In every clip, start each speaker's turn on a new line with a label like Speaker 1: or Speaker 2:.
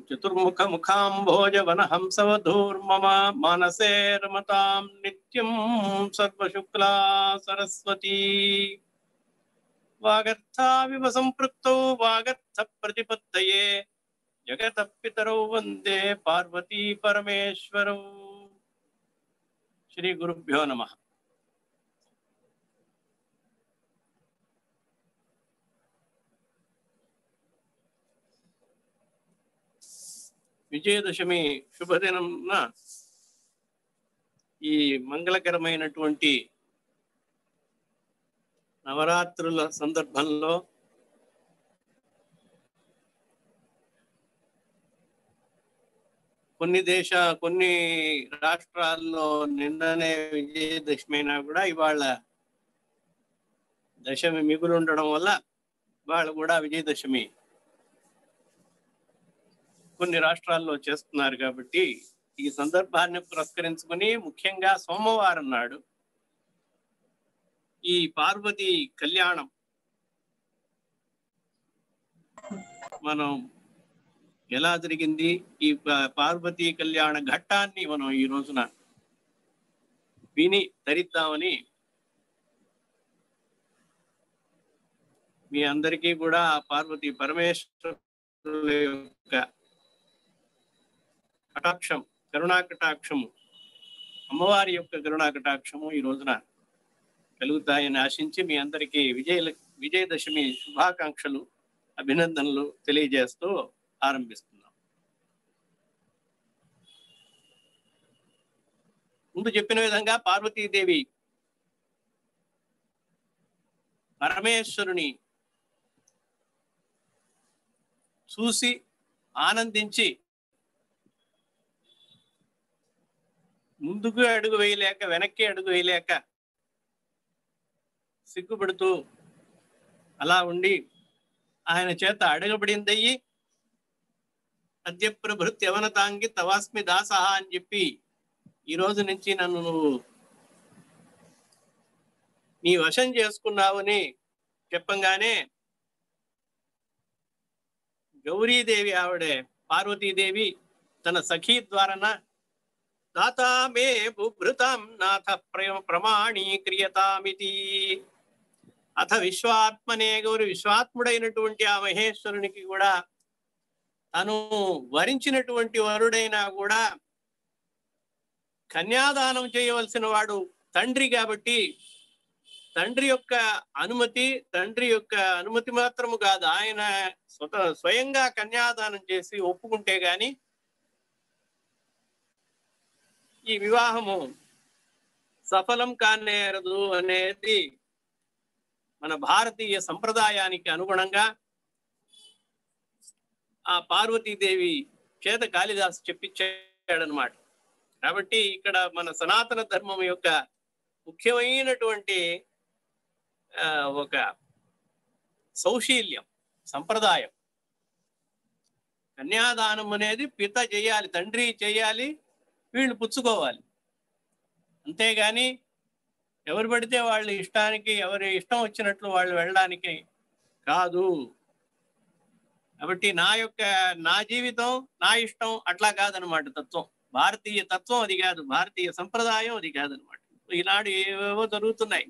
Speaker 1: చతుర్ముఖ ముఖాంభోజ వన హంసవధూర్మమ మానసే రమతాం నిత్యం సర్వశుక్లా సరస్వతీ వాగర్థావివ సంపృక్తౌ వాగర్థ ప్రతిపత్తయే జగత పితరౌ వందే పార్వతీ పరమేశ్వరౌ శ్రీ గురుభ్యో నమ విజయదశమి శుభదినంన ఈ మంగళకరమైనటువంటి నవరాత్రుల సందర్భంలో కొన్ని దేశ కొన్ని రాష్ట్రాల్లో నిన్ననే విజయదశమి అయినా కూడా ఇవాళ దశమి మిగులు ఉండడం వల్ల ఇవాళ కూడా విజయదశమి కొన్ని రాష్ట్రాల్లో చేస్తున్నారు కాబట్టి ఈ సందర్భాన్ని పురస్కరించుకొని ముఖ్యంగా సోమవారం నాడు ఈ పార్వతి కళ్యాణం మనం ఎలా జరిగింది ఈ ప- పార్వతీ కళ్యాణ ఘట్టాన్ని మనం ఈ రోజున విని ధరిద్దామని మీ అందరికీ కూడా ఆ పార్వతీ పరమేశ్వరుల యొక్క కటాక్షం కరుణా కటాక్షము అమ్మవారి యొక్క కరుణా కటాక్షము ఈ రోజున కలుగుతాయని ఆశించి మీ అందరికీ విజయ విజయదశమి శుభాకాంక్షలు అభినందనలు తెలియజేస్తూ ఆరంభిస్తున్నాం ముందు చెప్పిన విధంగా పార్వతీదేవి పరమేశ్వరుని చూసి ఆనందించి ముందుకు అడుగు వేయలేక వెనక్కి అడుగు వేయలేక సిగ్గుపడుతూ అలా ఉండి ఆయన చేత అడగబడిందయ్యి అద్య ప్రభృతి యవనతాంగి తవాస్మి దాసహ అని చెప్పి ఈ రోజు నుంచి నన్ను నువ్వు నీ వశం చేసుకున్నావని చెప్పంగానే గౌరీదేవి ఆవిడే పార్వతీదేవి తన సఖీ ద్వారాన దాతా మే బుభృతాం నాథ ప్రేమ ప్రమాణీక్రియతామితి అథ విశ్వాత్మనే గౌరి విశ్వాత్ముడైనటువంటి ఆ మహేశ్వరునికి కూడా తను వరించినటువంటి వరుడైనా కూడా కన్యాదానం చేయవలసిన వాడు తండ్రి కాబట్టి తండ్రి యొక్క అనుమతి తండ్రి యొక్క అనుమతి మాత్రము కాదు ఆయన స్వత స్వయంగా కన్యాదానం చేసి ఒప్పుకుంటే గాని ఈ వివాహము సఫలం కానేరదు అనేది మన భారతీయ సంప్రదాయానికి అనుగుణంగా ఆ పార్వతీదేవి చేత కాళిదాసు చెప్పించాడనమాట కాబట్టి ఇక్కడ మన సనాతన ధర్మం యొక్క ముఖ్యమైనటువంటి ఆ, ఒక సౌశీల్యం సంప్రదాయం కన్యాదానం అనేది పిత చేయాలి తండ్రి చేయాలి వీళ్ళు పుచ్చుకోవాలి అంతేగాని ఎవరు పడితే వాళ్ళ ఇష్టానికి ఎవరి ఇష్టం వచ్చినట్లు వాళ్ళు వెళ్ళడానికి కాదు కాబట్టి నా యొక్క నా జీవితం నా ఇష్టం అట్లా కాదనమాట తత్వం భారతీయ తత్వం అది కాదు భారతీయ సంప్రదాయం అది కాదనమాట ఈనాడు ఏవేవో జరుగుతున్నాయి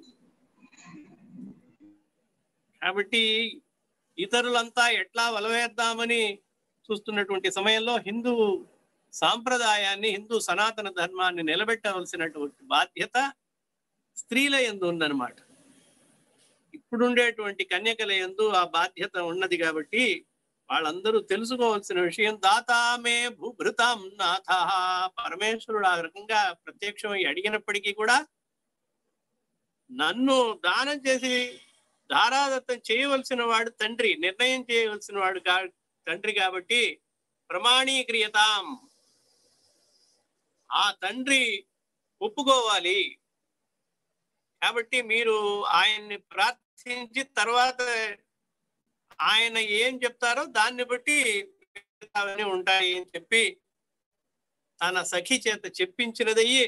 Speaker 1: కాబట్టి ఇతరులంతా ఎట్లా వలవేద్దామని చూస్తున్నటువంటి సమయంలో హిందూ సాంప్రదాయాన్ని హిందూ సనాతన ధర్మాన్ని నిలబెట్టవలసినటువంటి బాధ్యత స్త్రీల ఎందు ఉందన్నమాట ఇప్పుడుండేటువంటి కన్యకల ఎందు ఆ బాధ్యత ఉన్నది కాబట్టి వాళ్ళందరూ తెలుసుకోవాల్సిన విషయం దాతామే భూభృతాం నాథ పరమేశ్వరుడు ఆ రకంగా ప్రత్యక్షమై అడిగినప్పటికీ కూడా నన్ను దానం చేసి ధారాదత్తం చేయవలసిన వాడు తండ్రి నిర్ణయం చేయవలసిన వాడు కా తండ్రి కాబట్టి ప్రమాణీక్రియతాం ఆ తండ్రి ఒప్పుకోవాలి కాబట్టి మీరు ఆయన్ని ప్రార్థించి తర్వాత ఆయన ఏం చెప్తారో దాన్ని బట్టి అవన్నీ ఉంటాయి అని చెప్పి తన సఖి చేత చెప్పించినదయ్యి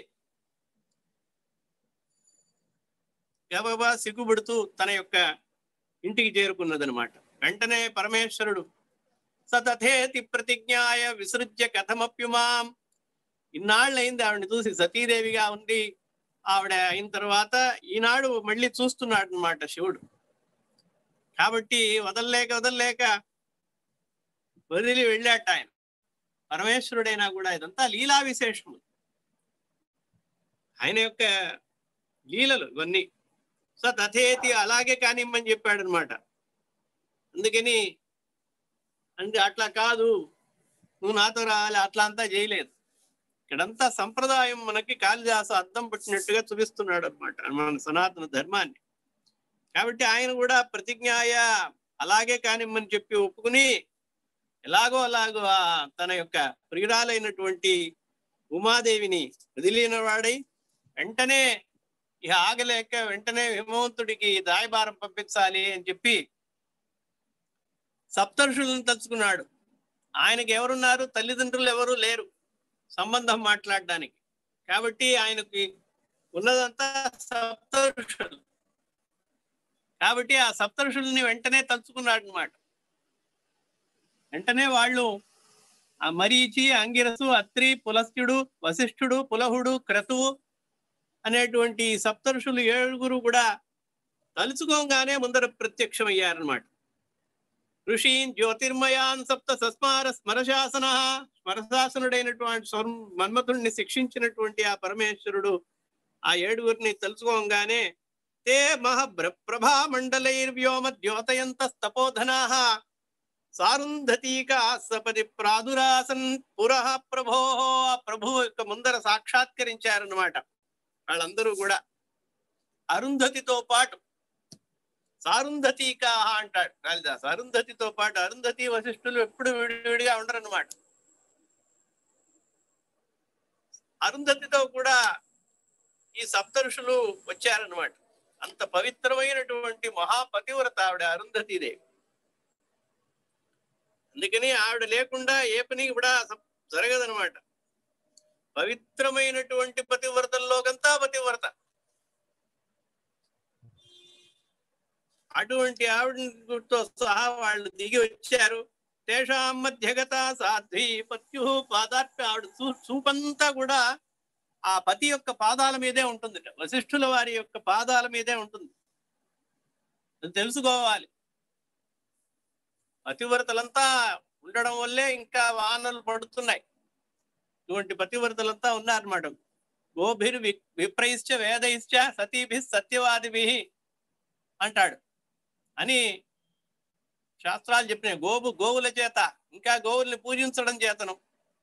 Speaker 1: గబగబా సిగ్గుపడుతూ తన యొక్క ఇంటికి చేరుకున్నదనమాట వెంటనే పరమేశ్వరుడు సతథేతి ప్రతిజ్ఞాయ విసృజ్య కథమప్యుమాం ఇన్నాళ్ళైంది ఆవిడని చూసి సతీదేవిగా ఉంది ఆవిడ అయిన తర్వాత ఈనాడు మళ్ళీ చూస్తున్నాడు అనమాట శివుడు కాబట్టి వదలలేక వదలలేక వదిలి వెళ్ళాట ఆయన పరమేశ్వరుడైనా కూడా ఇదంతా లీలా విశేషము ఆయన యొక్క లీలలు ఇవన్నీ సో తథేతి అలాగే కానిమ్మని చెప్పాడు అనమాట అందుకని అంటే అట్లా కాదు నువ్వు నాతో రావాలి అట్లా అంతా చేయలేదు ఇక్కడంతా సంప్రదాయం మనకి కాళిదాసు అద్దం పట్టినట్టుగా చూపిస్తున్నాడు అనమాట మన సనాతన ధర్మాన్ని కాబట్టి ఆయన కూడా ప్రతిజ్ఞాయ అలాగే కానిమ్మని చెప్పి ఒప్పుకుని ఎలాగో అలాగో ఆ తన యొక్క ప్రియురాలైనటువంటి ఉమాదేవిని వదిలిన వాడై వెంటనే ఇక ఆగలేక వెంటనే హిమవంతుడికి దాయభారం పంపించాలి అని చెప్పి సప్తర్షులను తలుచుకున్నాడు ఆయనకి ఎవరున్నారు తల్లిదండ్రులు ఎవరు లేరు సంబంధం మాట్లాడడానికి కాబట్టి ఆయనకి ఉన్నదంతా సప్తర్షులు కాబట్టి ఆ సప్తర్షుల్ని వెంటనే తలుచుకున్నాడు అనమాట వెంటనే వాళ్ళు ఆ మరీచి అంగిరసు అత్రి పులస్త్యుడు వశిష్ఠుడు పులహుడు క్రతువు అనేటువంటి సప్తర్షులు ఏడుగురు కూడా తలుచుకోగానే ముందర ప్రత్యక్షమయ్యారనమాట ఋషీన్ జ్యోతిర్మయాన్ సప్త సస్మార స్మరశాసన స్మరశాసనుడైనటువంటి స్వర్ మన్మథుడిని శిక్షించినటువంటి ఆ పరమేశ్వరుడు ఆ ఏడుగురిని తలుచుకోగానే తే మహ ప్రభా మండలైర్వ్యోమ ద్యోతయంత తపోధనాః సారుంధతీక సపది ప్రాదురాసన్ పురః ప్రభో ఆ ప్రభు యొక్క ముందర సాక్షాత్కరించారన్నమాట వాళ్ళందరూ కూడా అరుంధతితో పాటు సారుంధతీక అంటాడు కాళిదాస్ అరుంధతితో పాటు అరుంధతి వశిష్ఠులు ఎప్పుడు విడివిడిగా ఉండరన్నమాట అరుంధతితో కూడా ఈ సప్తఋషులు వచ్చారన్నమాట అంత పవిత్రమైనటువంటి మహాపతివ్రత ఆవిడ అరుంధతీదేవి అందుకని ఆవిడ లేకుండా ఏ పని కూడా జరగదనమాట పవిత్రమైనటువంటి పతివ్రతల్లోకంతా పతివ్రత అటువంటి ఆవిడతో సహా వాళ్ళు దిగి వచ్చారు తేషాం మధ్యగత సాధ్వి పత్యు పాదార్ప ఆవిడ చూ చూపంతా కూడా ఆ పతి యొక్క పాదాల మీదే ఉంటుంది వశిష్ఠుల వారి యొక్క పాదాల మీదే ఉంటుంది అది తెలుసుకోవాలి పతివ్రతలంతా ఉండడం వల్లే ఇంకా వానలు పడుతున్నాయి ఇటువంటి పతివ్రతలంతా ఉన్నారన్నమాట గోభిర్ వి- విప్రైశ్చ వేదైశ్చ సతీభి సత్యవాదిభి అంటాడు అని శాస్త్రాలు చెప్పినాయి గోవు గోవుల చేత ఇంకా గోవుల్ని పూజించడం చేతను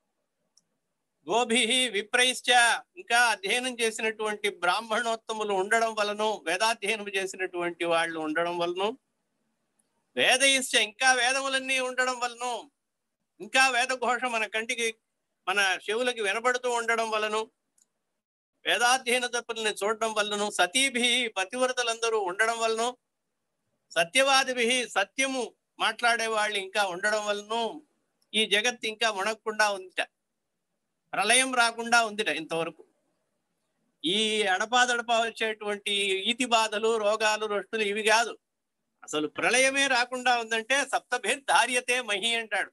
Speaker 1: గోభి విప్రైశ్చ ఇంకా అధ్యయనం చేసినటువంటి బ్రాహ్మణోత్తములు ఉండడం వలన వేదాధ్యయనం చేసినటువంటి వాళ్ళు ఉండడం వలన వేదయిశ్చ ఇంకా వేదములన్నీ ఉండడం వలన ఇంకా వేదఘోష మన కంటికి మన చెవులకి వినబడుతూ ఉండడం వలను వేదాధ్యయన తప్పుల్ని చూడడం వలన సతీభి పతివ్రతలందరూ ఉండడం వలన సత్యవాదిభి సత్యము మాట్లాడే వాళ్ళు ఇంకా ఉండడం వలన ఈ జగత్ ఇంకా మునగకుండా ఉందిట ప్రళయం రాకుండా ఉందిట ఇంతవరకు ఈ అడపాదడపా వచ్చేటువంటి ఈతి బాధలు రోగాలు రొట్టులు ఇవి కాదు అసలు ప్రళయమే రాకుండా ఉందంటే సప్తభేర్ ధార్యతే మహి అంటాడు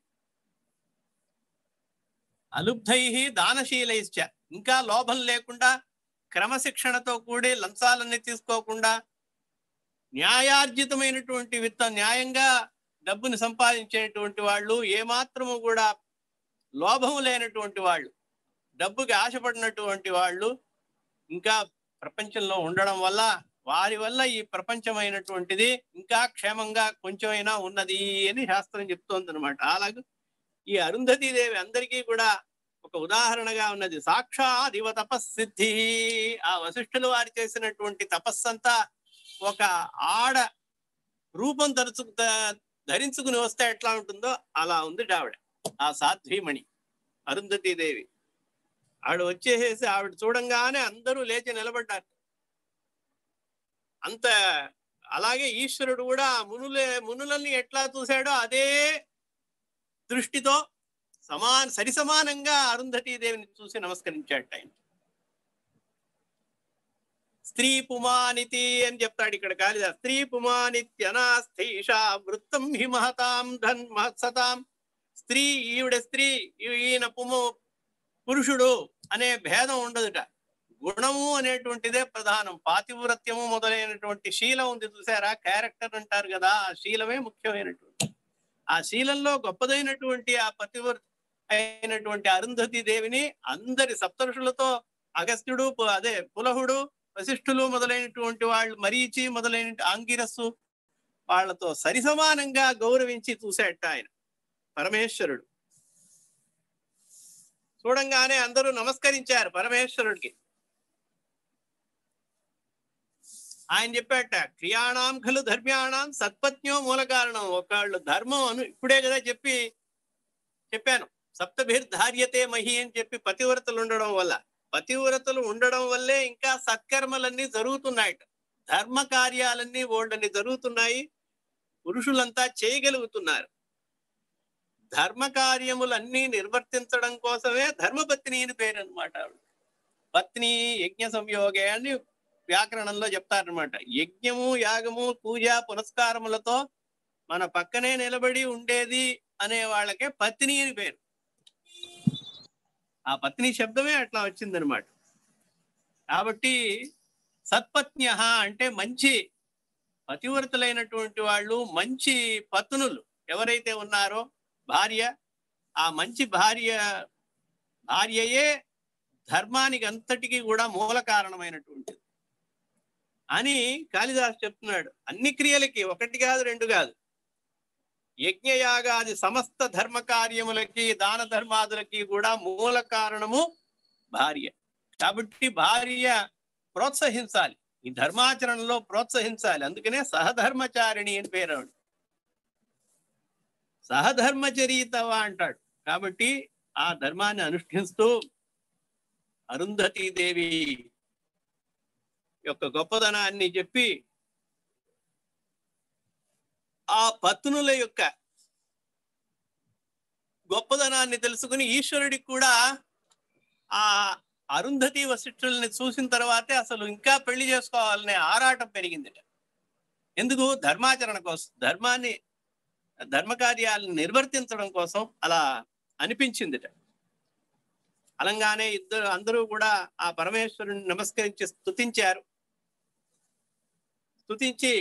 Speaker 1: అలుబ్ధై దానశీలైశ్చ ఇంకా లోభం లేకుండా క్రమశిక్షణతో కూడి లంచాలన్నీ తీసుకోకుండా న్యాయార్జితమైనటువంటి విత్త న్యాయంగా డబ్బుని సంపాదించేటువంటి వాళ్ళు ఏమాత్రము కూడా లోభము లేనటువంటి వాళ్ళు డబ్బుకి ఆశపడినటువంటి వాళ్ళు ఇంకా ప్రపంచంలో ఉండడం వల్ల వారి వల్ల ఈ ప్రపంచమైనటువంటిది ఇంకా క్షేమంగా కొంచెమైనా ఉన్నది అని శాస్త్రం చెప్తోంది అనమాట అలాగే ఈ అరుంధతీ దేవి అందరికీ కూడా ఒక ఉదాహరణగా ఉన్నది సాక్షాత్ ఇవ తపస్సిద్ధి ఆ వశిష్ఠులు వారు చేసినటువంటి తపస్సంతా ఒక ఆడ రూపం తరచు ద- ధరించుకుని వస్తే ఎట్లా ఉంటుందో అలా ఉంది ఆవిడ ఆ సాధ్వీమణి అరుంధతీ దేవి ఆవిడ వచ్చేసేసి ఆవిడ చూడంగానే అందరూ లేచి నిలబడ్డారు అంత అలాగే ఈశ్వరుడు కూడా ఆ మునులే మునులని ఎట్లా చూశాడో అదే దృష్టితో సమాన సరి సమానంగా అరుంధతీ దేవిని చూసి నమస్కరించాడు ఆయన స్త్రీ పుమానితి అని చెప్తాడు ఇక్కడ కాళిదా స్త్రీ పుమానిత్యనాస్థీషా వృత్తం హి మహతాం ధన్ మహత్సతాం స్త్రీ ఈవిడ స్త్రీ ఈ- ఈయన పుము పురుషుడు అనే భేదం ఉండదుట గుణము అనేటువంటిదే ప్రధానం పాతివ్రత్యము మొదలైనటువంటి శీలం ఉంది చూసారా క్యారెక్టర్ అంటారు కదా ఆ శీలమే ముఖ్యమైనటువంటి ఆ శీలంలో గొప్పదైనటువంటి ఆ పతివ్ర అయినటువంటి అరుంధతి దేవిని అందరి సప్తరుషులతో అగస్త్యుడు పు- అదే పులహుడు వశిష్ఠులు మొదలైనటువంటి వాళ్ళు మరీచి మొదలైన ఆంగిరస్సు వాళ్ళతో సరిసమానంగా గౌరవించి చూసేట ఆయన పరమేశ్వరుడు చూడంగానే అందరూ నమస్కరించారు పరమేశ్వరుడికి ఆయన చెప్పాట క్రియాణం ఖలు ధర్మ్యాణం సత్పత్న్యో మూల కారణం ఒకళ్ళు ధర్మం అను ఇప్పుడే కదా చెప్పి చెప్పాను సప్తభిర్ధార్యతే మహి అని చెప్పి పతివ్రతలు ఉండడం వల్ల పతివ్రతలు ఉండడం వల్లే ఇంకా సత్కర్మలన్నీ జరుగుతున్నాయట ధర్మ కార్యాలన్నీ ఓళ్ళని జరుగుతున్నాయి పురుషులంతా చేయగలుగుతున్నారు ధర్మ కార్యములన్నీ నిర్వర్తించడం కోసమే ధర్మపత్ని అని పేరు అనమాట పత్ని యజ్ఞ సంయోగే అని వ్యాకరణంలో చెప్తారనమాట యజ్ఞము యాగము పూజ పురస్కారములతో మన పక్కనే నిలబడి ఉండేది అనే వాళ్ళకే పత్ని అని పేరు ఆ పత్ని శబ్దమే అట్లా వచ్చిందనమాట కాబట్టి సత్పత్న్య అంటే మంచి పతివ్రతులైనటువంటి వాళ్ళు మంచి పత్నులు ఎవరైతే ఉన్నారో భార్య ఆ మంచి భార్య భార్యయే ధర్మానికి అంతటికి కూడా మూల కారణమైనటువంటిది అని కాళిదాస్ చెప్తున్నాడు అన్ని క్రియలకి ఒకటి కాదు రెండు కాదు యజ్ఞయాగాది సమస్త ధర్మ కార్యములకి దాన ధర్మాదులకి కూడా మూల కారణము భార్య కాబట్టి భార్య ప్రోత్సహించాలి ఈ ధర్మాచరణలో ప్రోత్సహించాలి అందుకనే సహధర్మచారిణి అని పేరు ఆవిడ. సహధర్మచరీతవ అంటాడు కాబట్టి ఆ ధర్మాన్ని అనుష్ఠిస్తూ అరుంధతీ దేవి యొక్క గొప్పదనాన్ని చెప్పి ఆ పత్నుల యొక్క గొప్పదనాన్ని తెలుసుకుని ఈశ్వరుడికి కూడా ఆ అరుంధతి వశిష్ఠుల్ని చూసిన తర్వాతే అసలు ఇంకా పెళ్లి చేసుకోవాలనే ఆరాటం పెరిగిందిట ఎందుకు ధర్మాచరణ కోసం ధర్మాన్ని ధర్మ కార్యాలను నిర్వర్తించడం కోసం అలా అనిపించిందిట అలంగానే ఇద్దరు అందరూ కూడా ఆ పరమేశ్వరుని నమస్కరించి స్తుతించారు స్తుతించి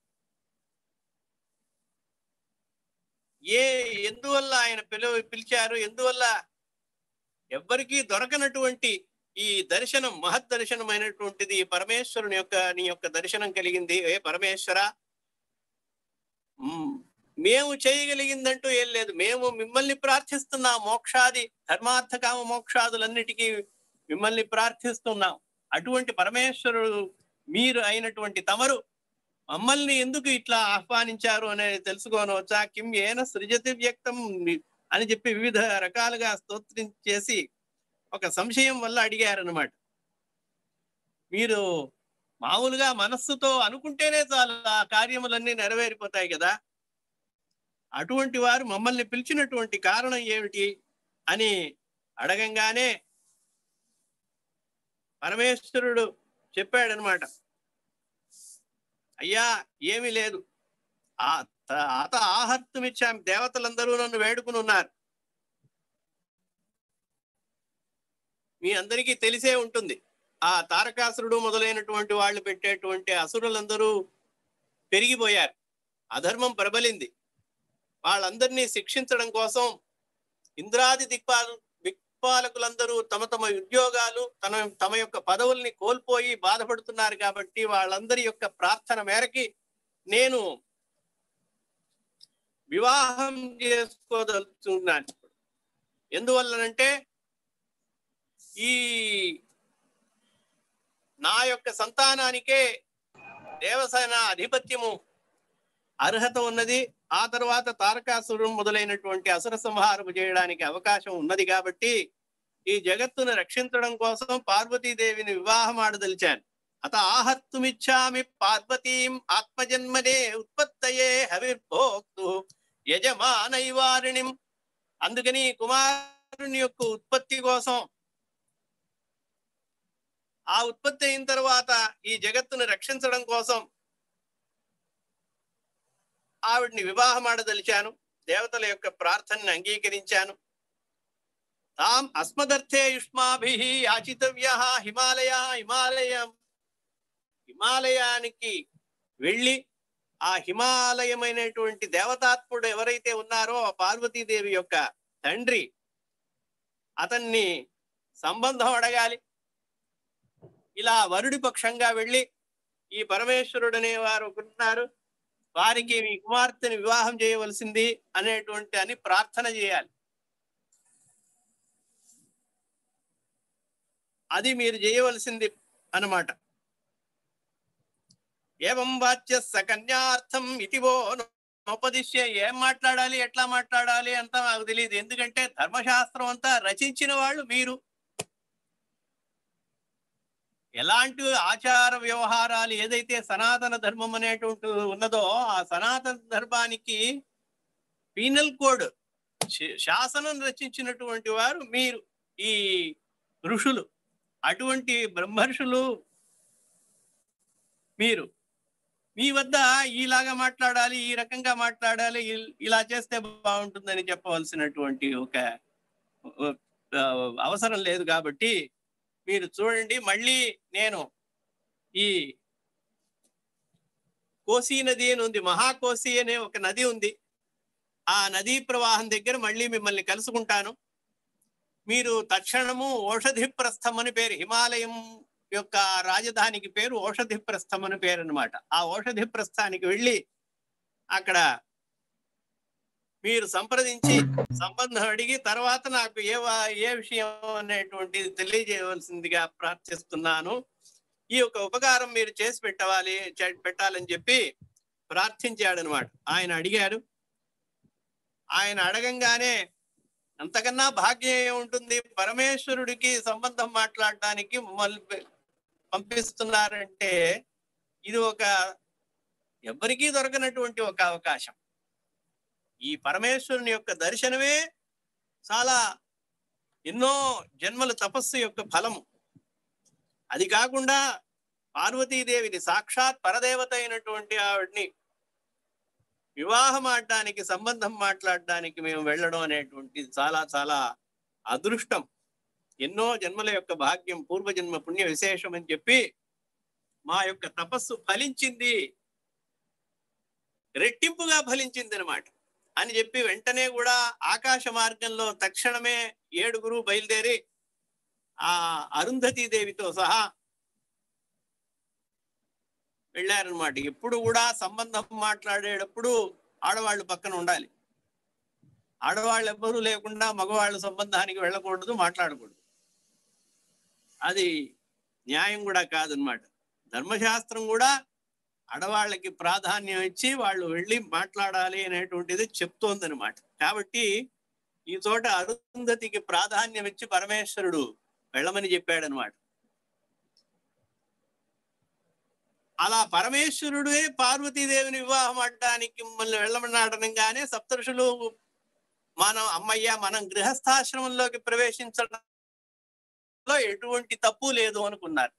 Speaker 1: ఏ ఎందువల్ల ఆయన పిలువ పిలిచారు ఎందువల్ల ఎవ్వరికీ దొరకనటువంటి ఈ దర్శనం మహద్ దర్శనమైనటువంటిది ఈ పరమేశ్వరుని యొక్క నీ యొక్క దర్శనం కలిగింది ఏ పరమేశ్వర మ్, మేము చేయగలిగిందంటూ ఏం లేదు మేము మిమ్మల్ని ప్రార్థిస్తున్నాం మోక్షాది ధర్మార్థ కామ మోక్షాదులన్నిటికీ మిమ్మల్ని ప్రార్థిస్తున్నాం అటువంటి పరమేశ్వరుడు మీరు అయినటువంటి తమరు మమ్మల్ని ఎందుకు ఇట్లా ఆహ్వానించారు అనేది తెలుసుకోనవచ్చా కిం ఏన సృజతి వ్యక్తం అని చెప్పి వివిధ రకాలుగా స్తోత్రం చేసి ఒక సంశయం వల్ల అడిగారనమాట మీరు మామూలుగా మనస్సుతో అనుకుంటేనే చాలు ఆ కార్యములన్నీ నెరవేరిపోతాయి కదా అటువంటి వారు మమ్మల్ని పిలిచినటువంటి కారణం ఏమిటి అని అడగంగానే పరమేశ్వరుడు చెప్పాడనమాట అయ్యా ఏమీ లేదు ఆ త- అత ఆహర్తమిచ్చాం దేవతలందరూ నన్ను వేడుకుని ఉన్నారు మీ అందరికీ తెలిసే ఉంటుంది ఆ తారకాసురుడు మొదలైనటువంటి వాళ్ళు పెట్టేటువంటి అసురులందరూ పెరిగిపోయారు అధర్మం ప్రబలింది వాళ్ళందరినీ శిక్షించడం కోసం ఇంద్రాది దిక్పాలు దిక్పాలకులందరూ తమ తమ ఉద్యోగాలు తన తమ యొక్క పదవుల్ని కోల్పోయి బాధపడుతున్నారు కాబట్టి వాళ్ళందరి యొక్క ప్రార్థన మేరకి నేను వివాహం చేసుకోదలుచున్నాను ఎందువల్లనంటే ఈ నా యొక్క సంతానానికే దేవసేన అధిపత్యము అర్హత ఉన్నది ఆ తర్వాత తారకాసురం మొదలైనటువంటి అసుర సంహారము చేయడానికి అవకాశం ఉన్నది కాబట్టి ఈ జగత్తును రక్షించడం కోసం పార్వతీదేవిని వివాహం ఆడదలిచాను అత ఆహర్తుమిచ్చామి పార్వతీం ఆత్మజన్మనే ఉత్పత్తయే హవిర్భోక్తు యజమానైవారిణిం అందుకని కుమారుని యొక్క ఉత్పత్తి కోసం ఆ ఉత్పత్తి అయిన తర్వాత ఈ జగత్తును రక్షించడం కోసం ఆవిడ్ని వివాహం ఆడదలిచాను దేవతల యొక్క ప్రార్థనని అంగీకరించాను తాం అస్మదర్థే యుష్మాభి యాచితవ్య హిమాలయ హిమాలయం హిమాలయానికి వెళ్ళి ఆ హిమాలయమైనటువంటి దేవతాత్ముడు ఎవరైతే ఉన్నారో ఆ పార్వతీదేవి యొక్క తండ్రి అతన్ని సంబంధం అడగాలి ఇలా వరుడి పక్షంగా వెళ్ళి ఈ పరమేశ్వరుడు అనే వారు ఉన్నారు వారికి మీ కుమార్తెని వివాహం చేయవలసింది అనేటువంటి అని ప్రార్థన చేయాలి అది మీరు చేయవలసింది అన్నమాట ఏవం వాచ్య సకన్యార్థం ఇతివో నోపదిశ్య ఏం మాట్లాడాలి ఎట్లా మాట్లాడాలి అంతా నాకు తెలియదు ఎందుకంటే ధర్మశాస్త్రం అంతా రచించిన వాళ్ళు మీరు ఎలాంటి ఆచార వ్యవహారాలు ఏదైతే సనాతన ధర్మం అనేటువంటి ఉన్నదో ఆ సనాతన ధర్మానికి పీనల్ కోడ్ శ- శాసనం రచించినటువంటి వారు మీరు ఈ ఋషులు అటువంటి బ్రహ్మర్షులు మీరు మీ వద్ద ఈలాగా మాట్లాడాలి ఈ రకంగా మాట్లాడాలి ఇల్- ఇలా చేస్తే బాగుంటుందని చెప్పవలసినటువంటి ఒక ఆ, అవసరం లేదు కాబట్టి మీరు చూడండి మళ్ళీ నేను ఈ కోసి నది అని ఉంది మహాకోసి అనే ఒక నది ఉంది ఆ నదీ ప్రవాహం దగ్గర మళ్ళీ మిమ్మల్ని కలుసుకుంటాను మీరు తక్షణము ఓషధి ప్రస్థం అని పేరు హిమాలయం యొక్క రాజధానికి పేరు ఓషధి ప్రస్థం అని పేరు అనమాట ఆ ఓషధి ప్రస్థానికి వెళ్ళి అక్కడ మీరు సంప్రదించి సంబంధం అడిగి తర్వాత నాకు ఏ వా- ఏ విషయం అనేటువంటిది తెలియజేయవలసిందిగా ప్రార్థిస్తున్నాను ఈ యొక్క ఉపకారం మీరు చేసి పెట్టవాలి చే- పెట్టాలని చెప్పి ప్రార్థించాడు అనమాట ఆయన అడిగాడు ఆయన అడగంగానే అంతకన్నా భాగ్యం ఏముంటుంది పరమేశ్వరుడికి సంబంధం మాట్లాడడానికి మమ్మల్ని ప- పంపిస్తున్నారంటే ఇది ఒక ఎవరికీ దొరకనటువంటి ఒక అవకాశం ఈ పరమేశ్వరుని యొక్క దర్శనమే చాలా ఎన్నో జన్మల తపస్సు యొక్క ఫలము అది కాకుండా పార్వతీదేవిని సాక్షాత్ పరదేవత అయినటువంటి ఆవిడ్ని వివాహం ఆడడానికి సంబంధం మాట్లాడడానికి మేము వెళ్ళడం అనేటువంటిది చాలా చాలా అదృష్టం ఎన్నో జన్మల యొక్క భాగ్యం పూర్వజన్మ పుణ్య విశేషం అని చెప్పి మా యొక్క తపస్సు ఫలించింది రెట్టింపుగా ఫలించింది అనమాట అని చెప్పి వెంటనే కూడా ఆకాశ మార్గంలో తక్షణమే ఏడుగురు బయలుదేరి ఆ అరుంధతీ దేవితో సహా వెళ్ళారనమాట ఎప్పుడు కూడా సంబంధం మాట్లాడేటప్పుడు ఆడవాళ్ళు పక్కన ఉండాలి ఆడవాళ్ళు ఎవ్వరూ లేకుండా మగవాళ్ళ సంబంధానికి వెళ్ళకూడదు మాట్లాడకూడదు అది న్యాయం కూడా కాదనమాట ధర్మశాస్త్రం కూడా ఆడవాళ్ళకి ప్రాధాన్యం ఇచ్చి వాళ్ళు వెళ్ళి మాట్లాడాలి అనేటువంటిది చెప్తోందనమాట కాబట్టి ఈ చోట అరుంధతికి ప్రాధాన్యం ఇచ్చి పరమేశ్వరుడు వెళ్ళమని చెప్పాడనమాట అలా పరమేశ్వరుడే పార్వతీదేవిని వివాహం ఆడడానికి మిమ్మల్ని వెళ్ళమన్నాడనగానే సప్తరుషులు మనం అమ్మయ్య మనం గృహస్థాశ్రమంలోకి ప్రవేశించడంలో ఎటువంటి తప్పు లేదు అనుకున్నారు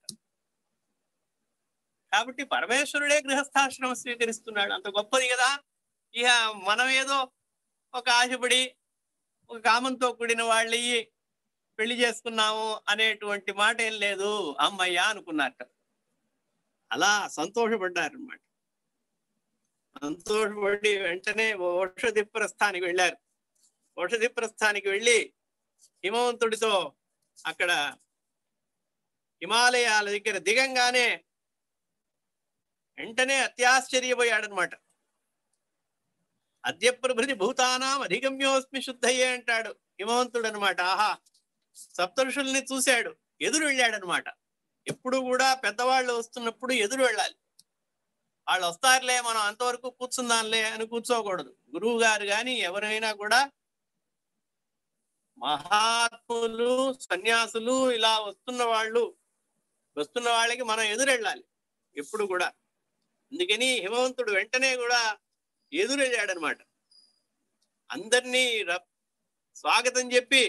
Speaker 1: కాబట్టి పరమేశ్వరుడే గృహస్థాశ్రమం స్వీకరిస్తున్నాడు అంత గొప్పది కదా ఇక మనం ఏదో ఒక ఆశపడి ఒక కామంతో కూడిన వాళ్ళు పెళ్లి చేసుకున్నాము అనేటువంటి మాట ఏం లేదు అమ్మయ్య అనుకున్నట్టు అలా సంతోషపడ్డారు అనమాట సంతోషపడి వెంటనే ఔషధి ప్రస్థానికి వెళ్ళారు ఔషధి ప్రస్థానికి వెళ్ళి హిమవంతుడితో అక్కడ హిమాలయాల దగ్గర దిగంగానే వెంటనే అత్యాశ్చర్యపోయాడనమాట అద్య ప్రభృతి భూతానాం అధిగమ్యోస్మి శుద్ధయ్యే అంటాడు హిమవంతుడు అనమాట ఆహా సప్తరుషుల్ని చూశాడు ఎదురు వెళ్ళాడనమాట ఎప్పుడు కూడా పెద్దవాళ్ళు వస్తున్నప్పుడు ఎదురు వెళ్ళాలి వాళ్ళు వస్తారులే మనం అంతవరకు కూర్చుందాంలే అని కూర్చోకూడదు గురువు గారు కానీ ఎవరైనా కూడా మహాత్ములు సన్యాసులు ఇలా వస్తున్న వాళ్ళు వస్తున్న వాళ్ళకి మనం ఎదురు వెళ్ళాలి ఎప్పుడు కూడా అందుకని హిమవంతుడు వెంటనే కూడా ఎదురు వెళ్ళాడనమాట అందరినీ ర- స్వాగతం చెప్పి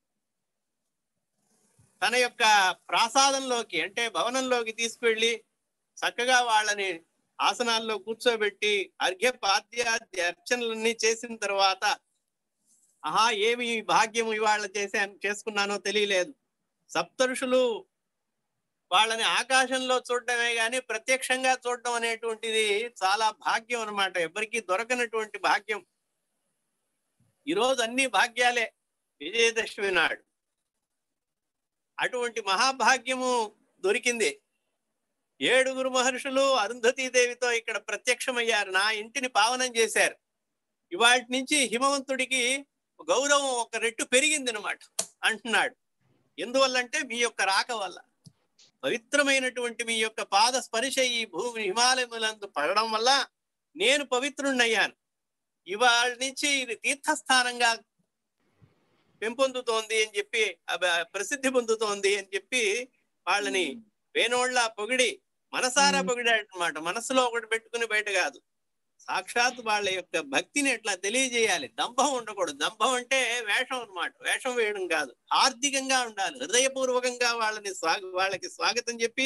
Speaker 1: తన యొక్క ప్రాసాదంలోకి అంటే భవనంలోకి తీసుకువెళ్ళి చక్కగా వాళ్ళని ఆసనాల్లో కూర్చోబెట్టి అర్ఘ్య పాద్యాద్య అర్చనలన్నీ చేసిన తర్వాత ఆహా ఏమి భాగ్యం ఇవాళ చేశాను చేసుకున్నానో తెలియలేదు సప్తఋషులు వాళ్ళని ఆకాశంలో చూడటమే గాని ప్రత్యక్షంగా చూడటం అనేటువంటిది చాలా భాగ్యం అన్నమాట ఎవరికి దొరకనటువంటి భాగ్యం ఈరోజు అన్ని భాగ్యాలే విజయదశమి నాడు అటువంటి మహాభాగ్యము దొరికింది ఏడుగురు మహర్షులు అరుంధతీదేవితో ఇక్కడ ప్రత్యక్షమయ్యారు నా ఇంటిని పావనం చేశారు ఇవాటి నుంచి హిమవంతుడికి గౌరవం ఒక రెట్టు పెరిగింది అనమాట అంటున్నాడు ఎందువల్లంటే మీ యొక్క రాక వల్ల పవిత్రమైనటువంటి మీ యొక్క పాద స్పర్శ ఈ భూమి హిమాలయములందు పడడం వల్ల నేను పవిత్రుణ్ణయ్యాను ఇవాళ నుంచి ఇది తీర్థస్థానంగా పెంపొందుతోంది అని చెప్పి అబ- ప్రసిద్ధి పొందుతోంది అని చెప్పి వాళ్ళని వేణోళ్ళ పొగిడి మనసారా పొగిడాడు అనమాట మనసులో ఒకటి పెట్టుకుని బయట కాదు సాక్షాత్ వాళ్ళ యొక్క భక్తిని ఎట్లా తెలియజేయాలి దంభం ఉండకూడదు దంభం అంటే వేషం అన్నమాట వేషం వేయడం కాదు ఆర్థికంగా ఉండాలి హృదయపూర్వకంగా వాళ్ళని స్వాగ వాళ్ళకి స్వాగతం చెప్పి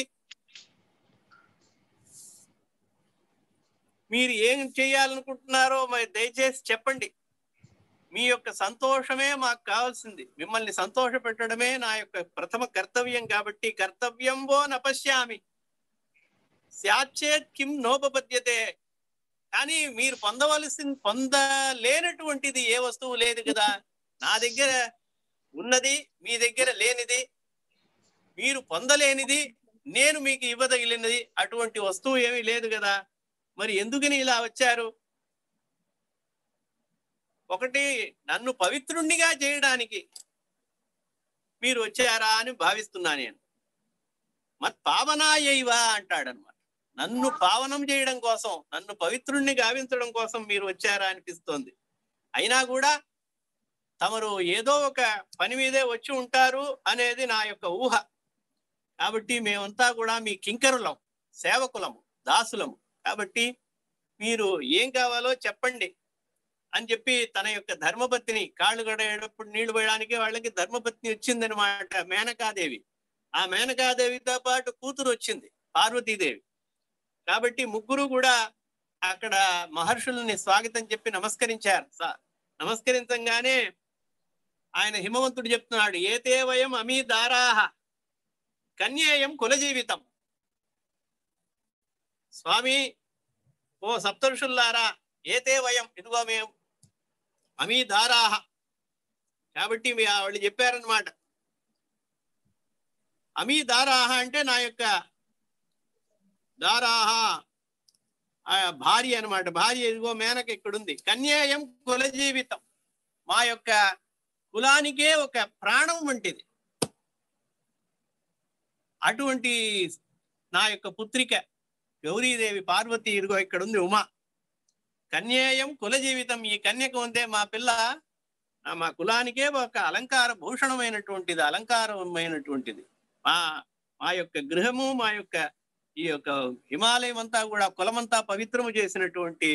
Speaker 1: మీరు ఏం చేయాలనుకుంటున్నారో మరి దయచేసి చెప్పండి మీ యొక్క సంతోషమే మాకు కావాల్సింది మిమ్మల్ని సంతోష పెట్టడమే నా యొక్క ప్రథమ కర్తవ్యం కాబట్టి కర్తవ్యంబో నపశ్యామి శాచేత్ కిం నోపపద్యతే కానీ మీరు పొందవలసిన పొందలేనటువంటిది ఏ వస్తువు లేదు కదా నా దగ్గర ఉన్నది మీ దగ్గర లేనిది మీరు పొందలేనిది నేను మీకు ఇవ్వదగిలినది అటువంటి వస్తువు ఏమీ లేదు కదా మరి ఎందుకని ఇలా వచ్చారు ఒకటి నన్ను పవిత్రుణ్ణిగా చేయడానికి మీరు వచ్చారా అని భావిస్తున్నా నేను మత్ పావనాయైవ అంటాడనమాట నన్ను పావనం చేయడం కోసం నన్ను పవిత్రుణ్ణి గావించడం కోసం మీరు వచ్చారా అనిపిస్తోంది అయినా కూడా తమరు ఏదో ఒక పని మీదే వచ్చి ఉంటారు అనేది నా యొక్క ఊహ కాబట్టి మేమంతా కూడా మీ కింకరులం సేవకులము దాసులము కాబట్టి మీరు ఏం కావాలో చెప్పండి అని చెప్పి తన యొక్క ధర్మపత్ని కాళ్ళు గడేటప్పుడు నీళ్లు పోయడానికి వాళ్ళకి ధర్మపత్ని వచ్చిందనమాట మేనకాదేవి ఆ మేనకాదేవితో పాటు కూతురు వచ్చింది పార్వతీదేవి కాబట్టి ముగ్గురు కూడా అక్కడ మహర్షుల్ని స్వాగతం చెప్పి నమస్కరించారు స- నమస్కరించంగానే ఆయన హిమవంతుడు చెప్తున్నాడు ఏతే వయం అమీ దారాహ కన్యేయం కుల జీవితం స్వామి ఓ సప్తఋషుల్లారా ఏతే వయం ఇదిగో మేము అమీ దారాహ కాబట్టి మీ వాళ్ళు చెప్పారనమాట అమీ దారాహ అంటే నా యొక్క దారాహ ఆ భార్య అన్నమాట భార్య ఇదిగో మేనక ఇక్కడుంది కన్యాయం కుల జీవితం మా యొక్క కులానికే ఒక ప్రాణం వంటిది అటువంటి నా యొక్క పుత్రిక గౌరీదేవి పార్వతి ఇదిగో ఇక్కడ ఉంది ఉమా కన్యాయం కుల జీవితం ఈ కన్యకు ఉందే మా పిల్ల ఆ మా కులానికే ఒక అలంకార భూషణమైనటువంటిది అలంకారమైనటువంటిది మా మా యొక్క గృహము మా యొక్క ఈ యొక్క హిమాలయం అంతా కూడా కులమంతా పవిత్రము చేసినటువంటి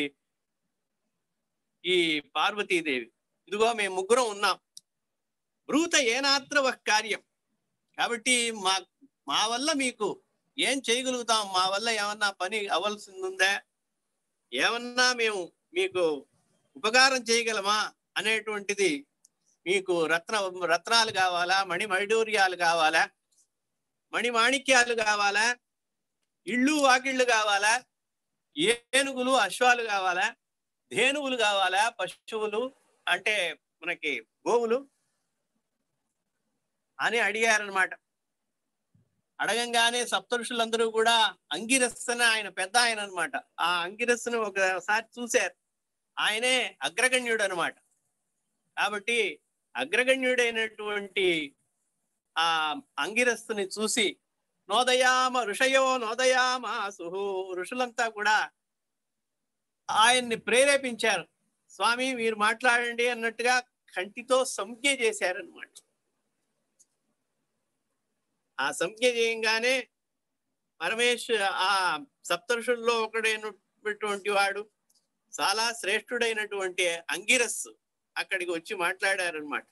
Speaker 1: ఈ పార్వతీదేవి ఇదిగో మేము ముగ్గురం ఉన్నాం బ్రూత ఏనాత్ర ఒక కార్యం కాబట్టి మా మా వల్ల మీకు ఏం చేయగలుగుతాం మా వల్ల ఏమన్నా పని అవ్వాల్సింది ఉందా ఏమన్నా మేము మీకు ఉపకారం చేయగలమా అనేటువంటిది మీకు రత్న రత్నాలు కావాలా మణి మైడూర్యాలు కావాలా మణి మాణిక్యాలు కావాలా ఇళ్ళు వాకిళ్ళు కావాలా ఏనుగులు అశ్వాలు కావాలా ధేనువులు కావాలా పశువులు అంటే మనకి గోవులు అని అడిగారనమాట అడగంగానే సప్తఋషులందరూ కూడా అంగిరస్సన ఆయన పెద్ద ఆయన అనమాట ఆ అంగిరస్సును ఒకసారి చూశారు ఆయనే అగ్రగణ్యుడు అనమాట కాబట్టి అగ్రగణ్యుడైనటువంటి ఆ అంగిరస్సుని చూసి నోదయామ ఋషయో నోదయామ సుహు ఋషులంతా కూడా ఆయన్ని ప్రేరేపించారు స్వామి మీరు మాట్లాడండి అన్నట్టుగా కంటితో సంజ్ఞ చేశారనమాట ఆ సంజ్ఞ చేయంగానే పరమేశ్వర ఆ సప్తఋషుల్లో ఒకడైనటువంటి వాడు చాలా శ్రేష్ఠుడైనటువంటి అంగిరస్సు అక్కడికి వచ్చి మాట్లాడారనమాట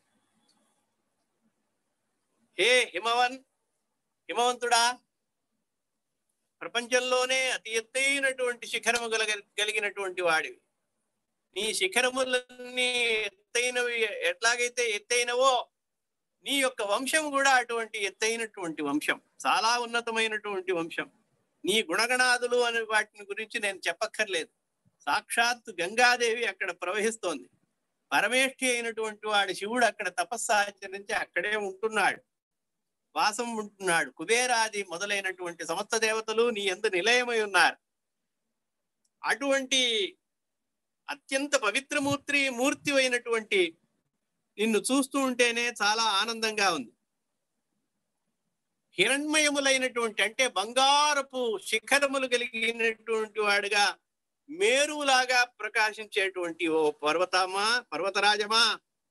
Speaker 1: హే హిమవన్ హిమవంతుడా ప్రపంచంలోనే అతి ఎత్తైనటువంటి శిఖరము గలగ కలిగినటువంటి వాడివి నీ శిఖరములన్నీ ఎత్తైనవి ఎట్లాగైతే ఎత్తైనవో నీ యొక్క వంశం కూడా అటువంటి ఎత్తైనటువంటి వంశం చాలా ఉన్నతమైనటువంటి వంశం నీ గుణగణాదులు అనే వాటిని గురించి నేను చెప్పక్కర్లేదు సాక్షాత్ గంగాదేవి అక్కడ ప్రవహిస్తోంది పరమేష్ఠి అయినటువంటి వాడు శివుడు అక్కడ తపస్సు ఆచరించి అక్కడే ఉంటున్నాడు వాసం ఉంటున్నాడు కుబేరాది మొదలైనటువంటి సమస్త దేవతలు నీ ఎందు నిలయమై ఉన్నారు అటువంటి అత్యంత పవిత్రమూర్తి మూర్తి అయినటువంటి నిన్ను చూస్తూ ఉంటేనే చాలా ఆనందంగా ఉంది హిరణ్మయములైనటువంటి అంటే బంగారపు శిఖరములు కలిగినటువంటి వాడుగా మేరులాగా ప్రకాశించేటువంటి ఓ పర్వతమా పర్వతరాజమా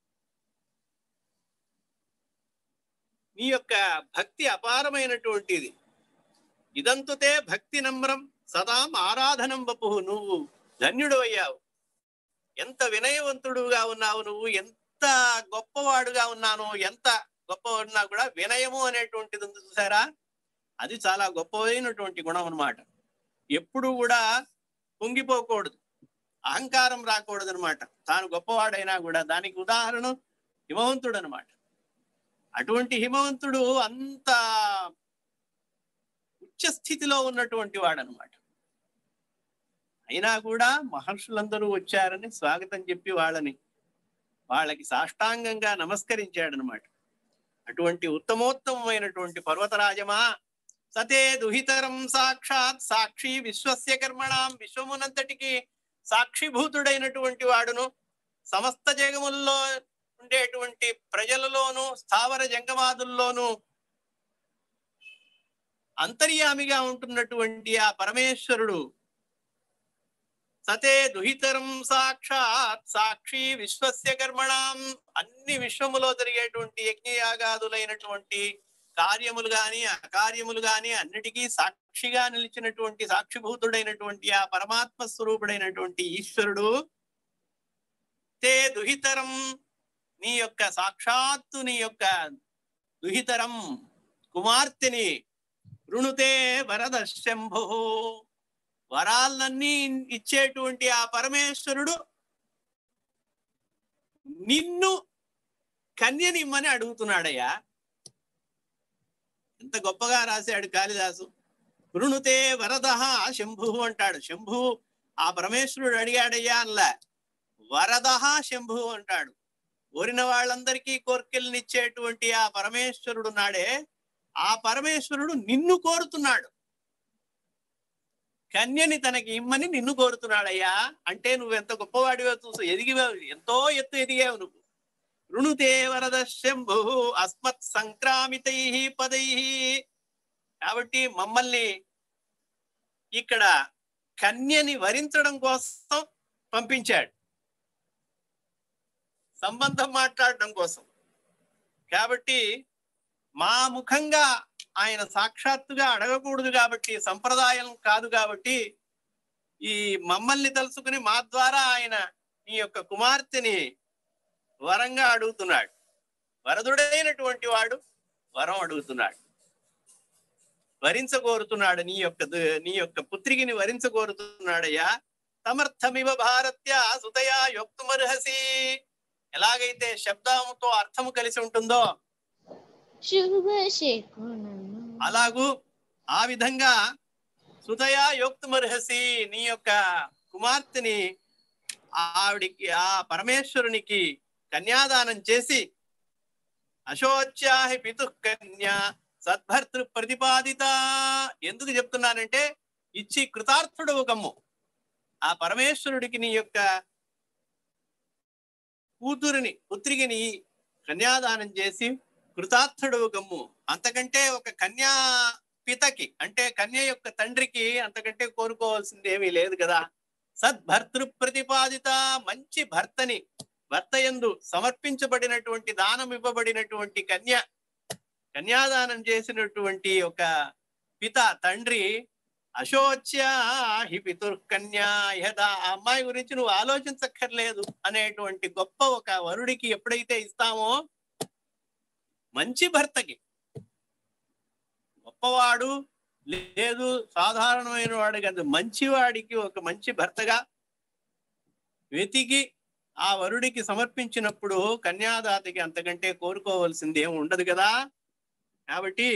Speaker 1: నీ యొక్క భక్తి అపారమైనటువంటిది ఇదంతుతే భక్తి నమ్రం సదాం ఆరాధనం బపు నువ్వు ధన్యుడు అయ్యావు ఎంత వినయవంతుడుగా ఉన్నావు నువ్వు ఎంత గొప్పవాడుగా ఉన్నాను ఎంత గొప్పవాడున్నా కూడా వినయము అనేటువంటిది ఉంది చూసారా అది చాలా గొప్పదైనటువంటి గుణం అన్నమాట ఎప్పుడు కూడా పొంగిపోకూడదు అహంకారం రాకూడదు అనమాట తాను గొప్పవాడైనా కూడా దానికి ఉదాహరణ హిమవంతుడు అనమాట అటువంటి హిమవంతుడు అంత ఉచ్చ స్థితిలో ఉన్నటువంటి వాడనమాట అయినా కూడా మహర్షులందరూ వచ్చారని స్వాగతం చెప్పి వాళ్ళని వాళ్ళకి సాష్టాంగంగా నమస్కరించాడనమాట అటువంటి ఉత్తమోత్తమైనటువంటి పర్వతరాజమా సతే దుహితరం సాక్షాత్ సాక్షి విశ్వస్య కర్మణాం విశ్వమునంతటికి సాక్షిభూతుడైనటువంటి వాడును సమస్త జగముల్లో ఉండేటువంటి ప్రజలలోను స్థావర జంగమాదుల్లోనూ అంతర్యామిగా ఉంటున్నటువంటి ఆ పరమేశ్వరుడు సతే దుహితరం సాక్షాత్ సాక్షి విశ్వస్య కర్మణాం అన్ని విశ్వములో జరిగేటువంటి యజ్ఞయాగాదులైనటువంటి కార్యములు గాని అకార్యములు గాని అన్నిటికీ సాక్షిగా నిలిచినటువంటి సాక్షిభూతుడైనటువంటి ఆ పరమాత్మ స్వరూపుడైనటువంటి ఈశ్వరుడు తే దుహితరం నీ యొక్క సాక్షాత్తు నీ యొక్క దుహితరం కుమార్తెని రుణుతే వరద శంభు వరాలన్నీ ఇచ్చేటువంటి ఆ పరమేశ్వరుడు నిన్ను కన్యనిమ్మని అడుగుతున్నాడయ్యా ఎంత గొప్పగా రాశాడు కాళిదాసు రుణుతే వరద శంభు అంటాడు శంభు ఆ పరమేశ్వరుడు అడిగాడయ్యా అనలా వరద శంభు అంటాడు కోరిన వాళ్ళందరికీ కోర్కెల్నిచ్చేటువంటి ఆ పరమేశ్వరుడు నాడే ఆ పరమేశ్వరుడు నిన్ను కోరుతున్నాడు కన్యని తనకి ఇమ్మని నిన్ను కోరుతున్నాడయ్యా అంటే నువ్వు ఎంత గొప్పవాడివో చూసు ఎదిగివావు ఎంతో ఎత్తు ఎదిగావు నువ్వు రుణుతే వరద శంభు అస్మత్ సంక్రామితై పదై కాబట్టి మమ్మల్ని ఇక్కడ కన్యని వరించడం కోసం పంపించాడు సంబంధం మాట్లాడడం కోసం కాబట్టి మా ముఖంగా ఆయన సాక్షాత్తుగా అడగకూడదు కాబట్టి సంప్రదాయం కాదు కాబట్టి ఈ మమ్మల్ని తలుసుకుని మా ద్వారా ఆయన ఈ యొక్క కుమార్తెని వరంగా అడుగుతున్నాడు వరదుడైనటువంటి వాడు వరం అడుగుతున్నాడు వరించగోరుతున్నాడు నీ యొక్క దు- నీ యొక్క పుత్రికిని వరించగోరుతున్నాడయ్యా సమర్థమివ భారత్య సుతయా యొక్తుమర్హసి ఎలాగైతే శబ్దంతో అర్థము కలిసి ఉంటుందో
Speaker 2: శుభ శకునము
Speaker 1: అలాగూ ఆ విధంగా సుతయా యోక్తుమర్హసి నీ యొక్క కుమార్తెని ఆవిడికి ఆ పరమేశ్వరునికి కన్యాదానం చేసి అశోచ్యాహి పితు కన్యా సద్భర్తృ ప్రతిపాదిత ఎందుకు చెప్తున్నానంటే ఇచ్చి కృతార్థుడు కమ్ము ఆ పరమేశ్వరుడికి నీ యొక్క కూతురిని పుత్రికిని కన్యాదానం చేసి కృతార్థుడు గమ్ము అంతకంటే ఒక కన్యా పితకి అంటే కన్య యొక్క తండ్రికి అంతకంటే కోరుకోవాల్సింది ఏమీ లేదు కదా సద్భర్తృ ప్రతిపాదిత మంచి భర్తని భర్త యందు సమర్పించబడినటువంటి దానం ఇవ్వబడినటువంటి కన్య కన్యాదానం చేసినటువంటి ఒక పిత తండ్రి అశోచ్య హి పితుర్కన్యా యదా ఆ అమ్మాయి గురించి నువ్వు ఆలోచించక్కర్లేదు అనేటువంటి గొప్ప ఒక వరుడికి ఎప్పుడైతే ఇస్తామో మంచి భర్తకి గొప్పవాడు లేదు సాధారణమైన వాడు కాదు మంచివాడికి ఒక మంచి భర్తగా వెతికి ఆ వరుడికి సమర్పించినప్పుడు కన్యాదాతకి అంతకంటే కోరుకోవలసింది ఏమి ఉండదు కదా కాబట్టి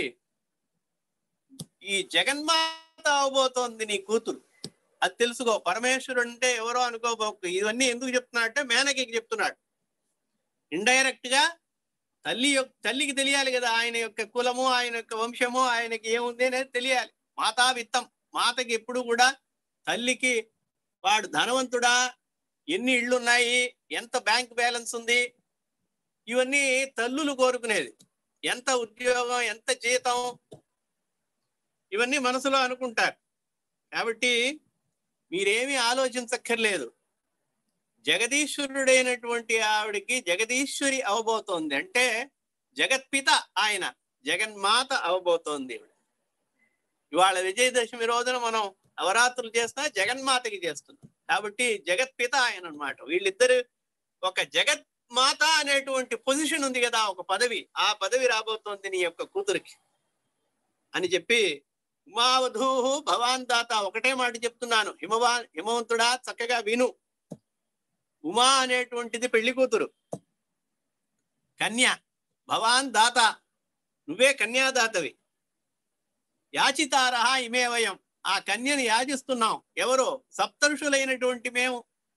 Speaker 1: ఈ జగన్మాత అవబోతోంది నీ కూతురు అది తెలుసుకో పరమేశ్వరుడు అంటే ఎవరో అనుకోబోకు ఇవన్నీ ఎందుకు చెప్తున్నాడు అంటే మేనకి చెప్తున్నాడు ఇండైరెక్ట్ గా తల్లి యొక్క తల్లికి తెలియాలి కదా ఆయన యొక్క కులము ఆయన యొక్క వంశము ఆయనకి ఏముంది అనేది తెలియాలి మాతా విత్తం మాతకి ఎప్పుడు కూడా తల్లికి వాడు ధనవంతుడా ఎన్ని ఇళ్ళు ఉన్నాయి ఎంత బ్యాంక్ బ్యాలెన్స్ ఉంది ఇవన్నీ తల్లులు కోరుకునేది ఎంత ఉద్యోగం ఎంత జీతం ఇవన్నీ మనసులో అనుకుంటారు కాబట్టి మీరేమీ ఆలోచించక్కర్లేదు జగదీశ్వరుడైనటువంటి ఆవిడికి జగదీశ్వరి అవబోతోంది అంటే జగత్పిత ఆయన జగన్మాత అవబోతోంది ఈవిడ. ఇవాళ విజయదశమి రోజున మనం నవరాత్రులు చేస్తున్నా జగన్మాతకి చేస్తున్నాం కాబట్టి జగత్పిత ఆయన అన్నమాట వీళ్ళిద్దరు ఒక జగత్మాత అనేటువంటి పొజిషన్ ఉంది కదా ఒక పదవి ఆ పదవి రాబోతోంది నీ యొక్క కూతురికి అని చెప్పి ఉమావధూ భవాన్ దాత ఒకటే మాట చెప్తున్నాను హిమవా హిమవంతుడా చక్కగా విను ఉమా అనేటువంటిది పెళ్లి కూతురు కన్య భవాన్ దాత నువ్వే కన్యాదాతవి యాచితారహ ఇమే వయం ఆ కన్యని యాచిస్తున్నాం ఎవరు సప్తరుషులైనటువంటి మేము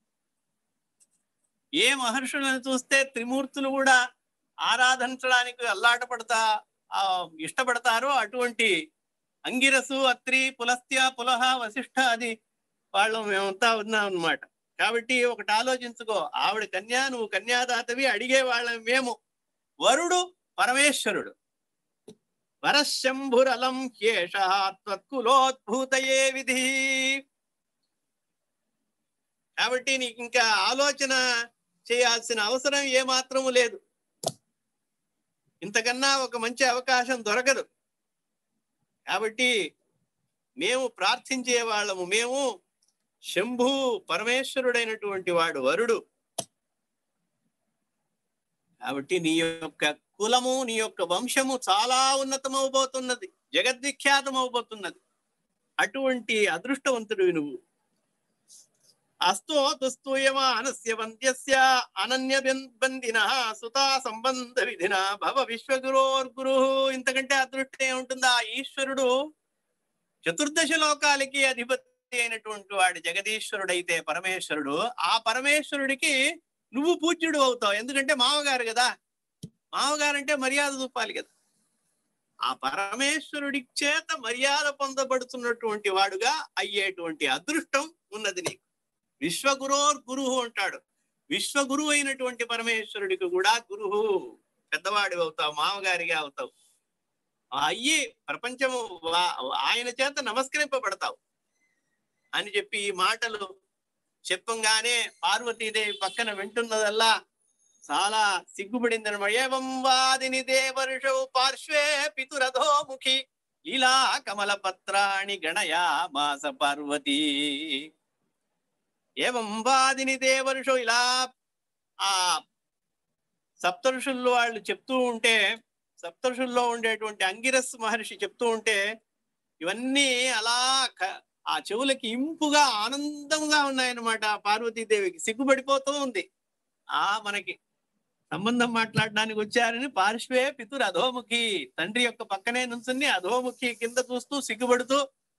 Speaker 1: ఏ మహర్షులను చూస్తే త్రిమూర్తులు కూడా ఆరాధించడానికి అల్లాటపడతా ఆ, ఇష్టపడతారో అటువంటి అంగిరసు అత్రి పులస్త్య పులహ వశిష్ఠ అది వాళ్ళు మేమంతా ఉన్నాం అన్నమాట కాబట్టి ఒకటి ఆలోచించుకో ఆవిడ కన్యా నువ్వు కన్యాదాతవి అడిగే వాళ్ళం మేము వరుడు పరమేశ్వరుడు వరశంభురలం హ్యేష త్వత్కులోద్భూతయే విధి కాబట్టి నీకు ఇంకా ఆలోచన చేయాల్సిన అవసరం ఏమాత్రము లేదు ఇంతకన్నా ఒక మంచి అవకాశం దొరకదు కాబట్టి మేము ప్రార్థించే వాళ్ళము మేము శంభు పరమేశ్వరుడైనటువంటి వాడు వరుడు కాబట్టి నీ యొక్క కులము నీ యొక్క వంశము చాలా ఉన్నతమవబోతున్నది జగద్విఖ్యాతమవబోతున్నది అటువంటి అదృష్టవంతుడివి నువ్వు అస్తో తుస్తూయమానస్య వంద్యస్య అనన్య బందిన సుతా సంబంధ విధిన భవ విశ్వగురోర్గురు ఇంతకంటే అదృష్టం ఏముంటుందా ఈశ్వరుడు చతుర్దశ లోకాలకి అధిపతి అయినటువంటి వాడు జగదీశ్వరుడైతే పరమేశ్వరుడు ఆ పరమేశ్వరుడికి నువ్వు పూజ్యుడు అవుతావు ఎందుకంటే మామగారు కదా మామగారు అంటే మర్యాద చూపాలి కదా ఆ పరమేశ్వరుడి చేత మర్యాద పొందబడుతున్నటువంటి వాడుగా అయ్యేటువంటి అదృష్టం ఉన్నది నీకు విశ్వగురోర్ గురువు అంటాడు విశ్వగురువు అయినటువంటి పరమేశ్వరుడికి కూడా గురువు పెద్దవాడి అవుతావు మామగారిగా అవుతావు అయ్యి ప్రపంచము వా- ఆయన చేత నమస్కరింపబడతావు అని చెప్పి ఈ మాటలు చెప్పంగానే పార్వతీదేవి పక్కన వింటున్నదల్లా చాలా సిగ్గుపడింది అనమాట ఏవం వాదిని దేవర్షౌ పార్శ్వే పితురధోముఖి లీలా కమల పత్రాణి గణయా మాస పార్వతీ ఏవం వాదిని దేవర్షో ఇలా ఆ సప్తఋషుల్లో వాళ్ళు చెప్తూ ఉంటే సప్తఋషుల్లో ఉండేటువంటి అంగిరస్ మహర్షి చెప్తూ ఉంటే ఇవన్నీ అలా క- ఆ చెవులకి ఇంపుగా ఆనందంగా ఉన్నాయన్నమాట పార్వతీదేవికి సిగ్గుపడిపోతూ ఉంది ఆ మనకి సంబంధం మాట్లాడడానికి వచ్చారని పార్శ్వే పితురు అధోముఖి తండ్రి యొక్క పక్కనే నుంచుని అధోముఖి కింద చూస్తూ సిగ్గుపడుతూ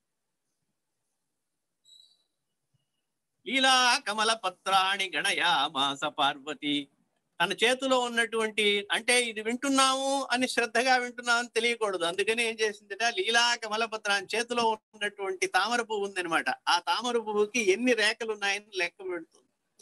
Speaker 1: లీలా కమల పత్రాణి గణయా మాస పార్వతి తన చేతిలో ఉన్నటువంటి అంటే ఇది వింటున్నాము అని శ్రద్ధగా వింటున్నాము అని తెలియకూడదు అందుకని ఏం చేసిందిట లీలా కమల పత్రాన్ని చేతిలో ఉన్నటువంటి తామర పువ్వు ఉందన్నమాట ఆ తామర పువ్వుకి ఎన్ని రేఖలు ఉన్నాయని లెక్క పెడుతుంది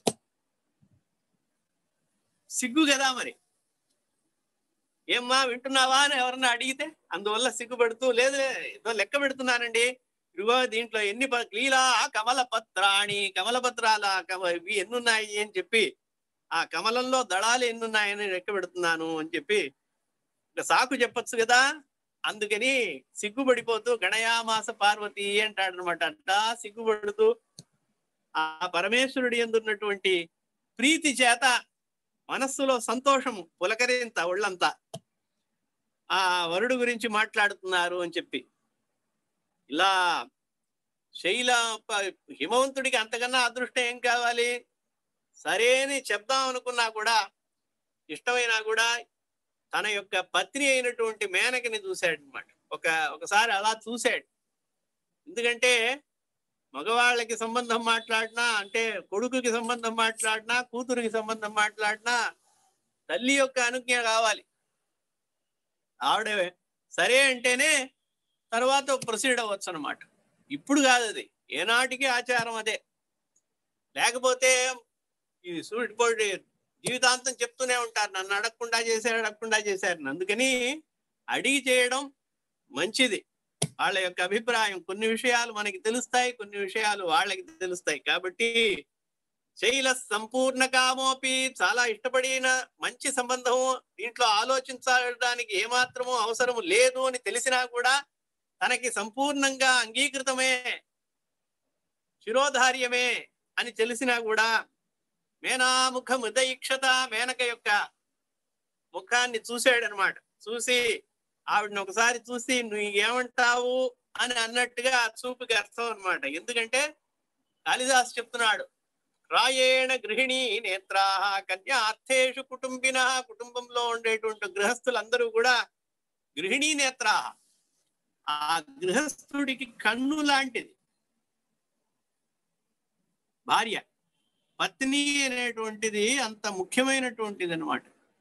Speaker 1: సిగ్గు కదా మరి ఏమ్మా వింటున్నావా అని ఎవరన్నా అడిగితే అందువల్ల సిగ్గుపడుతూ లేదు లేదు, ఏదో లెక్క పెడుతున్నానండి ఇదిగో దీంట్లో ఎన్ని ప- లీలా కమల పత్రాణి కమల పత్రాల కమ ఇవి ఎన్ని ఉన్నాయి అని చెప్పి ఆ కమలంలో దళాలు ఎన్ని ఉన్నాయని లెక్క పెడుతున్నాను అని చెప్పి ఇంకా సాకు చెప్పొచ్చు కదా అందుకని సిగ్గుపడిపోతూ గణయామాస పార్వతి అంటాడు అనమాట అంట సిగ్గుపడుతూ ఆ పరమేశ్వరుడి ఎందున్నటువంటి ప్రీతి చేత మనస్సులో సంతోషము పులకరింత ఒళ్ళంతా ఆ వరుడు గురించి మాట్లాడుతున్నారు అని చెప్పి ఇలా శైల ప- హిమవంతుడికి అంతకన్నా అదృష్టం ఏం కావాలి సరే అని చెప్దాం అనుకున్నా కూడా ఇష్టమైనా కూడా తన యొక్క పత్ని అయినటువంటి మేనకని చూశాడు అనమాట ఒక ఒకసారి అలా చూశాడు ఎందుకంటే మగవాళ్ళకి సంబంధం మాట్లాడినా అంటే కొడుకుకి సంబంధం మాట్లాడినా కూతురికి సంబంధం మాట్లాడినా తల్లి యొక్క అనుజ్ఞ కావాలి ఆవిడ సరే అంటేనే తర్వాత ప్రొసీడ్ అవ్వచ్చు అనమాట ఇప్పుడు కాదు అది ఏనాటికి ఆచారం అదే లేకపోతే ఈ సూటిపోటి జీవితాంతం చెప్తూనే ఉంటారు నన్ను అడగకుండా చేశారు అడగకుండా చేశారు అందుకని అడిగి చేయడం మంచిది వాళ్ళ యొక్క అభిప్రాయం కొన్ని విషయాలు మనకి తెలుస్తాయి కొన్ని విషయాలు వాళ్ళకి తెలుస్తాయి కాబట్టి శైల సంపూర్ణ కామోపి చాలా ఇష్టపడిన మంచి సంబంధము దీంట్లో ఆలోచించడానికి ఏమాత్రము అవసరం లేదు అని తెలిసినా కూడా తనకి సంపూర్ణంగా అంగీకృతమే శిరోధార్యమే అని తెలిసినా కూడా మేనాముఖ ముదైక్షత మేనక యొక్క ముఖాన్ని చూశాడనమాట చూసి ఆవిడని ఒకసారి చూసి నువ్వు ఏమంటావు అని అన్నట్టుగా ఆ చూపుకి అర్థం అన్నమాట ఎందుకంటే కాళిదాస్ చెప్తున్నాడు రాయేణ గృహిణి నేత్రా కన్యా అర్థేషు కుటుంబిన కుటుంబంలో ఉండేటువంటి గృహస్థులందరూ కూడా గృహిణీ నేత్రా ఆ గృహస్థుడికి కన్ను లాంటిది భార్య పత్ని అనేటువంటిది అంత ముఖ్యమైనటువంటిది అనమాట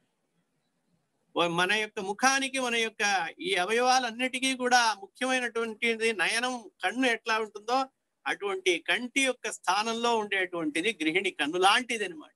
Speaker 1: మన యొక్క ముఖానికి మన యొక్క ఈ అవయవాలన్నిటికీ కూడా ముఖ్యమైనటువంటిది నయనం కన్ను ఎట్లా ఉంటుందో అటువంటి కంటి యొక్క స్థానంలో ఉండేటువంటిది గృహిణి కన్ను లాంటిది అనమాట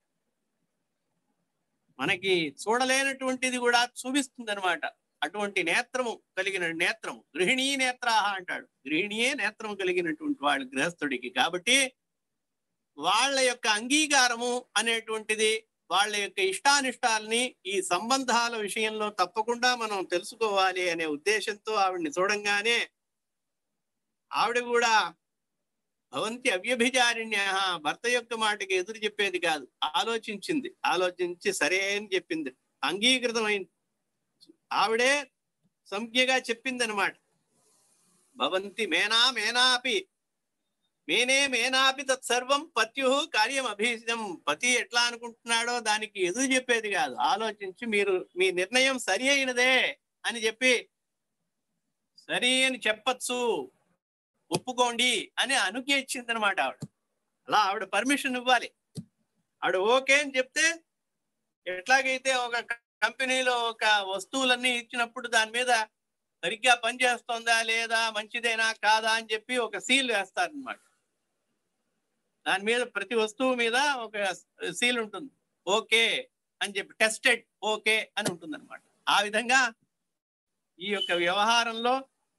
Speaker 1: మనకి చూడలేనటువంటిది కూడా చూపిస్తుంది అనమాట అటువంటి నేత్రము కలిగిన నేత్రము గృహిణీ నేత్రాహ అంటాడు గృహిణియే నేత్రము కలిగినటువంటి వాళ్ళు గృహస్థుడికి కాబట్టి వాళ్ళ యొక్క అంగీకారము అనేటువంటిది వాళ్ళ యొక్క ఇష్టానిష్టాలని ఈ సంబంధాల విషయంలో తప్పకుండా మనం తెలుసుకోవాలి అనే ఉద్దేశంతో ఆవిడ్ని చూడంగానే ఆవిడ కూడా భవంతి అవ్యభిచారిణ్య భర్త యొక్క మాటకి ఎదురు చెప్పేది కాదు ఆలోచించింది ఆలోచించి సరే అని చెప్పింది అంగీకృతమైంది ఆవిడే సంజ్ఞగా చెప్పింది అనమాట భవంతి మేనా మేనాపి మేనే మేనాపి తత్సర్వం పత్యు కార్యం అభీష్టం పతి ఎట్లా అనుకుంటున్నాడో దానికి ఎదురు చెప్పేది కాదు ఆలోచించి మీరు మీ నిర్ణయం సరి అయినదే అని చెప్పి సరి అని చెప్పచ్చు ఒప్పుకోండి అని అనుజ్ఞ ఇచ్చింది అనమాట ఆవిడ అలా ఆవిడ పర్మిషన్ ఇవ్వాలి ఆవిడ ఓకే అని చెప్తే ఎట్లాగైతే ఒక కంపెనీలో ఒక వస్తువులన్నీ ఇచ్చినప్పుడు దాని మీద సరిగ్గా పనిచేస్తుందా లేదా మంచిదేనా కాదా అని చెప్పి ఒక సీల్ వేస్తారనమాట దాని మీద ప్రతి వస్తువు మీద ఒక సీల్ ఉంటుంది ఓకే అని చెప్పి టెస్టెడ్ ఓకే అని ఉంటుంది అనమాట ఆ విధంగా ఈ యొక్క వ్యవహారంలో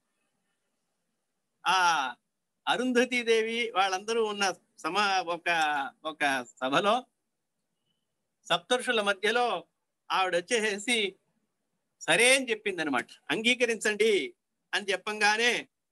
Speaker 1: ఆ అరుంధతి దేవి వాళ్ళందరూ ఉన్న సమా ఒక ఒక సభలో సప్తర్షుల మధ్యలో ఆవిడ వచ్చేసేసి సరే అని చెప్పింది అనమాట అంగీకరించండి అని చెప్పంగానే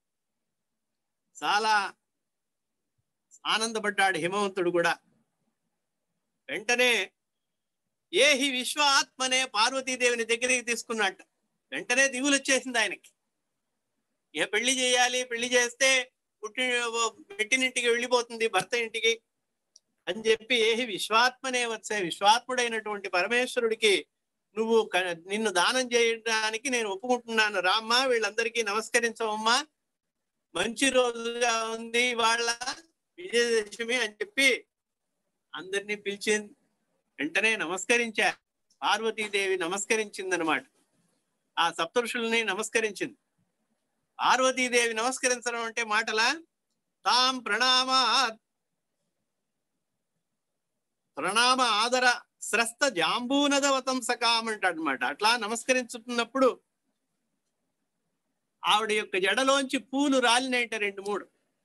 Speaker 1: చాలా ఆనందపడ్డాడు హిమవంతుడు కూడా వెంటనే ఏ హి విశ్వాత్మనే పార్వతీదేవిని దగ్గరికి తీసుకున్నట్ట వెంటనే దిగులు వచ్చేసింది ఆయనకి ఇక పెళ్లి చేయాలి పెళ్లి చేస్తే పుట్టి పెట్టినింటికి వెళ్ళిపోతుంది భర్త ఇంటికి అని చెప్పి ఏహి విశ్వాత్మనే వచ్చే విశ్వాత్ముడైనటువంటి పరమేశ్వరుడికి నువ్వు క- నిన్ను దానం చేయడానికి నేను ఒప్పుకుంటున్నాను రామ్మా వీళ్ళందరికీ నమస్కరించవమ్మా మంచి రోజుగా ఉంది వాళ్ళ విజయదశమి అని చెప్పి అందరినీ పిలిచి వెంటనే నమస్కరించారు పార్వతీదేవి నమస్కరించిందనమాట ఆ సప్తఋషుల్ని నమస్కరించింది పార్వతీదేవి నమస్కరించడం అంటే మాటలా తాం ప్రణామ ప్రణామ ఆదర స్రస్త జాంబూనదవతం సకాం అంటాడు అనమాట అట్లా నమస్కరించుతున్నప్పుడు ఆవిడ యొక్క జడలోంచి పూలు రాలినాయట రెండు మూడు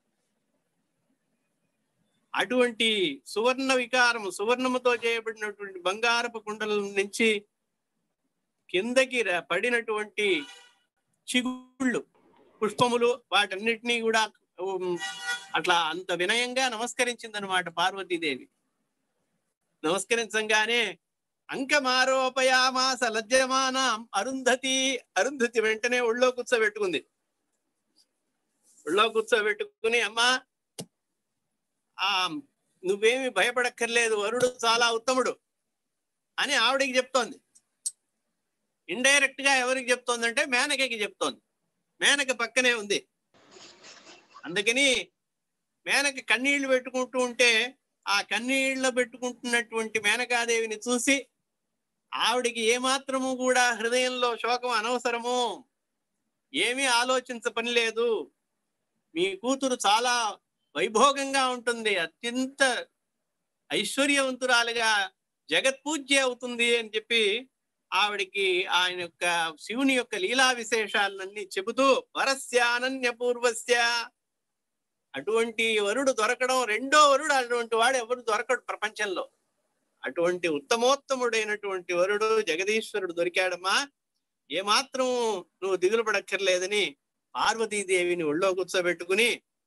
Speaker 1: అటువంటి సువర్ణ వికారము సువర్ణముతో చేయబడినటువంటి బంగారపు కుండల నుంచి కిందకి ర- పడినటువంటి చిగుళ్ళు పుష్పములు వాటన్నిటినీ కూడా ఉమ్, అట్లా అంత వినయంగా నమస్కరించింది అనమాట పార్వతీదేవి నమస్కరించంగానే అంకమారోపయామాస లజ్జమానం అరుంధతి అరుంధతి వెంటనే ఒళ్ళో కూర్చోబెట్టుకుంది ఒళ్ళో కూర్చోబెట్టుకుని అమ్మా ఆ నువ్వేమి భయపడక్కర్లేదు వరుడు చాలా ఉత్తముడు అని ఆవిడికి చెప్తోంది ఇండైరెక్ట్ గా ఎవరికి చెప్తోందంటే మేనకకి చెప్తోంది మేనక పక్కనే ఉంది అందుకని మేనక కన్నీళ్లు పెట్టుకుంటూ ఉంటే ఆ కన్నీళ్లు పెట్టుకుంటున్నటువంటి మేనకాదేవిని చూసి ఆవిడికి ఏమాత్రము కూడా హృదయంలో శోకం అనవసరము ఏమీ ఆలోచించ పని లేదు మీ కూతురు చాలా వైభోగంగా ఉంటుంది అత్యంత ఐశ్వర్యవంతురాలుగా జగత్పూజ్య అవుతుంది అని చెప్పి ఆవిడికి ఆయన యొక్క శివుని యొక్క లీలా విశేషాలన్నీ చెబుతూ వరస్యానన్య పూర్వస్య అటువంటి వరుడు దొరకడం రెండో వరుడు అటువంటి వాడు ఎవరు దొరకడు ప్రపంచంలో అటువంటి ఉత్తమోత్తముడైనటువంటి వరుడు జగదీశ్వరుడు దొరికాడమ్మా ఏమాత్రం నువ్వు దిగులు పడక్కర్లేదని పార్వతీదేవిని ఒళ్ళో కూర్చోబెట్టుకుని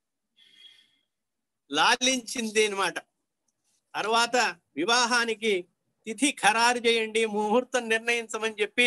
Speaker 1: లాలించింది అనమాట తర్వాత వివాహానికి తిథి ఖరారు చేయండి ముహూర్తం నిర్ణయించమని చెప్పి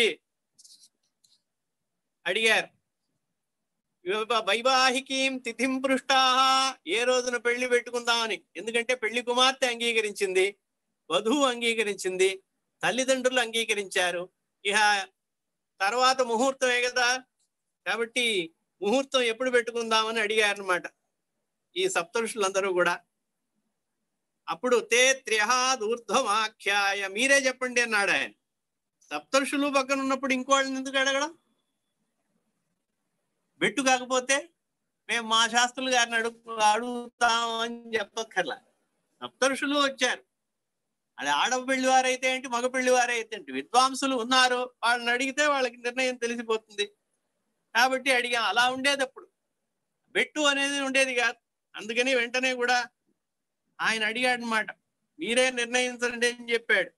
Speaker 1: అడిగారు వివ- వైవాహికీం తిథిం పృష్టా ఏ రోజున పెళ్లి పెట్టుకుందామని ఎందుకంటే పెళ్లి కుమార్తె అంగీకరించింది వధువు అంగీకరించింది తల్లిదండ్రులు అంగీకరించారు ఇహ తర్వాత ముహూర్తమే కదా కాబట్టి ముహూర్తం ఎప్పుడు పెట్టుకుందామని అడిగారు అనమాట ఈ సప్తఋషులందరూ కూడా అప్పుడు తే త్ర్యహాదూర్ధ్వమాఖ్యాయ మీరే చెప్పండి అన్నాడు ఆయన సప్తఋషులు పక్కన ఉన్నప్పుడు ఇంకోళ్ళని ఎందుకు అడగడం బెట్టు కాకపోతే మేము మా శాస్త్రులు గారిని అడుగు అడుగుతాం అని చెప్పక్కర్లా సప్తఋషులు వచ్చారు అది ఆడపెళ్లి వారైతే ఏంటి మగ పెళ్లి వారైతే ఏంటి విద్వాంసులు ఉన్నారు వాళ్ళని అడిగితే వాళ్ళకి నిర్ణయం తెలిసిపోతుంది కాబట్టి అడిగాం అలా ఉండేది అప్పుడు బెట్టు అనేది ఉండేది కాదు అందుకని వెంటనే కూడా ఆయన అడిగాడు అనమాట మీరే నిర్ణయించండి అని చెప్పాడు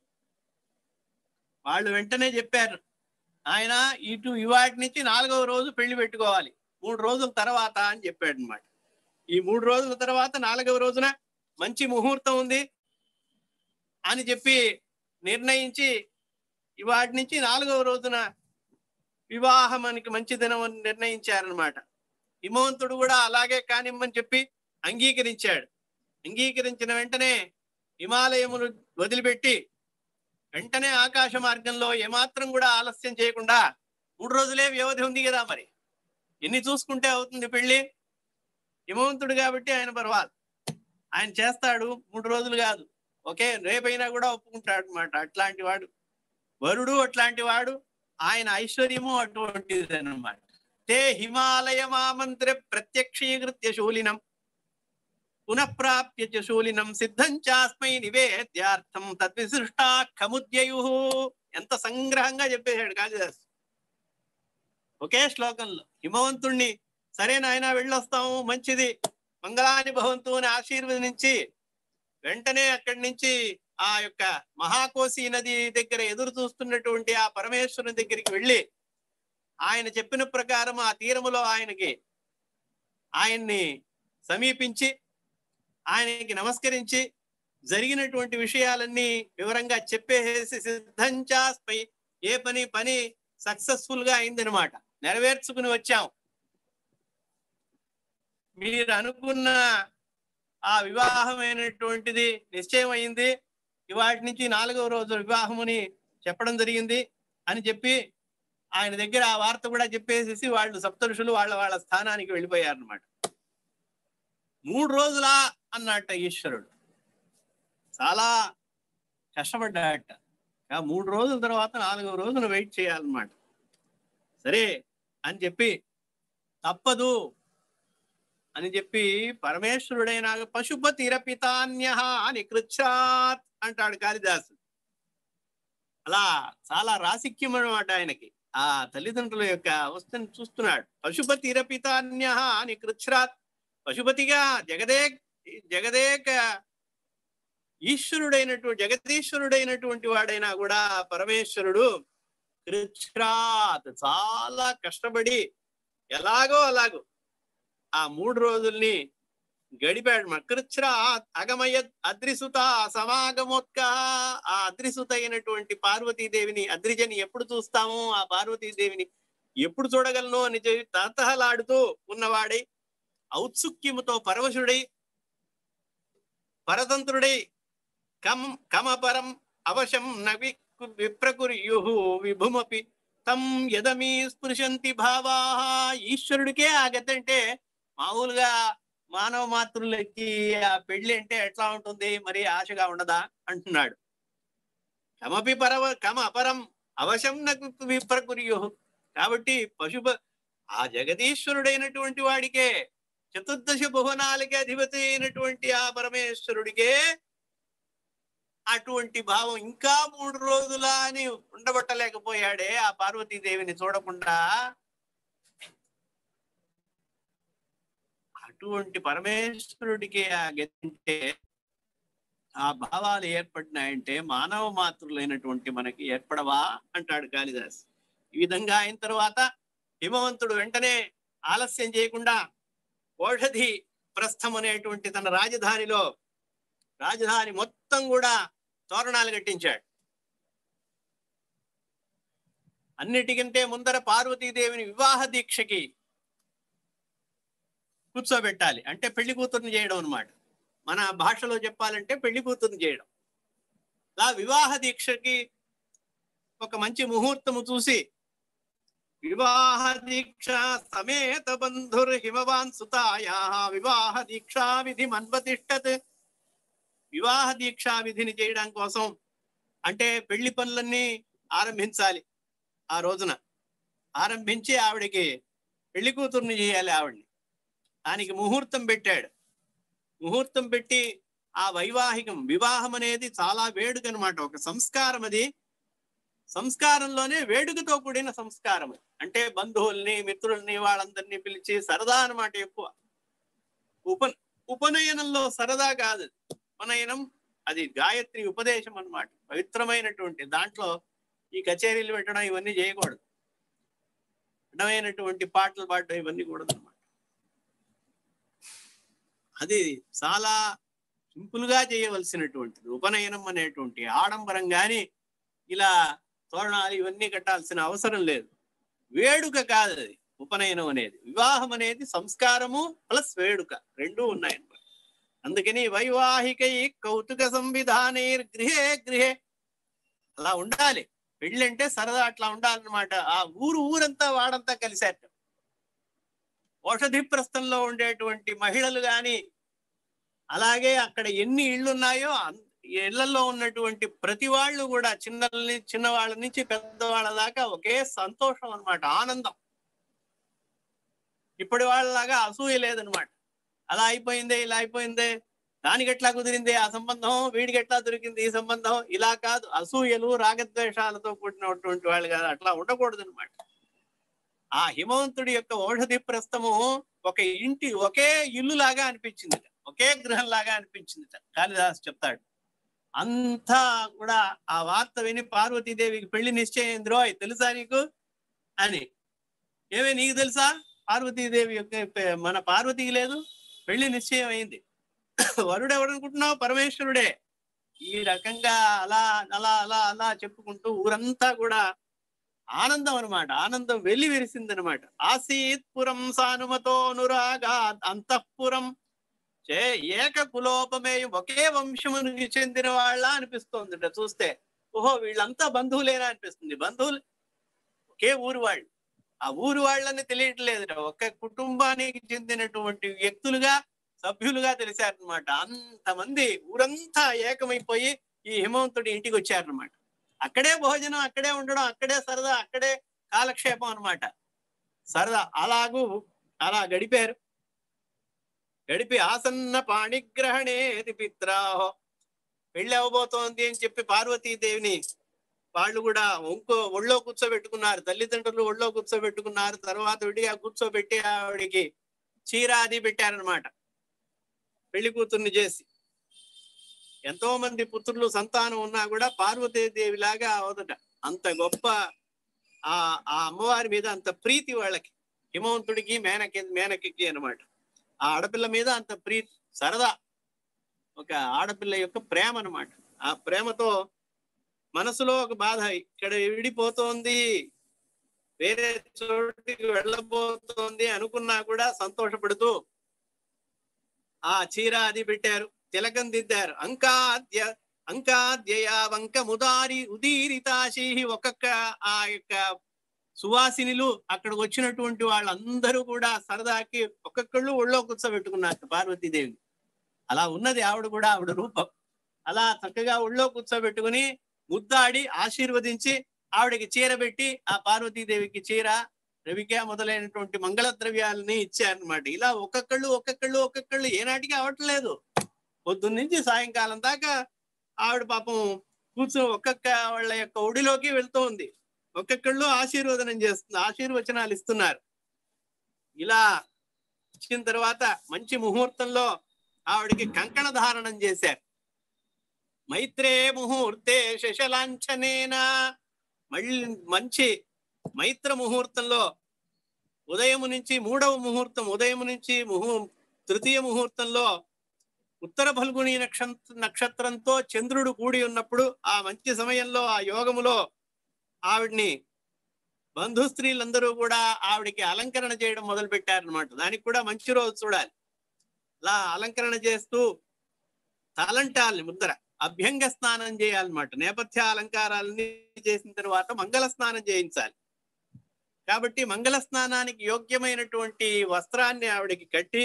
Speaker 1: వాళ్ళు వెంటనే చెప్పారు ఆయన ఇటు ఇవాటి నుంచి నాలుగవ రోజు పెళ్లి పెట్టుకోవాలి మూడు రోజుల తర్వాత అని చెప్పాడు అనమాట ఈ మూడు రోజుల తర్వాత నాలుగవ రోజున మంచి ముహూర్తం ఉంది అని చెప్పి నిర్ణయించి ఇవాటి నుంచి నాలుగవ రోజున వివాహం మనకి మంచి దినం అని నిర్ణయించారనమాట హిమవంతుడు కూడా అలాగే కానిమ్మని చెప్పి అంగీకరించాడు అంగీకరించిన వెంటనే హిమాలయములు వదిలిపెట్టి వెంటనే ఆకాశ మార్గంలో ఏమాత్రం కూడా ఆలస్యం చేయకుండా మూడు రోజులే వ్యవధి ఉంది కదా మరి ఎన్ని చూసుకుంటే అవుతుంది పెళ్లి హిమవంతుడు కాబట్టి ఆయన పర్వాలేదు ఆయన చేస్తాడు మూడు రోజులు కాదు ఒకే రేపైనా కూడా ఒప్పుకుంటాడు అనమాట అట్లాంటి వాడు వరుడు అట్లాంటి వాడు ఆయన ఐశ్వర్యము అటువంటిది అనమాట తే హిమాలయ మామంత్ర ప్రత్యక్షీకృత్య శూలినం పునఃప్రాప్య చ శూలినం సిద్ధం చాస్మై నివేద్యార్థం తద్విశిష్టా ఖముద్యయు ఎంత సంగ్రహంగా చెప్పేశాడు కాళిదాస్ ఒకే శ్లోకంలో హిమవంతుణ్ణి సరే నాయన వెళ్ళొస్తాము మంచిది మంగళాని భవంతు అని ఆశీర్వదించి వెంటనే అక్కడి నుంచి ఆ యొక్క మహాకోశి నది దగ్గర ఎదురు చూస్తున్నటువంటి ఆ పరమేశ్వరుని దగ్గరికి వెళ్ళి ఆయన చెప్పిన ప్రకారం ఆ తీరములో ఆయనకి ఆయన్ని సమీపించి ఆయనకి నమస్కరించి జరిగినటువంటి విషయాలన్నీ వివరంగా చెప్పేసి సిద్ధంచాస్పై ఏ పని పని సక్సెస్ఫుల్ గా అయిందనమాట నెరవేర్చుకుని వచ్చాం మీరు అనుకున్న ఆ వివాహమైనటువంటిది నిశ్చయం అయింది ఇవాటి నుంచి నాలుగవ రోజు వివాహముని చెప్పడం జరిగింది అని చెప్పి ఆయన దగ్గర ఆ వార్త కూడా చెప్పేసేసి వాళ్ళు సప్తరుషులు వాళ్ళ వాళ్ళ స్థానానికి వెళ్ళిపోయారు అనమాట మూడు రోజులా అన్నట్ట ఈశ్వరుడు చాలా కష్టపడ్డాట ఆ మూడు రోజుల తర్వాత నాలుగవ రోజున వెయిట్ చేయాలన్నమాట సరే అని చెప్పి తప్పదు అని చెప్పి పరమేశ్వరుడైన పశుపతిరపితాన్య అని కృచ్చాత్ అంటాడు కాళిదాసు అలా చాలా రాసిక్యం అనమాట ఆయనకి ఆ తల్లిదండ్రుల యొక్క అవస్థను చూస్తున్నాడు పశుపతిరపితాన్య అని కృచ్ఛ్రాత్ పశుపతిగా జగదే జగదేక ఈశ్వరుడైనటువంటి జగదీశ్వరుడైనటువంటి వాడైనా కూడా పరమేశ్వరుడు కృచ్ఛ్రాత్ చాలా కష్టపడి ఎలాగో అలాగో ఆ మూడు రోజుల్ని గడిపాడు మకృచ్ఛ్ర అగమయ అద్రిసుత సమాగమోత్క ఆ అద్రిసుత అయినటువంటి పార్వతీదేవిని అద్రిజని ఎప్పుడు చూస్తాము ఆ పార్వతీదేవిని ఎప్పుడు చూడగలను అని చెప్పి తహతహలాడుతూ ఉన్నవాడై ఔత్సుక్యముతో పరవశుడై పరతంత్రుడై కం కమపరం అవశం నవి విప్రకుర్యు విభుమపి తం యదమీ స్పృశంతి భావా ఈశ్వరుడికే ఆ గతి అంటే మామూలుగా మానవ మాతృలకి ఆ పెళ్లి అంటే ఎట్లా ఉంటుంది మరి ఆశగా ఉండదా అంటున్నాడు కమపి పరవ కమ అపరం అవశం నకు విప్రకుర్యు కాబట్టి పశుప ఆ జగదీశ్వరుడైనటువంటి వాడికే చతుర్దశ భువనాలకి అధిపతి అయినటువంటి ఆ పరమేశ్వరుడికే అటువంటి భావం ఇంకా మూడు రోజుల అని ఉండబట్టలేకపోయాడే ఆ పార్వతీదేవిని చూడకుండా అటువంటి పరమేశ్వరుడికి ఆ గతింటే ఆ భావాలు ఏర్పడినాయంటే మానవ మాతృలైనటువంటి మనకి ఏర్పడవా అంటాడు కాళిదాస్ ఈ విధంగా అయిన తర్వాత హిమవంతుడు వెంటనే ఆలస్యం చేయకుండా ఓషధి ప్రస్థం అనేటువంటి తన రాజధానిలో రాజధాని మొత్తం కూడా తోరణాలు కట్టించాడు అన్నిటికంటే ముందర పార్వతీదేవిని వివాహ దీక్షకి కూర్చోబెట్టాలి అంటే పెళ్లి కూతుర్ని చేయడం అన్నమాట మన భాషలో చెప్పాలంటే పెళ్లి కూతుర్ని చేయడం ఆ వివాహ దీక్షకి ఒక మంచి ముహూర్తము చూసి వివాహ దీక్ష సమేత బంధుర్ హిమవాన్ సుతాయా వివాహ దీక్షా విధి మన్వతిష్టత్ వివాహ దీక్షా విధిని చేయడం కోసం అంటే పెళ్లి పనులన్నీ ఆరంభించాలి ఆ రోజున ఆరంభించి ఆవిడకి పెళ్లి కూతుర్ని చేయాలి ఆవిడ్ని దానికి ముహూర్తం పెట్టాడు ముహూర్తం పెట్టి ఆ వైవాహికం వివాహం అనేది చాలా వేడుక అనమాట ఒక సంస్కారం అది సంస్కారంలోనే వేడుకతో కూడిన సంస్కారం అది. అంటే బంధువుల్ని మిత్రుల్ని వాళ్ళందరినీ పిలిచి సరదా అన్నమాట ఎక్కువ ఉప ఉపనయనంలో సరదా కాదు అది. ఉపనయనం అది గాయత్రి ఉపదేశం అన్నమాట పవిత్రమైనటువంటి దాంట్లో ఈ కచేరీలు పెట్టడం ఇవన్నీ చేయకూడదు అడ్డమైనటువంటి పాటలు పాడడం ఇవన్నీ కూడదు అనమాట అది చాలా సింపుల్ గా చేయవలసినటువంటిది ఉపనయనం అనేటువంటి ఆడంబరం గాని ఇలా తోరణాలు ఇవన్నీ కట్టాల్సిన అవసరం లేదు వేడుక కాదు అది ఉపనయనం అనేది వివాహం అనేది సంస్కారము ప్లస్ వేడుక రెండూ ఉన్నాయన్నమాట అందుకని వైవాహికై కౌతుక సంవిధానైర్ గృహే గృహే అలా ఉండాలి పెళ్ళంటే సరదా అట్లా ఉండాలన్నమాట ఆ ఊరు ఊరంతా వాడంతా కలిశారు ఔషధి ప్రస్థంలో ఉండేటువంటి మహిళలు గాని అలాగే అక్కడ ఎన్ని ఇళ్ళు ఉన్నాయో అన్- ఇళ్లలో ఉన్నటువంటి ప్రతి వాళ్ళు కూడా చిన్నల్ని చిన్నవాళ్ళ నుంచి పెద్దవాళ్ళ దాకా ఒకే సంతోషం అన్నమాట ఆనందం ఇప్పటి వాళ్ళలాగా అసూయ లేదనమాట అలా అయిపోయిందే ఇలా అయిపోయిందే దానికి ఎట్లా కుదిరింది ఆ సంబంధం వీడికి ఎట్లా దొరికింది ఈ సంబంధం ఇలా కాదు అసూయలు రాగద్వేషాలతో కూడినటువంటి వాళ్ళు కాదు అట్లా ఉండకూడదు అనమాట ఆ హిమవంతుడి యొక్క ఔషధి ప్రస్థము ఒక ఇంటి ఒకే ఇల్లు లాగా అనిపించింది ఒకే గృహం లాగా అనిపించింది కాళిదాస్ చెప్తాడు అంతా కూడా ఆ వార్త విని పార్వతీదేవికి పెళ్లి నిశ్చయింది రోయ్ తెలుసా నీకు అని ఏమే నీకు తెలుసా పార్వతీదేవి యొక్క పె- మన పార్వతికి లేదు పెళ్లి నిశ్చయం అయింది వరుడు ఎవడనుకుంటున్నావు పరమేశ్వరుడే ఈ రకంగా అలా అలా అలా అలా చెప్పుకుంటూ ఊరంతా కూడా ఆనందం అన్నమాట ఆనందం వెళ్లి విరిసింది అనమాట ఆసీత్ పురం సానుమతో అనురాగా అంతఃపురం చే ఏక కులోపమే ఒకే వంశమునికి చెందిన వాళ్ళ అనిపిస్తోంది చూస్తే ఓహో వీళ్ళంతా బంధువులేనా అనిపిస్తుంది బంధువులు ఒకే ఊరు వాళ్ళు ఆ ఊరు వాళ్ళని తెలియట్లేదు ఒకే కుటుంబానికి చెందినటువంటి వ్యక్తులుగా సభ్యులుగా తెలిసారనమాట అంతమంది ఊరంతా ఏకమైపోయి ఈ హిమవంతుడి ఇంటికి వచ్చారనమాట అక్కడే భోజనం అక్కడే ఉండడం అక్కడే సరదా అక్కడే కాలక్షేపం అన్నమాట సరదా అలాగూ అలా గడిపారు గడిపి ఆసన్న పాణిగ్రహణేది పిత్రాహో పెళ్లి అవ్వబోతోంది అని చెప్పి పార్వతీదేవిని వాళ్ళు కూడా ఇంకో ఒళ్ళో కూర్చోబెట్టుకున్నారు తల్లిదండ్రులు ఒళ్ళో కూర్చోబెట్టుకున్నారు తర్వాత విడిగా కూర్చోబెట్టి ఆవిడికి చీర అది పెట్టారనమాట పెళ్లి కూతుర్ని చేసి ఎంతో మంది పుత్రులు సంతానం ఉన్నా కూడా పార్వతీదేవి లాగా అవదట అంత గొప్ప ఆ ఆ అమ్మవారి మీద అంత ప్రీతి వాళ్ళకి హిమవంతుడికి మేనకి మేనకి అన్నమాట ఆ ఆడపిల్ల మీద అంత ప్రీతి సరదా ఒక ఆడపిల్ల యొక్క ప్రేమ అన్నమాట ఆ ప్రేమతో మనసులో ఒక బాధ ఇక్కడ విడిపోతోంది వేరే చోటికి వెళ్ళబోతోంది అనుకున్నా కూడా సంతోషపడుతూ ఆ చీర అది పెట్టారు తిలకం దిద్దారు అంకాద్య అంకాద్యయ వంక ముదారి ఉదీరితాశి ఒక్కొక్క ఆ యొక్క సువాసినిలు అక్కడికి వచ్చినటువంటి వాళ్ళందరూ కూడా సరదాకి ఒక్కొక్కళ్ళు ఒళ్ళో కూర్చోబెట్టుకున్నారు పార్వతీదేవి అలా ఉన్నది ఆవిడ కూడా ఆవిడ రూపం అలా చక్కగా ఒళ్ళో కూర్చోబెట్టుకుని ముద్దాడి ఆశీర్వదించి ఆవిడకి చీర పెట్టి ఆ పార్వతీదేవికి చీర రవిక మొదలైనటువంటి మంగళ ద్రవ్యాలని ఇచ్చారనమాట ఇలా ఒక్కొక్కళ్ళు ఒక్కొక్కళ్ళు ఒక్కొక్కళ్ళు ఏనాటికి అవట్లేదు పొద్దున్న నుంచి సాయంకాలం దాకా ఆవిడ పాపం కూర్చో ఒక్కొక్క వాళ్ళ యొక్క ఒడిలోకి వెళ్తూ ఉంది ఒక్కొక్కళ్ళు ఆశీర్వదనం చేస్తుంది ఆశీర్వచనాలు ఇస్తున్నారు ఇలా ఇచ్చిన తర్వాత మంచి ముహూర్తంలో ఆవిడకి కంకణ ధారణం చేశారు మైత్రే ముహూర్తే శశలాంఛనేన మళ్ళీ మంచి మైత్ర ముహూర్తంలో ఉదయం నుంచి మూడవ ముహూర్తం ఉదయం నుంచి ముహూ తృతీయ ముహూర్తంలో ఉత్తర ఫల్గుని నక్షత్ర నక్షత్రంతో చంద్రుడు కూడి ఉన్నప్పుడు ఆ మంచి సమయంలో ఆ యోగములో ఆవిడ్ని బంధు స్త్రీలందరూ కూడా ఆవిడికి అలంకరణ చేయడం మొదలు పెట్టారనమాట దానికి కూడా మంచి రోజు చూడాలి అలా అలంకరణ చేస్తూ తలంటాలని ముద్దర అభ్యంగ స్నానం చేయాలన్నమాట నేపథ్య అలంకారాలని చేసిన తర్వాత మంగళ స్నానం చేయించాలి కాబట్టి మంగళ స్నానానికి యోగ్యమైనటువంటి వస్త్రాన్ని ఆవిడకి కట్టి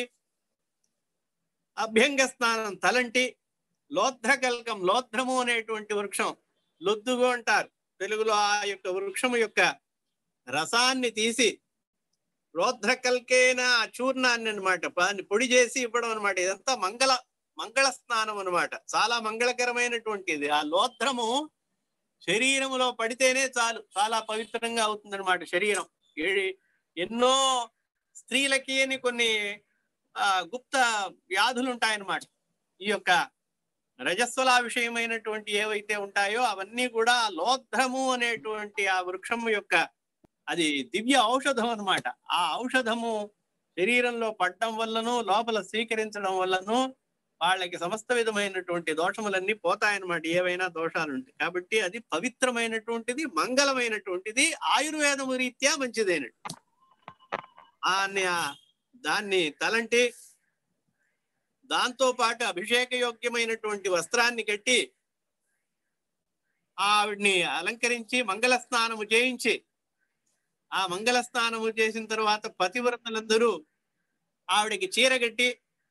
Speaker 1: అభ్యంగ స్నానం తలంటి లోధ్రకల్కం లోధ్రము అనేటువంటి వృక్షం లొద్దుగు అంటారు తెలుగులో ఆ యొక్క వృక్షము యొక్క రసాన్ని తీసి రోధ్రకల్కేన ఆ చూర్ణాన్ని అనమాట పొడి చేసి ఇవ్వడం అనమాట ఇదంతా మంగళ మంగళ స్నానం అనమాట చాలా మంగళకరమైనటువంటిది ఆ లోధ్రము శరీరములో పడితేనే చాలు చాలా పవిత్రంగా అవుతుంది అనమాట శరీరం ఏ- ఎన్నో స్త్రీలకి అని కొన్ని ఆ గుప్త వ్యాధులు ఉంటాయన్నమాట ఈ యొక్క రజస్వల విషయమైనటువంటి ఏవైతే ఉంటాయో అవన్నీ కూడా లోధ్రము అనేటువంటి ఆ వృక్షం యొక్క అది దివ్య ఔషధం అన్నమాట ఆ ఔషధము శరీరంలో పడటం వల్లను లోపల స్వీకరించడం వల్లను వాళ్ళకి సమస్త విధమైనటువంటి దోషములన్నీ పోతాయన్నమాట ఏవైనా దోషాలు ఉంటాయి కాబట్టి అది పవిత్రమైనటువంటిది మంగళమైనటువంటిది ఆయుర్వేదము రీత్యా మంచిదైనట్టు ఆ దాన్ని తలంటి దాంతో పాటు అభిషేక యోగ్యమైనటువంటి వస్త్రాన్ని కట్టి ఆవిడ్ని అలంకరించి మంగళ స్నానము చేయించి ఆ మంగళ స్నానము చేసిన తర్వాత పతివ్రతలందరూ ఆవిడకి చీర కట్టి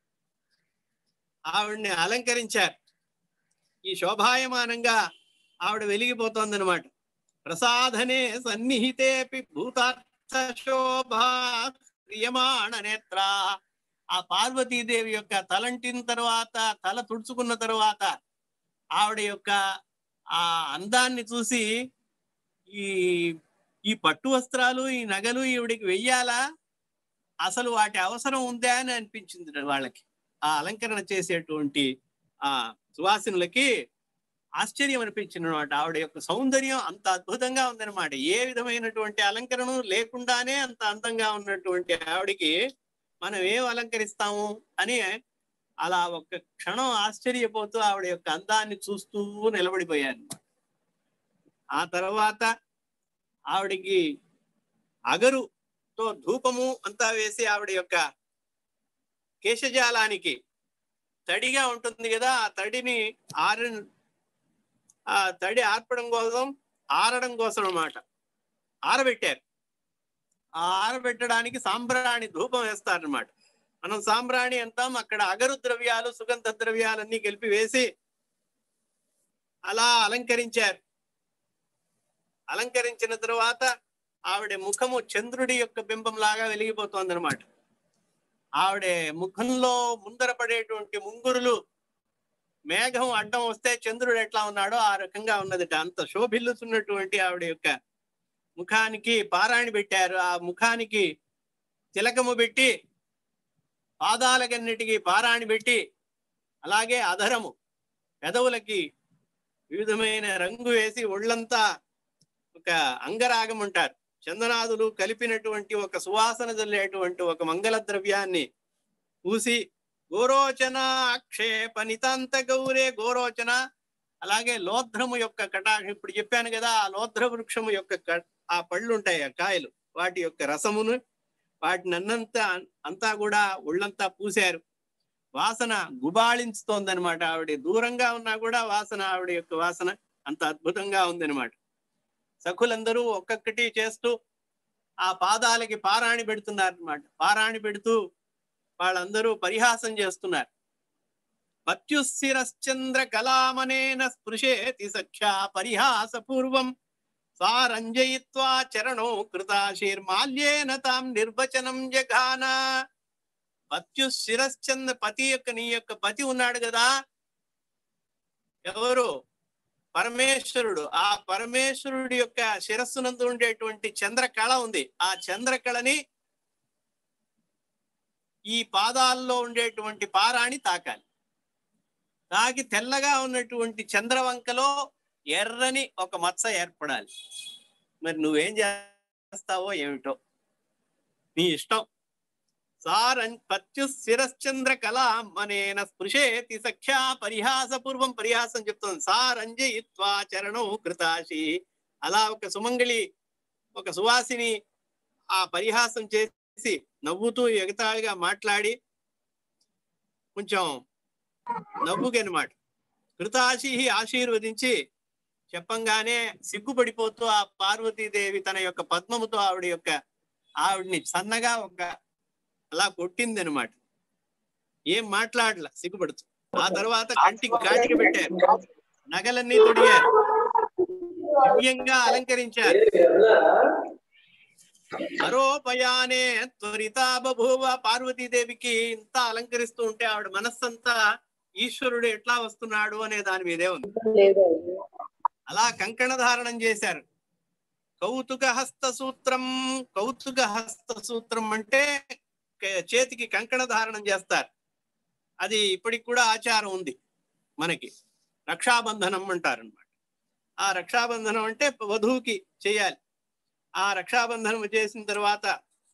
Speaker 1: ఆవిడ్ని అలంకరించారు ఈ శోభాయమానంగా ఆవిడ వెలిగిపోతోందనమాట ప్రసాదనే సన్నిహితేపి భూతార్థ శోభా ప్రియమాణ నేత్ర ఆ పార్వతీదేవి యొక్క తలంటిన తర్వాత తల తుడుచుకున్న తర్వాత ఆవిడ యొక్క ఆ అందాన్ని చూసి ఈ ఈ పట్టు వస్త్రాలు ఈ నగలు ఈవిడికి వెయ్యాలా అసలు వాటి అవసరం ఉందా అని అనిపించింది వాళ్ళకి ఆ అలంకరణ చేసేటువంటి ఆ సువాసినులకి ఆశ్చర్యం అనిపించింది అనమాట ఆవిడ యొక్క సౌందర్యం అంత అద్భుతంగా ఉందన్నమాట ఏ విధమైనటువంటి అలంకరణ లేకుండానే అంత అందంగా ఉన్నటువంటి ఆవిడికి మనం ఏం అలంకరిస్తాము అని అలా ఒక్క క్షణం ఆశ్చర్యపోతూ ఆవిడ యొక్క అందాన్ని చూస్తూ నిలబడిపోయారు ఆ తర్వాత ఆవిడికి అగరుతో ధూపము అంతా వేసి ఆవిడ యొక్క కేశజాలానికి తడిగా ఉంటుంది కదా ఆ తడిని ఆర ఆ తడి ఆర్పడం కోసం ఆరడం కోసం అన్నమాట ఆరబెట్టారు ఆ ఆరబెట్టడానికి సాంబ్రాణి ధూపం వేస్తారనమాట మనం సాంబ్రాణి అంటాం అక్కడ అగరు ద్రవ్యాలు సుగంధ ద్రవ్యాలన్నీ కలిపి వేసి అలా అలంకరించారు అలంకరించిన తర్వాత ఆవిడ ముఖము చంద్రుడి యొక్క బింబం లాగా వెలిగిపోతోంది అనమాట ఆవిడ ముఖంలో ముందర పడేటువంటి ముంగురులు మేఘం అడ్డం వస్తే చంద్రుడు ఎట్లా ఉన్నాడో ఆ రకంగా ఉన్నదిట అంత శోభిల్లుతున్నటువంటి ఆవిడ యొక్క ముఖానికి పారాణి పెట్టారు ఆ ముఖానికి తిలకము పెట్టి పాదాలకన్నిటికీ పారాణి పెట్టి అలాగే అధరము పెదవులకి వివిధమైన రంగు వేసి ఒళ్ళంతా ఒక అంగరాగం అంటారు చందనాదులు కలిపినటువంటి ఒక సువాసన జల్లేటువంటి ఒక మంగళ ద్రవ్యాన్ని పూసి గోరోచన అక్షేప నితాంత గౌరే గోరోచన అలాగే లోధ్రము యొక్క కటాక్ష ఇప్పుడు చెప్పాను కదా ఆ లోధ్ర వృక్షము యొక్క క- ఆ పళ్ళు ఉంటాయి ఆ కాయలు వాటి యొక్క రసమును వాటిని అన్నంతా అంతా కూడా ఒళ్ళంతా పూశారు వాసన గుబాళించుతోందనమాట ఆవిడ దూరంగా ఉన్నా కూడా వాసన ఆవిడ యొక్క వాసన అంత అద్భుతంగా ఉందన్నమాట సఖులందరూ ఒక్కొక్కటి చేస్తూ ఆ పాదాలకి పారాణి పెడుతున్నారు అనమాట పారాణి పెడుతూ వాళ్ళందరూ పరిహాసం చేస్తున్నారు పత్యుశిరశ్చంద్ర కళామనేన స్పృశేతి సఖ్యా పరిహాస పూర్వం సారంజయిత్వా చరణో కృతాశీర్మాల్యేన తాం నిర్వచనం జఘాన పత్యు శిరశ్చంద్ర పతి యొక్క నీ యొక్క పతి ఉన్నాడు కదా ఎవరు పరమేశ్వరుడు ఆ పరమేశ్వరుడి యొక్క శిరస్సునందు ఉండేటువంటి చంద్రకళ ఉంది ఆ చంద్రకళని ఈ పాదాల్లో ఉండేటువంటి పారాణి తాకాలి తాకి తెల్లగా ఉన్నటువంటి చంద్రవంకలో ఎర్రని ఒక మచ్చ ఏర్పడాలి మరి నువ్వేం చేస్తావో ఏమిటో నీ ఇష్టం సారం పత్యు శిరశ్చంద్ర కళామనేన స్పృశేతి సఖ్యా పరిహాస పూర్వం పరిహాసం చెప్తుంది సారంజయిత్వా చరణం కృతాశి అలా ఒక సుమంగళి ఒక సువాసిని ఆ పరిహాసం చేసి నవ్వుతూ ఎగతాళిగా మాట్లాడి కొంచెం నవ్వుగనమాట కృతాశి ఆశీర్వదించి చెప్పంగానే సిగ్గుపడిపోతూ ఆ పార్వతీదేవి తన యొక్క పద్మముతో ఆవిడ యొక్క ఆవిడ్ని సన్నగా ఒక అలా కొట్టింది అనమాట ఏం మాట్లాడలా సిగ్గుపడుతూ ఆ తర్వాత కంటికి కాటికి పెట్టారు నగలన్నీ తొడిగారు దివ్యంగా అలంకరించారు మరోపయానే త్వరితా బభూవ పార్వతీదేవికి ఇంత అలంకరిస్తూ ఉంటే ఆవిడ మనస్సంతా ఈశ్వరుడు ఎట్లా వస్తున్నాడు అనే దాని మీదే ఉంది అలా కంకణ ధారణం చేశారు కౌతుక హస్త సూత్రం కౌతుక హస్త సూత్రం అంటే క- చేతికి కంకణ ధారణం చేస్తారు అది ఇప్పటికి కూడా ఆచారం ఉంది మనకి రక్షాబంధనం అంటారు అనమాట ఆ రక్షాబంధనం అంటే వధువుకి చేయాలి ఆ రక్షాబంధనం చేసిన తర్వాత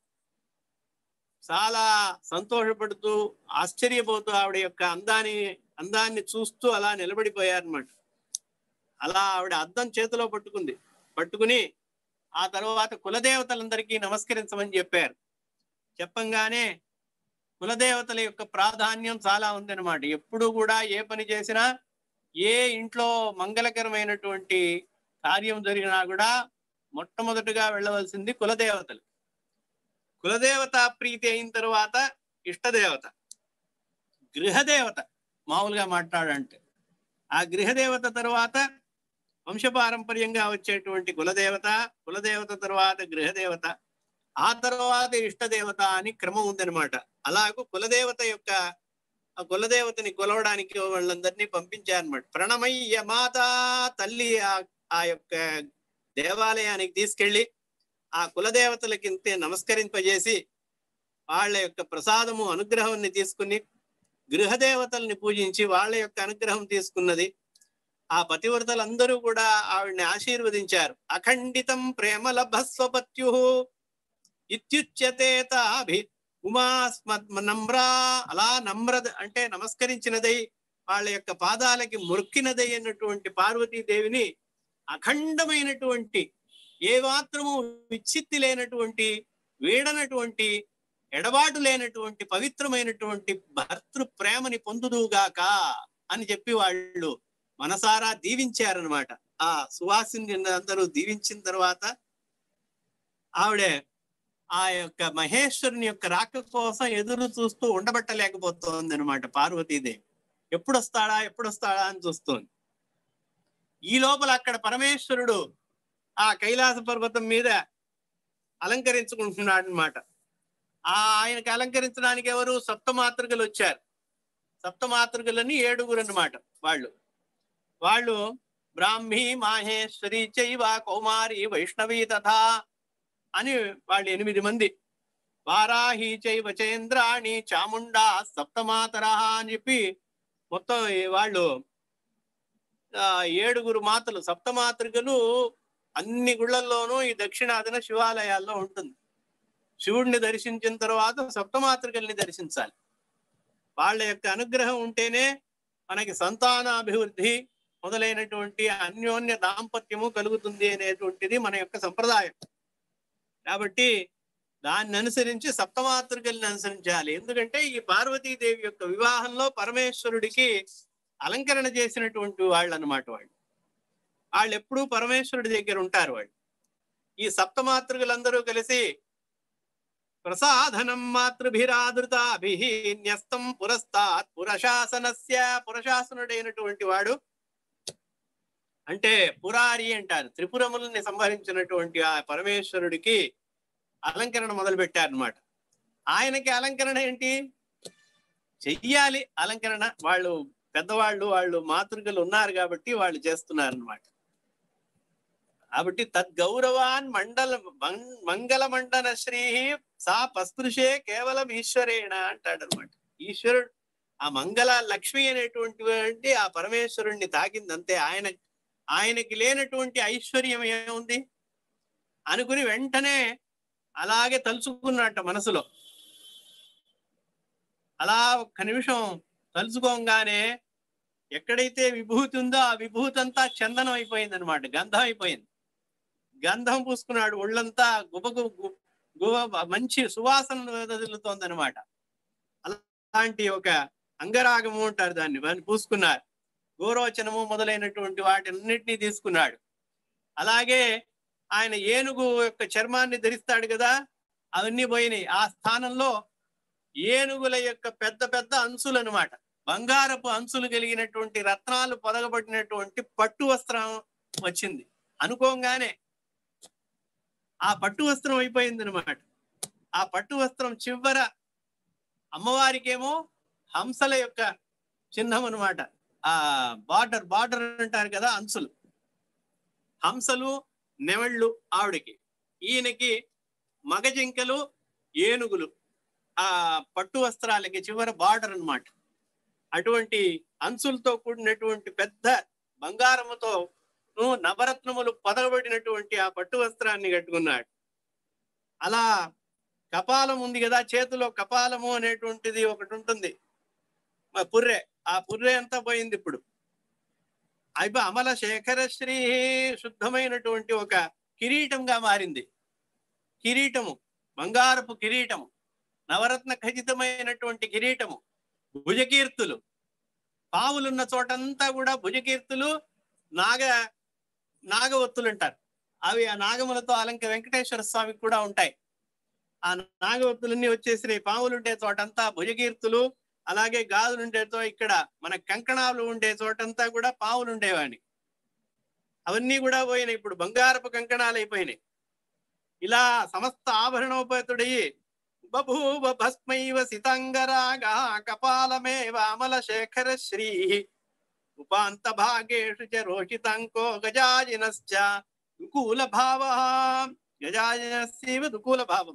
Speaker 1: చాలా సంతోషపడుతూ ఆశ్చర్యపోతూ ఆవిడ యొక్క అందాన్ని అందాన్ని చూస్తూ అలా నిలబడిపోయారన్నమాట అలా ఆవిడ అద్దం చేతిలో పట్టుకుంది పట్టుకుని ఆ తర్వాత కులదేవతలందరికీ నమస్కరించమని చెప్పారు చెప్పంగానే కులదేవతల యొక్క ప్రాధాన్యం చాలా ఉందన్నమాట ఎప్పుడు కూడా ఏ పని చేసినా ఏ ఇంట్లో మంగళకరమైనటువంటి కార్యం జరిగినా కూడా మొట్టమొదటిగా వెళ్ళవలసింది కులదేవతలు కులదేవత ప్రీతి అయిన తర్వాత ఇష్టదేవత గృహదేవత మామూలుగా మాట్లాడంటే ఆ గృహదేవత తర్వాత వంశపారంపర్యంగా వచ్చేటువంటి కులదేవత కులదేవత తర్వాత గృహదేవత ఆ తర్వాత ఇష్టదేవత అని క్రమం ఉందన్నమాట అలాగూ కులదేవత యొక్క ఆ కులదేవతని కొలవడానికి వాళ్ళందరినీ పంపించారనమాట ప్రణమయ్య మాత తల్లి ఆ- ఆ యొక్క దేవాలయానికి తీసుకెళ్లి ఆ కులదేవతలకి ఇంతే నమస్కరింపజేసి వాళ్ళ యొక్క ప్రసాదము అనుగ్రహాన్ని తీసుకుని గృహదేవతల్ని పూజించి వాళ్ళ యొక్క అనుగ్రహం తీసుకున్నది ఆ పతివ్రతలందరూ కూడా ఆవిడ్ని ఆశీర్వదించారు అఖండితం ప్రేమ లభస్వపత్యు ఇత్యుచ్యతే తాభి ఉమాస్మత్ నమ్రా అలా నమ్ర అంటే నమస్కరించినదై వాళ్ళ యొక్క పాదాలకి మొక్కినదై అన్నటువంటి పార్వతీదేవిని అఖండమైనటువంటి ఏ మాత్రము విచ్చిత్తి లేనటువంటి వీడనటువంటి ఎడబాటు లేనటువంటి పవిత్రమైనటువంటి భర్తృ ప్రేమని పొందుదుగాక అని చెప్పి వాళ్ళు మనసారా దీవించారనమాట ఆ సువాసిని అందరూ దీవించిన తర్వాత ఆవిడే ఆ యొక్క మహేశ్వరుని యొక్క రాక కోసం ఎదురు చూస్తూ ఉండబట్టలేకపోతోంది అనమాట పార్వతీదేవి ఎప్పుడు వస్తాడా ఎప్పుడు వస్తాడా అని చూస్తోంది ఈ లోపల అక్కడ పరమేశ్వరుడు ఆ కైలాస పర్వతం మీద అలంకరించుకుంటున్నాడు అనమాట ఆ ఆయనకి అలంకరించడానికి ఎవరు సప్తమాతృకలు వచ్చారు సప్తమాతృకలని ఏడుగురు అన్నమాట వాళ్ళు వాళ్ళు బ్రాహ్మీ మాహేశ్వరి చైవ కౌమారి వైష్ణవి తథా అని వాళ్ళు ఎనిమిది మంది వారాహి చైవ చైంద్రాణి చాముండా సప్తమాతర అని చెప్పి మొత్తం ఈ వాళ్ళు ఆ ఏడుగురు మాతలు సప్తమాతృకలు అన్ని గుళ్ళల్లోనూ ఈ దక్షిణాదిన శివాలయాల్లో ఉంటుంది శివుడిని దర్శించిన తర్వాత సప్తమాతృకల్ని దర్శించాలి వాళ్ళ యొక్క అనుగ్రహం ఉంటేనే మనకి సంతానాభివృద్ధి మొదలైనటువంటి అన్యోన్య దాంపత్యము కలుగుతుంది అనేటువంటిది మన యొక్క సంప్రదాయం కాబట్టి దాన్ని అనుసరించి సప్తమాతృకల్ని అనుసరించాలి ఎందుకంటే ఈ పార్వతీదేవి యొక్క వివాహంలో పరమేశ్వరుడికి అలంకరణ చేసినటువంటి వాళ్ళు అన్నమాట వాళ్ళు వాళ్ళు ఎప్పుడూ పరమేశ్వరుడి దగ్గర ఉంటారు వాళ్ళు ఈ సప్తమాతృకులందరూ కలిసి ప్రసాధనం మాతృభిరాదృతాభి న్యస్తం పురస్తాత్ పురశాసనస్య పురశాసనుడైనటువంటి వాడు అంటే పురారి అంటారు త్రిపురములని సంహరించినటువంటి ఆ పరమేశ్వరుడికి అలంకరణ మొదలు పెట్టారనమాట ఆయనకి అలంకరణ ఏంటి చెయ్యాలి అలంకరణ వాళ్ళు పెద్దవాళ్ళు వాళ్ళు మాతృకలు ఉన్నారు కాబట్టి వాళ్ళు చేస్తున్నారు అనమాట కాబట్టి తద్గౌరవాన్ మండల మం- మంగళ మండన శ్రీ సా పస్పృశే కేవలం ఈశ్వరేణ అంటాడు అనమాట ఈశ్వరుడు ఆ మంగళ లక్ష్మి అనేటువంటి ఆ పరమేశ్వరుణ్ణి తాకింది అంతే ఆయన ఆయనకి లేనటువంటి ఐశ్వర్యం ఏముంది అనుకుని వెంటనే అలాగే తలుచుకున్నట్ట మనసులో అలా ఒక్క నిమిషం తలుచుకోగానే ఎక్కడైతే విభూతి ఉందో ఆ విభూతి అంతా చందనం అయిపోయింది అనమాట గంధం అయిపోయింది గంధం పూసుకున్నాడు ఒళ్ళంతా గుబగు గు- గుబ మంచి సువాసన వదులుతోంది అనమాట అలాంటి ఒక అంగరాగము అంటారు దాన్ని దాన్ని పూసుకున్నారు గోరోచనము మొదలైనటువంటి వాటినన్నిటినీ తీసుకున్నాడు అలాగే ఆయన ఏనుగు యొక్క చర్మాన్ని ధరిస్తాడు కదా అవన్నీ పోయినాయి ఆ స్థానంలో ఏనుగుల యొక్క పెద్ద పెద్ద అంచులు అనమాట బంగారపు అంచులు కలిగినటువంటి రత్నాలు పొదగబడినటువంటి పట్టు వస్త్రం వచ్చింది అనుకోగానే ఆ పట్టు వస్త్రం అయిపోయింది అనమాట ఆ పట్టు వస్త్రం చివర అమ్మవారికేమో హంసల యొక్క చిహ్నం అనమాట ఆ బార్డర్ బార్డర్ అంటారు కదా అంచులు హంసలు నెమళ్ళు ఆవిడకి ఈయనకి మగజింకలు ఏనుగులు ఆ పట్టు వస్త్రాలకి చివర బార్డర్ అన్నమాట అటువంటి అంచులతో కూడినటువంటి పెద్ద బంగారముతో ను నవరత్నములు పొదగబడినటువంటి ఆ పట్టు వస్త్రాన్ని కట్టుకున్నాడు అలా కపాలం ఉంది కదా చేతిలో కపాలము అనేటువంటిది ఒకటి ఉంటుంది మ- పుర్రె ఆ పుర్రె అంతా పోయింది ఇప్పుడు అయిపో అమల శేఖర శ్రీ శుద్ధమైనటువంటి ఒక కిరీటంగా మారింది కిరీటము బంగారపు కిరీటము నవరత్న ఖచ్చితమైనటువంటి కిరీటము భుజకీర్తులు పావులున్న చోటంతా కూడా భుజకీర్తులు నాగ నాగవత్తులు అంటారు అవి ఆ నాగములతో అలంక వెంకటేశ్వర స్వామికి కూడా ఉంటాయి ఆ నాగవత్తులన్నీ వచ్చేసినాయి పాములు ఉండే చోటంతా భుజకీర్తులు అలాగే గాజులు ఉండే చోట ఇక్కడ మన కంకణాలు ఉండే చోటంతా కూడా పావులు ఉండేవాని అవన్నీ కూడా పోయినాయి ఇప్పుడు బంగారపు కంకణాలు అయిపోయినాయి ఇలా సమస్త ఆభరణోపేతుడయి బభూవ భస్మైవ సితాంగరాగా కపాలమేవ అమల శేఖర శ్రీ ఉపాంత భాగేషు చ రోషితాంకో గజాజినశ్చ దుకూల భావ గజాజినస్యవ దుకూల భావం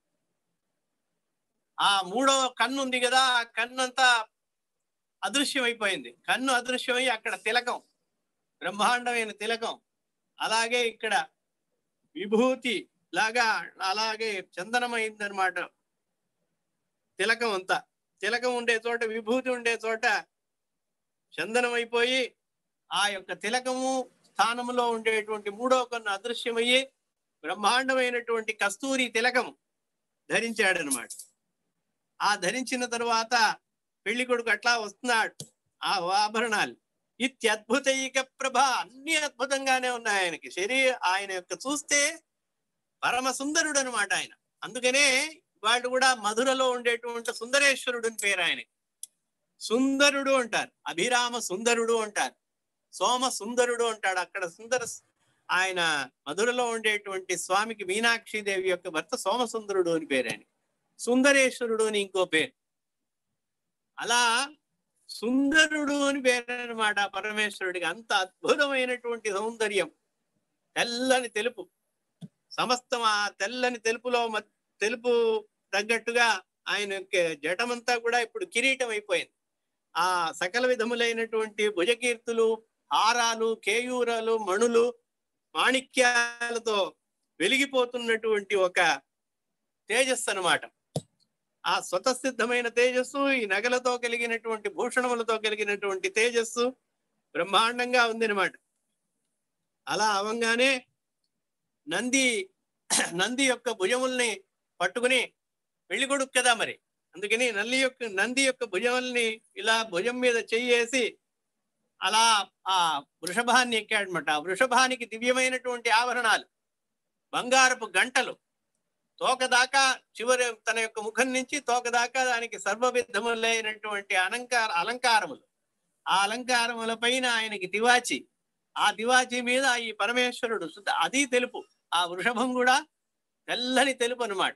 Speaker 1: ఆ మూడో కన్ను ఉంది కదా ఆ కన్ను అంతా అదృశ్యమైపోయింది కన్ను అదృశ్యమై అక్కడ తిలకం బ్రహ్మాండమైన తిలకం అలాగే ఇక్కడ విభూతి లాగా అలాగే చందనమైంది అనమాట తిలకం అంతా తిలకం ఉండే చోట విభూతి ఉండే చోట చందనం అయిపోయి ఆ యొక్క తిలకము స్థానములో ఉండేటువంటి మూడో కన్ను అదృశ్యమయ్యి బ్రహ్మాండమైనటువంటి కస్తూరి తిలకము ధరించాడనమాట ఆ ధరించిన తరువాత పెళ్లి కొడుకు అట్లా వస్తున్నాడు ఆ ఆభరణాలు ఇత్యద్భుతైక ప్రభ అన్ని అద్భుతంగానే ఉన్నాయి ఆయనకి శరీర ఆయన యొక్క చూస్తే పరమ సుందరుడు అనమాట ఆయన అందుకనే వాళ్ళు కూడా మధురలో ఉండేటువంటి సుందరేశ్వరుడు అని పేరు ఆయనకి సుందరుడు అంటారు అభిరామ సుందరుడు అంటారు సోమ సుందరుడు అంటాడు అక్కడ సుందర ఆయన మధురలో ఉండేటువంటి స్వామికి మీనాక్షి దేవి యొక్క భర్త సోమసుందరుడు అని పేరు ఆయన సుందరేశ్వరుడు అని ఇంకో పేరు అలా సుందరుడు అని పేరు అనమాట పరమేశ్వరుడికి అంత అద్భుతమైనటువంటి సౌందర్యం తెల్లని తెలుపు సమస్తం ఆ తెల్లని తెలుపులో మ- తెలుపు తగ్గట్టుగా ఆయన యొక్క జటమంతా కూడా ఇప్పుడు కిరీటం అయిపోయింది ఆ సకల విధములైనటువంటి భుజకీర్తులు హారాలు కేయూరాలు మణులు మాణిక్యాలతో వెలిగిపోతున్నటువంటి ఒక తేజస్సు అన్నమాట ఆ స్వతసిద్ధమైన తేజస్సు ఈ నగలతో కలిగినటువంటి భూషణములతో కలిగినటువంటి తేజస్సు బ్రహ్మాండంగా ఉందన్నమాట అలా అవంగానే నంది నంది యొక్క భుజముల్ని పట్టుకుని పెళ్లి కొడుకు కదా మరి అందుకని నల్లి యొక్క నంది యొక్క భుజముల్ని ఇలా భుజం మీద చెయ్యేసి అలా ఆ వృషభాన్ని ఎక్కాడనమాట ఆ వృషభానికి దివ్యమైనటువంటి ఆభరణాలు బంగారపు గంటలు తోక దాకా చివరి తన యొక్క ముఖం నుంచి తోక దాకా దానికి సర్వవిధములైనటువంటి అలంకార అలంకారములు ఆ అలంకారముల పైన ఆయనకి తివాచి ఆ తివాచి మీద ఈ పరమేశ్వరుడు శుద్ధ- అది తెలుపు ఆ వృషభం కూడా తెల్లని తెలుపు అన్నమాట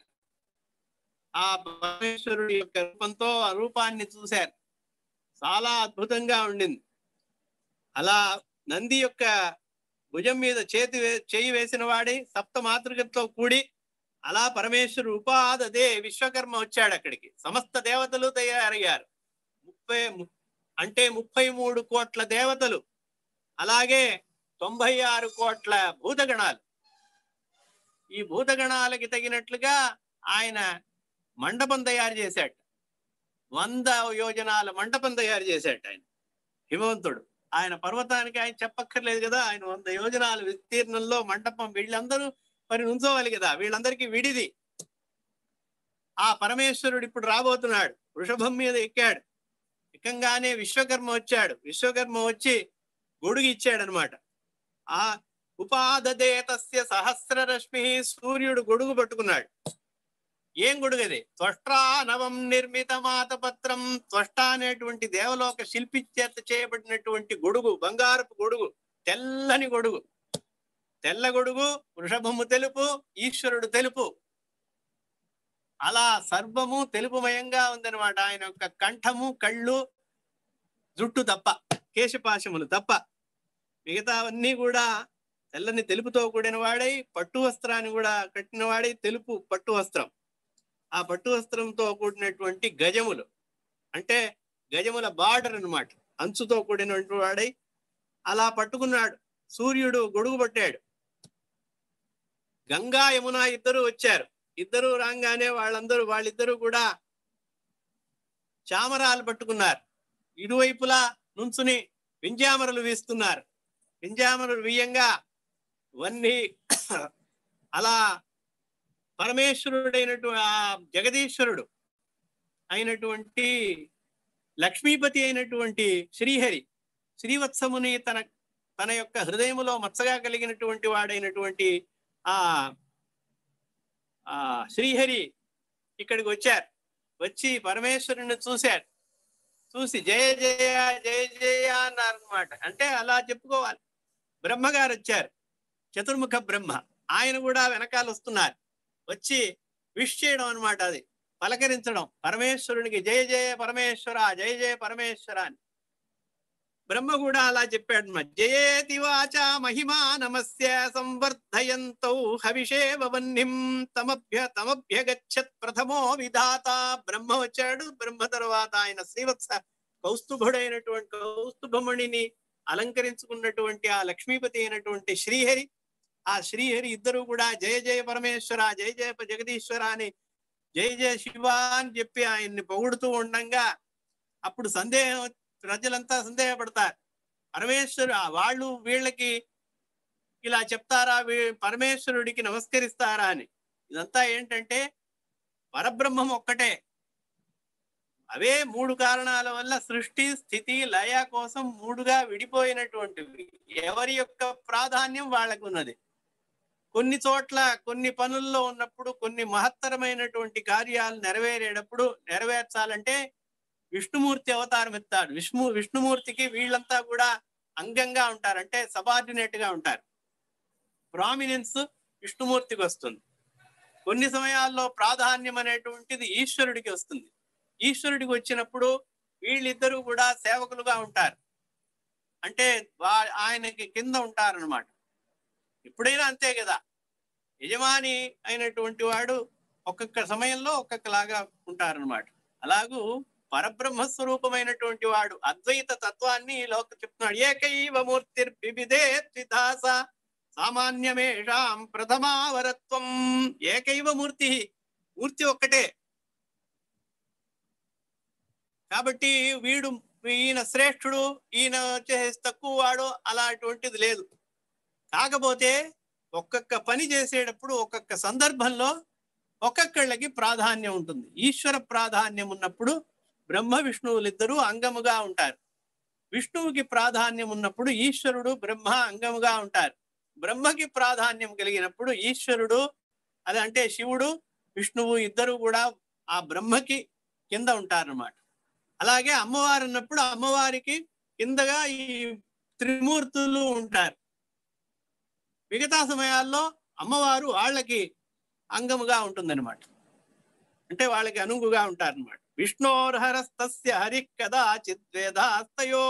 Speaker 1: ఆ పరమేశ్వరుడి యొక్క రూపంతో ఆ రూపాన్ని చూశారు చాలా అద్భుతంగా ఉండింది అలా నంది యొక్క భుజం మీద చేతి వే- చేయి వేసిన వాడి సప్త మాతృకతో కూడి అలా పరమేశ్వరుడు ఉపాధదే విశ్వకర్మ వచ్చాడు అక్కడికి సమస్త దేవతలు తయారయ్యారు ముప్పై ము- అంటే ముప్పై మూడు కోట్ల దేవతలు అలాగే తొంభై ఆరు కోట్ల భూతగణాలు ఈ భూతగణాలకి తగినట్లుగా ఆయన మండపం తయారు చేశాడు వంద యోజనాల మండపం తయారు చేశాడు ఆయన హిమవంతుడు ఆయన పర్వతానికి ఆయన చెప్పక్కర్లేదు కదా ఆయన వంద యోజనాల విస్తీర్ణంలో మండపం వీళ్ళందరూ మరి నుంచోవాలి కదా వీళ్ళందరికీ విడిది ఆ పరమేశ్వరుడు ఇప్పుడు రాబోతున్నాడు వృషభం మీద ఎక్కాడు ఎక్కంగానే విశ్వకర్మ వచ్చాడు విశ్వకర్మ వచ్చి గొడుగు ఇచ్చాడు అనమాట ఆ ఉపాదదే తస్య సహస్ర రశ్మి సూర్యుడు గొడుగు పట్టుకున్నాడు ఏం గొడుగు అది త్వష్ట్రా నవం నిర్మిత మాతపత్రం త్వష్ట అనేటువంటి దేవలోక శిల్పి చేత చేయబడినటువంటి గొడుగు బంగారపు గొడుగు తెల్లని గొడుగు తెల్ల గొడుగు వృషభము తెలుపు ఈశ్వరుడు తెలుపు అలా సర్వము తెలుపుమయంగా ఉందన్నమాట ఆయన యొక్క కంఠము కళ్ళు జుట్టు తప్ప కేశపాశములు తప్ప మిగతావన్నీ కూడా తెల్లని తెలుపుతో కూడిన వాడై పట్టు వస్త్రాన్ని కూడా కట్టిన వాడై తెలుపు పట్టు వస్త్రం ఆ పట్టు వస్త్రంతో కూడినటువంటి గజములు అంటే గజముల బార్డర్ అన్నమాట అంచుతో కూడినటువంటి వాడై అలా పట్టుకున్నాడు సూర్యుడు గొడుగు పట్టాడు గంగా యమున ఇద్దరు వచ్చారు ఇద్దరు రాగానే వాళ్ళందరూ వాళ్ళిద్దరూ కూడా చామరాలు పట్టుకున్నారు ఇరువైపులా నుంచుని వింజామరలు వీస్తున్నారు వింజామరలు వీయంగా వన్నీ అలా పరమేశ్వరుడైనటువంటి ఆ జగదీశ్వరుడు అయినటువంటి లక్ష్మీపతి అయినటువంటి శ్రీహరి శ్రీవత్సముని తన తన యొక్క హృదయములో మచ్చగా కలిగినటువంటి వాడైనటువంటి ఆ ఆ శ్రీహరి ఇక్కడికి వచ్చారు వచ్చి పరమేశ్వరుని చూశారు చూసి జయ జయ జయ జయ అన్నారు అనమాట అంటే అలా చెప్పుకోవాలి బ్రహ్మగారు వచ్చారు చతుర్ముఖ బ్రహ్మ ఆయన కూడా వెనకాల వస్తున్నారు వచ్చి విష్ చేయడం అనమాట అది పలకరించడం పరమేశ్వరునికి జయ జయ పరమేశ్వర జయ జయ పరమేశ్వర అని బ్రహ్మ కూడా అలా చెప్పాడు అన్నమాట. జయేతి వాచ మహిమా నమస్య సంవర్ధయంతౌ హవిషేవ వన్నిం తమభ్య తమభ్యగచ్చత్ ప్రథమో విధాత బ్రహ్మ వచ్చాడు బ్రహ్మ తర్వాత ఆయన శ్రీవత్స కౌస్తుభుడైనటువంటి కౌస్తుభమణిని అలంకరించుకున్నటువంటి ఆ లక్ష్మీపతి అయినటువంటి శ్రీహరి ఆ శ్రీహరి ఇద్దరు కూడా జయ జయ పరమేశ్వర జయ జయ జగదీశ్వర అని జయ జయ శివ అని చెప్పి ఆయన్ని పొగుడుతూ ఉండంగా అప్పుడు సందేహం ప్రజలంతా సందేహపడతారు పరమేశ్వరు ఆ వాళ్ళు వీళ్ళకి ఇలా చెప్తారా వీ- పరమేశ్వరుడికి నమస్కరిస్తారా అని ఇదంతా ఏంటంటే పరబ్రహ్మం ఒక్కటే అవే మూడు కారణాల వల్ల సృష్టి స్థితి లయ కోసం మూడుగా విడిపోయినటువంటివి ఎవరి యొక్క ప్రాధాన్యం వాళ్ళకు ఉన్నది కొన్ని చోట్ల కొన్ని పనుల్లో ఉన్నప్పుడు కొన్ని మహత్తరమైనటువంటి కార్యాలు నెరవేరేటప్పుడు నెరవేర్చాలంటే విష్ణుమూర్తి అవతారం ఎత్తాడు విష్ణు విష్ణుమూర్తికి వీళ్ళంతా కూడా అంగంగా ఉంటారు అంటే సబార్డినేట్ గా ఉంటారు ప్రామినెన్స్ విష్ణుమూర్తికి వస్తుంది కొన్ని సమయాల్లో ప్రాధాన్యం అనేటువంటిది ఈశ్వరుడికి వస్తుంది ఈశ్వరుడికి వచ్చినప్పుడు వీళ్ళిద్దరూ కూడా సేవకులుగా ఉంటారు అంటే వా- ఆయనకి కింద ఉంటారన్నమాట ఎప్పుడైనా అంతే కదా యజమాని అయినటువంటి వాడు ఒక్కొక్క సమయంలో ఒక్కొక్కలాగా ఉంటారన్నమాట అలాగూ పరబ్రహ్మ స్వరూపమైనటువంటి వాడు అద్వైత తత్వాన్ని ఈ లోక చెప్తున్నాడు ఏకైవ మూర్తిర్వివిధే త్రిధాస సామాన్యమేషాం ప్రథమావరత్వం ఏకైవ మూర్తి మూర్తి ఒక్కటే కాబట్టి వీడు ఈయన శ్రేష్ఠుడు ఈయన వచ్చేసి తక్కువ వాడు అలాంటిది లేదు కాకపోతే ఒక్కొక్క పని చేసేటప్పుడు ఒక్కొక్క సందర్భంలో ఒక్కొక్కళ్ళకి ప్రాధాన్యం ఉంటుంది ఈశ్వర ప్రాధాన్యం ఉన్నప్పుడు బ్రహ్మ విష్ణువులిద్దరూ అంగముగా ఉంటారు విష్ణువుకి ప్రాధాన్యం ఉన్నప్పుడు ఈశ్వరుడు బ్రహ్మ అంగముగా ఉంటారు బ్రహ్మకి ప్రాధాన్యం కలిగినప్పుడు ఈశ్వరుడు అది అంటే శివుడు విష్ణువు ఇద్దరు కూడా ఆ బ్రహ్మకి కింద ఉంటారన్నమాట అలాగే అమ్మవారు అన్నప్పుడు అమ్మవారికి కిందగా ఈ త్రిమూర్తులు ఉంటారు మిగతా సమయాల్లో అమ్మవారు వాళ్ళకి అంగముగా ఉంటుందన్నమాట అంటే వాళ్ళకి అనుగుగా ఉంటారన్నమాట విష్ణోర్హరస్తస్య హరి కదాచిత్ వేదాస్తయో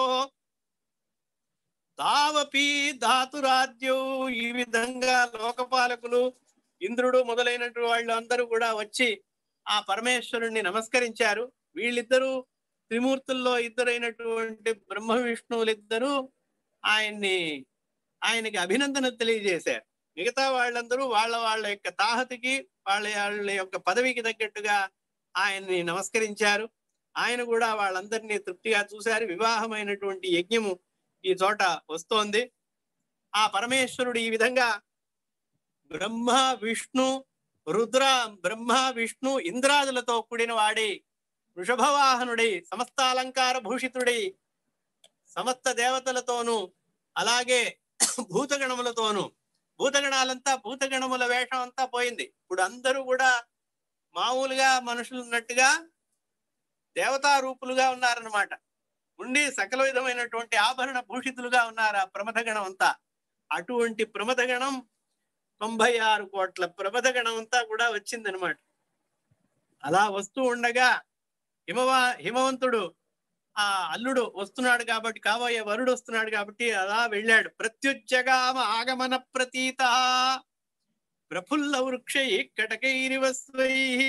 Speaker 1: తావపి ధాతురాజ్యో ఈ విధంగా లోకపాలకులు ఇంద్రుడు మొదలైనటువంటి వాళ్ళు అందరూ కూడా వచ్చి ఆ పరమేశ్వరుణ్ణి నమస్కరించారు వీళ్ళిద్దరూ త్రిమూర్తుల్లో ఇద్దరైనటువంటి బ్రహ్మ విష్ణువులిద్దరూ ఆయన్ని ఆయనకి అభినందన తెలియజేశారు మిగతా వాళ్ళందరూ వాళ్ళ వాళ్ళ యొక్క తాహతికి వాళ్ళ వాళ్ళ యొక్క పదవికి తగ్గట్టుగా ఆయన్ని నమస్కరించారు ఆయన కూడా వాళ్ళందరినీ తృప్తిగా చూశారు వివాహమైనటువంటి యజ్ఞము ఈ చోట వస్తోంది ఆ పరమేశ్వరుడు ఈ విధంగా బ్రహ్మ విష్ణు రుద్ర బ్రహ్మ విష్ణు ఇంద్రాదులతో కూడిన వాడి వృషభవాహనుడి సమస్త అలంకార భూషితుడి సమస్త దేవతలతోనూ అలాగే భూతగణములతోనూ భూతగణాలంతా భూతగణముల వేషం అంతా పోయింది ఇప్పుడు అందరూ కూడా మామూలుగా మనుషులు ఉన్నట్టుగా దేవతా రూపులుగా ఉన్నారన్నమాట ఉండి సకల విధమైనటువంటి ఆభరణ భూషితులుగా ఉన్నారు ఆ ప్రమథగణం అంతా అటువంటి ప్రమథగణం తొంభై ఆరు కోట్ల ప్రమథగణం అంతా కూడా వచ్చిందనమాట అలా వస్తూ ఉండగా హిమవా హిమవంతుడు ఆ అల్లుడు వస్తున్నాడు కాబట్టి కాబోయే వరుడు వస్తున్నాడు కాబట్టి అలా వెళ్ళాడు ప్రత్యుజ్జగామ ఆగమన ప్రతీత ప్రఫుల్ల వృక్షై కటకైరివస్వై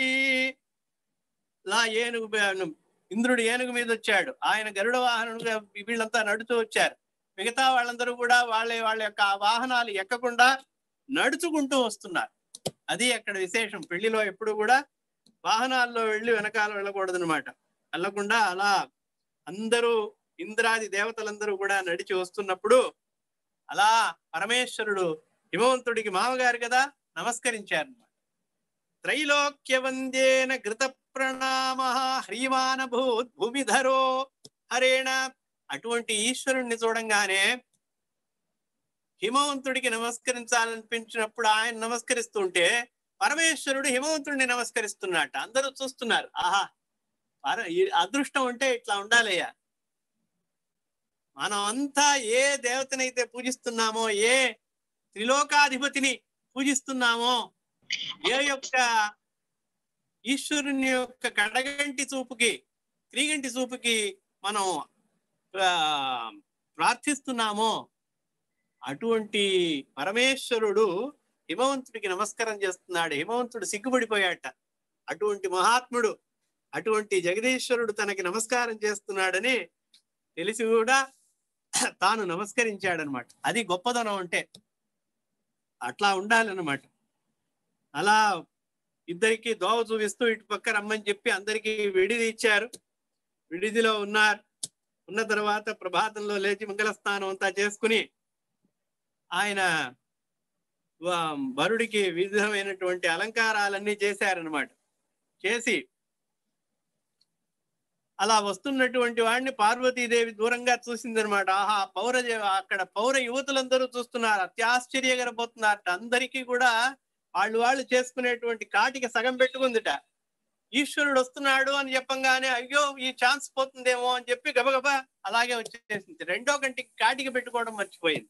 Speaker 1: లా ఏనుగు బ- ఇంద్రుడు ఏనుగు మీద వచ్చాడు ఆయన గరుడ వాహనుడుగా వీళ్ళంతా నడుతూ వచ్చారు మిగతా వాళ్ళందరూ కూడా వాళ్ళ వాళ్ళ యొక్క ఆ వాహనాలు ఎక్కకుండా నడుచుకుంటూ వస్తున్నారు అది అక్కడ విశేషం పెళ్లిలో ఎప్పుడు కూడా వాహనాల్లో వెళ్ళి వెనకాల వెళ్ళకూడదు అనమాట వెళ్ళకుండా అలా అందరూ ఇంద్రాది దేవతలందరూ కూడా నడిచి వస్తున్నప్పుడు అలా పరమేశ్వరుడు హిమవంతుడికి మామగారు కదా నమస్కరించారు త్రైలోక్య వందేన ఘృత ప్రణామ హ్రీమాన భూత్ భూమిధరో హరేణ అటువంటి ఈశ్వరుణ్ణి చూడంగానే హిమవంతుడికి నమస్కరించాలనిపించినప్పుడు ఆయన నమస్కరిస్తుంటే పరమేశ్వరుడు హిమవంతుడిని నమస్కరిస్తున్నట్ట అందరూ చూస్తున్నారు ఆహా పర- ఈ అదృష్టం అంటే ఇట్లా ఉండాలయ్యా మనం అంతా ఏ దేవతనైతే పూజిస్తున్నామో ఏ త్రిలోకాధిపతిని పూజిస్తున్నామో ఏ యొక్క ఈశ్వరుని యొక్క కడగంటి చూపుకి క్రీగంటి చూపుకి మనం ఆ, ప్రార్థిస్తున్నామో అటువంటి పరమేశ్వరుడు హిమవంతుడికి నమస్కారం చేస్తున్నాడు హిమవంతుడు సిగ్గుపడిపోయాట అటువంటి మహాత్ముడు అటువంటి జగదీశ్వరుడు తనకి నమస్కారం చేస్తున్నాడని తెలిసి కూడా తాను నమస్కరించాడనమాట అది గొప్పదనం అంటే అట్లా ఉండాలన్నమాట అలా ఇద్దరికి దోవ చూపిస్తూ ఇటు పక్క రమ్మని చెప్పి అందరికి విడిది ఇచ్చారు విడిదిలో ఉన్నారు ఉన్న తర్వాత ప్రభాతంలో లేచి మంగళ స్నానం అంతా చేసుకుని ఆయన వా- వరుడికి వివిధమైనటువంటి అలంకారాలన్నీ చేశారనమాట చేసి అలా వస్తున్నటువంటి వాడిని పార్వతీదేవి దూరంగా చూసిందనమాట ఆహా పౌర జ- అక్కడ పౌర యువతులందరూ చూస్తున్నారు అత్యాశ్చర్యకరపోతున్నారు అందరికీ కూడా వాళ్ళు వాళ్ళు చేసుకునేటువంటి కాటికి సగం పెట్టుకుందిట ఈశ్వరుడు వస్తున్నాడు అని చెప్పంగానే అయ్యో ఈ ఛాన్స్ పోతుందేమో అని చెప్పి గబగబా అలాగే వచ్చేసింది రెండో కంటికి కాటికి పెట్టుకోవడం మర్చిపోయింది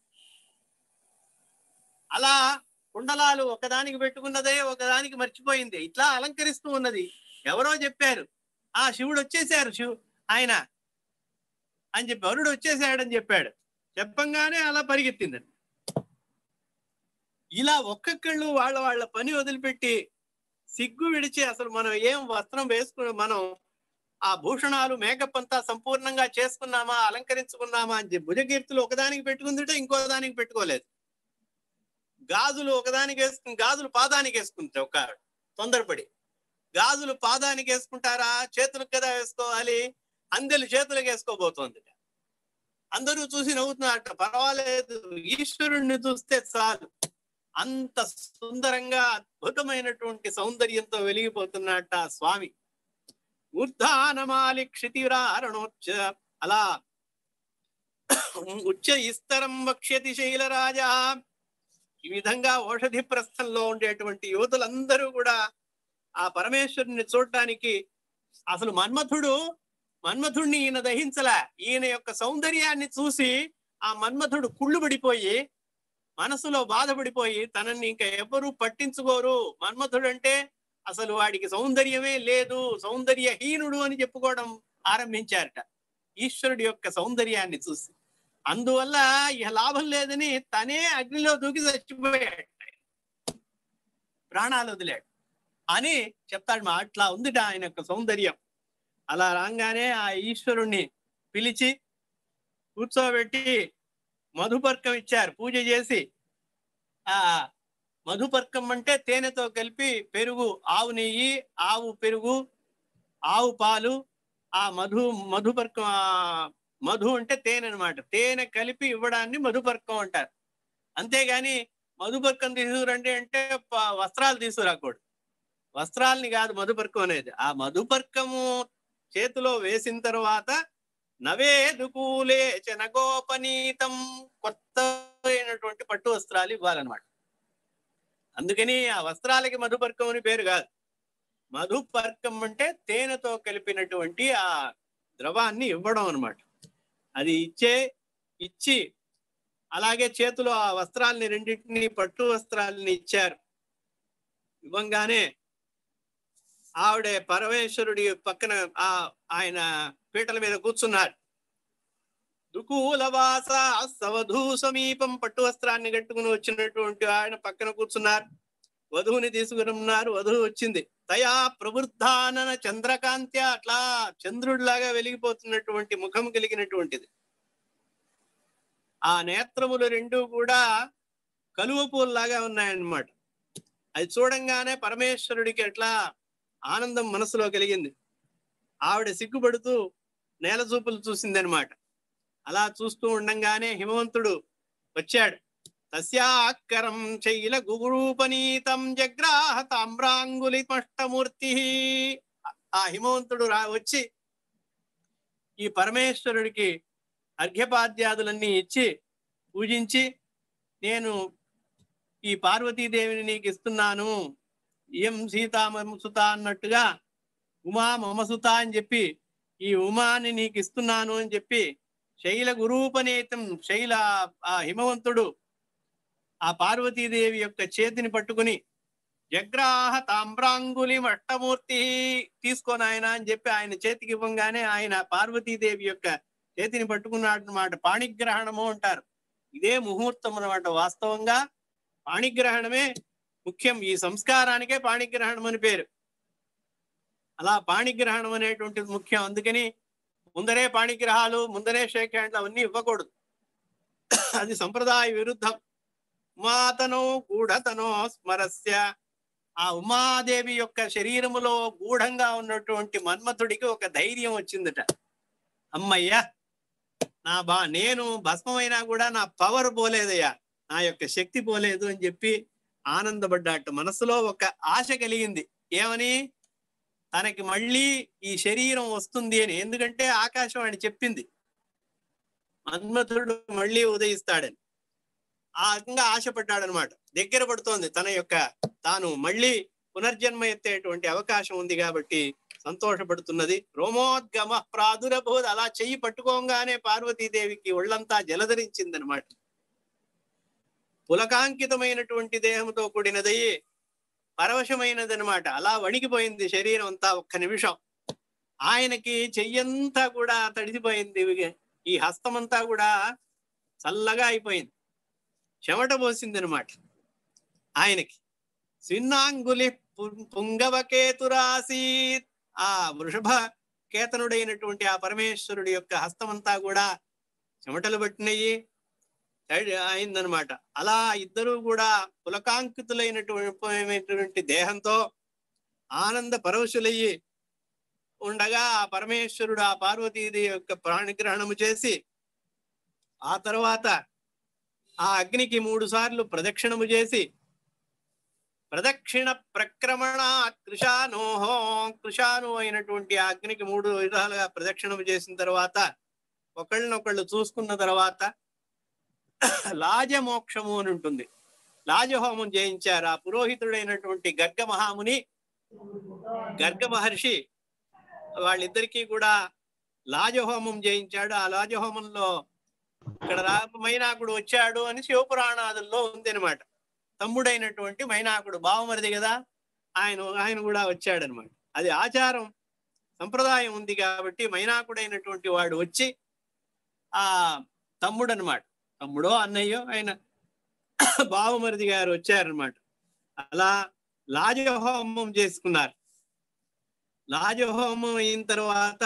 Speaker 1: అలా కుండలాలు ఒకదానికి పెట్టుకున్నదే ఒకదానికి మర్చిపోయింది ఇట్లా అలంకరిస్తూ ఉన్నది ఎవరో చెప్పారు ఆ శివుడు వచ్చేసారు శివు ఆయన అని చెప్పి వరుడు వచ్చేసాడని చెప్పాడు చెప్పంగానే అలా పరిగెత్తిందండి ఇలా ఒక్కొక్కళ్ళు వాళ్ళ వాళ్ళ పని వదిలిపెట్టి సిగ్గు విడిచి అసలు మనం ఏం వస్త్రం వేసుకుని మనం ఆ భూషణాలు మేకప్ అంతా సంపూర్ణంగా చేసుకున్నామా అలంకరించుకున్నామా అని చెప్పి భుజకీర్తులు ఒకదానికి పెట్టుకుందిటే ఇంకో దానికి పెట్టుకోలేదు గాజులు ఒకదానికి వేసుకుని గాజులు పాదానికి వేసుకుంటే ఒక ఆవిడ, తొందరపడి గాజులు పాదానికి వేసుకుంటారా చేతులకు కదా వేసుకోవాలి అందెలు చేతులకు వేసుకోబోతోంది అందరూ చూసి నవ్వుతున్నారట పర్వాలేదు ఈశ్వరుణ్ణి చూస్తే చాలు అంత సుందరంగా అద్భుతమైనటువంటి సౌందర్యంతో వెలిగిపోతున్నట్ట ఆ స్వామి ఊర్ధానమాలి క్షితిరారణోచ్చ అలా ఉచ్చ ఇస్తరం వక్ష్యతి శైలరాజా ఈ విధంగా ఓషధి ప్రస్థంలో ఉండేటువంటి యువతులందరూ కూడా ఆ పరమేశ్వరుని చూడటానికి అసలు మన్మథుడు మన్మథుడిని ఈయన దహించలే ఈయన యొక్క సౌందర్యాన్ని చూసి ఆ మన్మథుడు కుళ్ళు పడిపోయి మనసులో బాధపడిపోయి తనని ఇంకా ఎవరు పట్టించుకోరు మన్మథుడు అంటే అసలు వాడికి సౌందర్యమే లేదు సౌందర్యహీనుడు అని చెప్పుకోవడం ఆరంభించారట ఈశ్వరుడి యొక్క సౌందర్యాన్ని చూసి అందువల్ల ఇక లాభం లేదని తనే అగ్నిలో దూకి చచ్చిపోయాడు ప్రాణాలు వదిలాడు అని చెప్తాడు మా అట్లా ఉందిట ఆయన యొక్క సౌందర్యం అలా రాగానే ఆ ఈశ్వరుణ్ణి పిలిచి కూర్చోబెట్టి మధుపర్కం ఇచ్చారు పూజ చేసి ఆ మధుపర్కం అంటే తేనెతో కలిపి పెరుగు ఆవు నెయ్యి ఆవు పెరుగు ఆవు పాలు ఆ మధు మధుపర్కం ఆ మధు అంటే తేనె అనమాట తేనె కలిపి ఇవ్వడాన్ని మధుపర్కం అంటారు అంతేగాని మధుపర్కం తీసుకురండి అంటే ప- వస్త్రాలు తీసుకురాకూడదు వస్త్రాల్ని కాదు మధుపర్కం అనేది ఆ మధుపర్కము చేతిలో వేసిన తర్వాత నవేదుకూలే చనగోపనీతం కొత్త అయినటువంటి పట్టు వస్త్రాలు ఇవ్వాలన్నమాట అందుకని ఆ వస్త్రాలకి మధుపర్కం అని పేరు కాదు మధుపర్కం అంటే తేనెతో కలిపినటువంటి ఆ ద్రవాన్ని ఇవ్వడం అన్నమాట అది ఇచ్చే ఇచ్చి అలాగే చేతిలో ఆ వస్త్రాల్ని రెండింటిని పట్టు వస్త్రాలని ఇచ్చారు ఇవ్వంగానే ఆవిడ పరమేశ్వరుడి పక్కన ఆ ఆయన పీటల మీద కూర్చున్నారు దుకూలవాస సవధూ సమీపం పట్టు వస్త్రాన్ని కట్టుకుని వచ్చినటువంటి ఆయన పక్కన కూర్చున్నారు వధువుని తీసుకురమ్మన్నారు వధువు వచ్చింది తయా ప్రవృద్ధానన చంద్రకాంత్య అట్లా చంద్రుడిలాగా వెలిగిపోతున్నటువంటి ముఖం కలిగినటువంటిది ఆ నేత్రములు రెండు కూడా కలువ పూల్లాగా ఉన్నాయన్నమాట అది చూడంగానే పరమేశ్వరుడికి ఎట్లా ఆనందం మనసులో కలిగింది ఆవిడ సిగ్గుపడుతూ నేల చూపులు చూసిందనమాట అలా చూస్తూ ఉండంగానే హిమవంతుడు వచ్చాడు తస్యాకరం శైల గుగురూపనీతం జగ్రాహ తామ్రాంగులి మష్టమూర్తి ఆ హిమవంతుడు రా వచ్చి ఈ పరమేశ్వరుడికి అర్ఘ్యపాద్యాదులన్నీ ఇచ్చి పూజించి నేను ఈ పార్వతీదేవిని నీకు ఇస్తున్నాను ఇయం సీతామసుత అన్నట్టుగా ఉమా మమసుత అని చెప్పి ఈ ఉమాని నీకు ఇస్తున్నాను అని చెప్పి శైల గురూపనేతం శైల ఆ హిమవంతుడు ఆ పార్వతీదేవి యొక్క చేతిని పట్టుకుని జగ్రాహ తామ్రాంగులి మట్టమూర్తి తీసుకోని ఆయన అని చెప్పి ఆయన చేతికి ఇవ్వంగానే ఆయన పార్వతీదేవి యొక్క చేతిని పట్టుకున్నాడు అనమాట పాణిగ్రహణము అంటారు ఇదే ముహూర్తం అన్నమాట వాస్తవంగా పాణిగ్రహణమే ముఖ్యం ఈ సంస్కారానికే పాణిగ్రహణం అని పేరు అలా పాణిగ్రహణం అనేటువంటిది ముఖ్యం అందుకని ముందరే పాణిగ్రహాలు ముందరే షేక్ హ్యాండ్లు అవన్నీ ఇవ్వకూడదు అది సంప్రదాయ విరుద్ధం ఉమాతనో గూఢతనో స్మరస్య ఆ ఉమాదేవి యొక్క శరీరములో గూఢంగా ఉన్నటువంటి మన్మథుడికి ఒక ధైర్యం వచ్చిందట అమ్మయ్యా నా బా నేను భస్మమైనా కూడా నా పవర్ పోలేదయ్యా నా యొక్క శక్తి పోలేదు అని చెప్పి ఆనందపడ్డాట మనసులో ఒక ఆశ కలిగింది ఏమని తనకి మళ్ళీ ఈ శరీరం వస్తుంది అని ఎందుకంటే ఆకాశవాణి చెప్పింది మన్మథుడు మళ్ళీ ఉదయిస్తాడని ఆ రకంగా ఆశపడ్డాడనమాట దగ్గర పడుతోంది తన యొక్క తాను మళ్ళీ పునర్జన్మ ఎత్తేటువంటి అవకాశం ఉంది కాబట్టి సంతోషపడుతున్నది రోమోద్గమ ప్రాదురబోధ అలా చెయ్యి పట్టుకోగానే పార్వతీదేవికి ఒళ్ళంతా జలధరించిందనమాట పులకాంకితమైనటువంటి దేహంతో కూడినదయ్యి పరవశమైనదనమాట అలా వణికిపోయింది శరీరం అంతా ఒక్క నిమిషం ఆయనకి చెయ్యంతా కూడా తడిసిపోయింది ఈ హస్తమంతా కూడా చల్లగా అయిపోయింది చెమట పోసింది అనమాట ఆయనకి సిన్నాంగులి పు- పుంగవకేతురాసీత్ ఆ వృషభ కేతనుడైనటువంటి ఆ పరమేశ్వరుడి యొక్క హస్తమంతా కూడా చెమటలు పట్టినయి తడి- అయిందనమాట అలా ఇద్దరూ కూడా పులకాంకితులైనటువంటి దేహంతో ఆనంద పరవశులయ్యి ఉండగా ఆ పరమేశ్వరుడు ఆ పార్వతీదేవి యొక్క ప్రాణిగ్రహణము చేసి ఆ తర్వాత ఆ అగ్నికి మూడు సార్లు ప్రదక్షిణము చేసి ప్రదక్షిణ ప్రక్రమణ కృషానోహో కృషాను అయినటువంటి ఆ అగ్నికి మూడు విధాలుగా ప్రదక్షిణం చేసిన తర్వాత ఒకళ్ళనొకళ్ళు చూసుకున్న తర్వాత లాజమోక్షము అని ఉంటుంది లాజహోమం చేయించారు ఆ పురోహితుడైనటువంటి గర్గ మహాముని గర్గ మహర్షి వాళ్ళిద్దరికీ కూడా లాజహోమం చేయించాడు ఆ లాజహోమంలో ఇక్కడ రా- మైనాకుడు వచ్చాడు అని శివపురాణాదుల్లో ఉంది అనమాట తమ్ముడైనటువంటి మైనాకుడు బావమరిది కదా ఆయన ఆయన కూడా వచ్చాడనమాట అది ఆచారం సంప్రదాయం ఉంది కాబట్టి మైనాకుడైనటువంటి వాడు వచ్చి ఆ తమ్ముడు అనమాట తమ్ముడో అన్నయ్యో ఆయన బావమరిది గారు వచ్చారనమాట అలా లాజహోమం చేసుకున్నారు లాజహోమం అయిన తర్వాత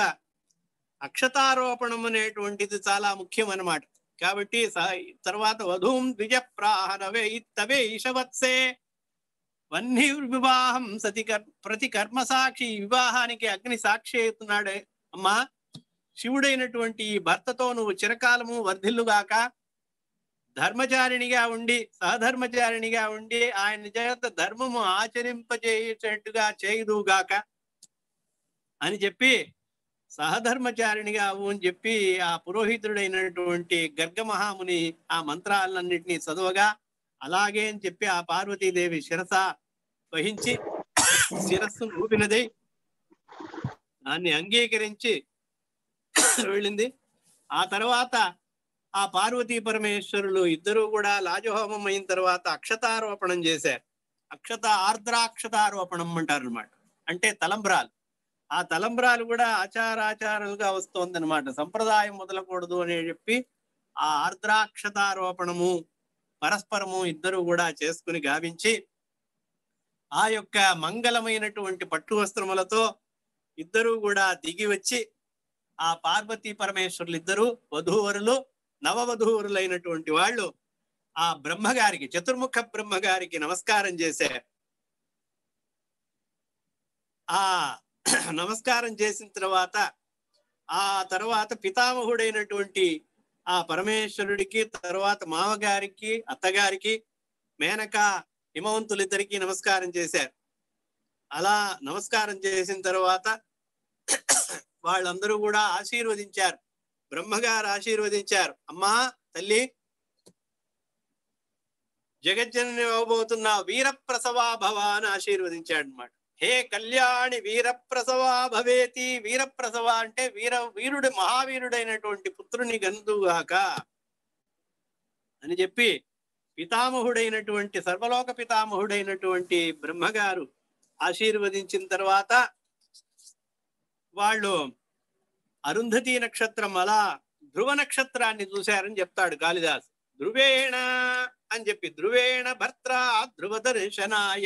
Speaker 1: అక్షతారోపణం అనేటువంటిది చాలా ముఖ్యం అన్నమాట కాబట్టి స- తర్వాత వధూం ద్విజ ప్రాహనవే ఇత్తవే ఈశవత్సే వన్ని వివాహం సతి కర్ ప్రతి కర్మ సాక్షి ఈ వివాహానికి అగ్ని సాక్షి అవుతున్నాడే అమ్మా శివుడైనటువంటి ఈ భర్తతో నువ్వు చిరకాలము వర్ధిల్లుగాక ధర్మచారిణిగా ఉండి సహధర్మచారిణిగా ఉండి ఆయన చేత ధర్మము ఆచరింపజేసేట్టుగా చేయుదుగాక అని చెప్పి సహధర్మచారిణిగా అవు అని చెప్పి ఆ పురోహితుడైనటువంటి గర్గ మహాముని ఆ మంత్రాలన్నింటినీ చదవగా అలాగే అని చెప్పి ఆ పార్వతీదేవి శిరస వహించి శిరస్సును ఊపినదై దాన్ని అంగీకరించి వెళ్ళింది ఆ తర్వాత ఆ పార్వతీ పరమేశ్వరులు ఇద్దరూ కూడా లాజహోమం అయిన తర్వాత అక్షతారోపణం చేశారు అక్షత ఆర్ద్రాక్షతారోపణం అంటారు అనమాట అంటే తలంబ్రాలు ఆ తలంబ్రాలు కూడా ఆచారాచారాలుగా వస్తోందన్నమాట సంప్రదాయం మొదలకూడదు అని చెప్పి ఆ ఆర్ద్రాక్షతారోపణము పరస్పరము ఇద్దరు కూడా చేసుకుని గావించి ఆ యొక్క మంగళమైనటువంటి పట్టు వస్త్రములతో ఇద్దరు కూడా దిగి వచ్చి ఆ పార్వతీ పరమేశ్వరులు ఇద్దరు వధూవరులు నవవధూవరులైనటువంటి వాళ్ళు ఆ బ్రహ్మగారికి చతుర్ముఖ బ్రహ్మగారికి నమస్కారం చేశారు ఆ నమస్కారం చేసిన తర్వాత ఆ తర్వాత పితామహుడైనటువంటి ఆ పరమేశ్వరుడికి తర్వాత మామగారికి అత్తగారికి మేనక హిమవంతులిద్దరికి నమస్కారం చేశారు అలా నమస్కారం చేసిన తర్వాత వాళ్ళందరూ కూడా ఆశీర్వదించారు బ్రహ్మగారు ఆశీర్వదించారు అమ్మా తల్లి జగజ్జనని అవ్వబోతున్న వీరప్రసవా భవ అని ఆశీర్వదించాడు అనమాట హే కళ్యాణి వీరప్రసవా భవేతి వీరప్రసవ అంటే వీర వీరుడు మహావీరుడైనటువంటి పుత్రుని గందుగాక అని చెప్పి పితామహుడైనటువంటి సర్వలోక పితామహుడైనటువంటి బ్రహ్మగారు ఆశీర్వదించిన తర్వాత వాళ్ళు అరుంధతి నక్షత్రం అలా ధ్రువ నక్షత్రాన్ని చూశారని చెప్తాడు కాళిదాస్ ధ్రువేణ అని చెప్పి ధ్రువేణ భర్త్ర ధ్రువ దర్శనాయ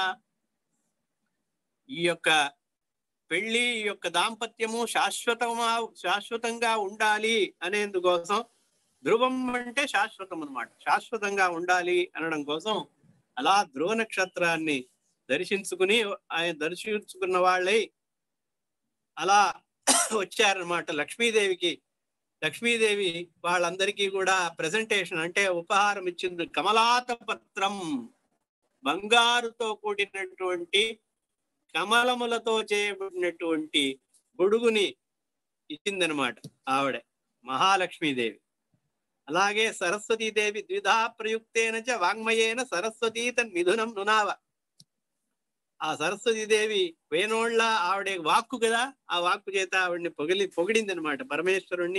Speaker 1: ఈ యొక్క పెళ్లి ఈ యొక్క దాంపత్యము శాశ్వతమా శాశ్వతంగా ఉండాలి అనేందుకోసం ధ్రువం అంటే శాశ్వతం అన్నమాట శాశ్వతంగా ఉండాలి అనడం కోసం అలా ధ్రువ నక్షత్రాన్ని దర్శించుకుని ఆయన దర్శించుకున్న వాళ్ళై అలా వచ్చారనమాట లక్ష్మీదేవికి లక్ష్మీదేవి వాళ్ళందరికీ కూడా ప్రెజెంటేషన్ అంటే ఉపహారం ఇచ్చింది కమలాత పత్రం బంగారుతో కూడినటువంటి కమలములతో చేయబడినటువంటి గొడుగుని ఇచ్చిందనమాట ఆవిడ మహాలక్ష్మీదేవి అలాగే సరస్వతీదేవి ద్విధా ప్రయుక్తేన చ వాంగ్మయేన సరస్వతీ తన్ మిథునం నునావ ఆ సరస్వతీదేవి వేణోళ్ళ ఆవిడ వాక్కు కదా ఆ వాక్కు చేత ఆవిడ్ని పొగిలి పొగిడింది అనమాట పరమేశ్వరుణ్ణి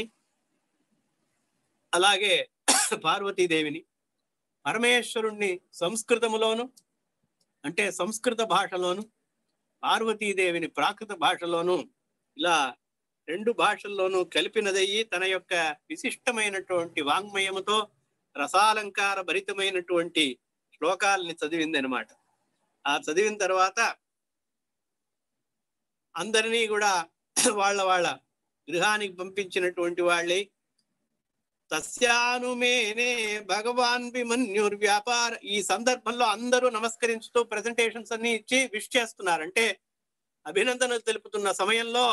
Speaker 1: అలాగే పార్వతీదేవిని పరమేశ్వరుణ్ణి సంస్కృతములోను అంటే సంస్కృత భాషలోను పార్వతీదేవిని ప్రాకృత భాషలోను ఇలా రెండు భాషల్లోనూ కలిపినదయ్యి తన యొక్క విశిష్టమైనటువంటి వాంగ్మయముతో రసాలంకార భరితమైనటువంటి శ్లోకాలని చదివింది అనమాట ఆ చదివిన తర్వాత అందరినీ కూడా వాళ్ళ వాళ్ళ గృహానికి పంపించినటువంటి వాళ్ళే తస్యానుమేనే భగవాన్ విమన్యుర్ వ్యాపార ఈ సందర్భంలో అందరూ నమస్కరించుతూ ప్రెజెంటేషన్స్ అన్ని ఇచ్చి విష్ చేస్తున్నారు అంటే అభినందనలు తెలుపుతున్న సమయంలో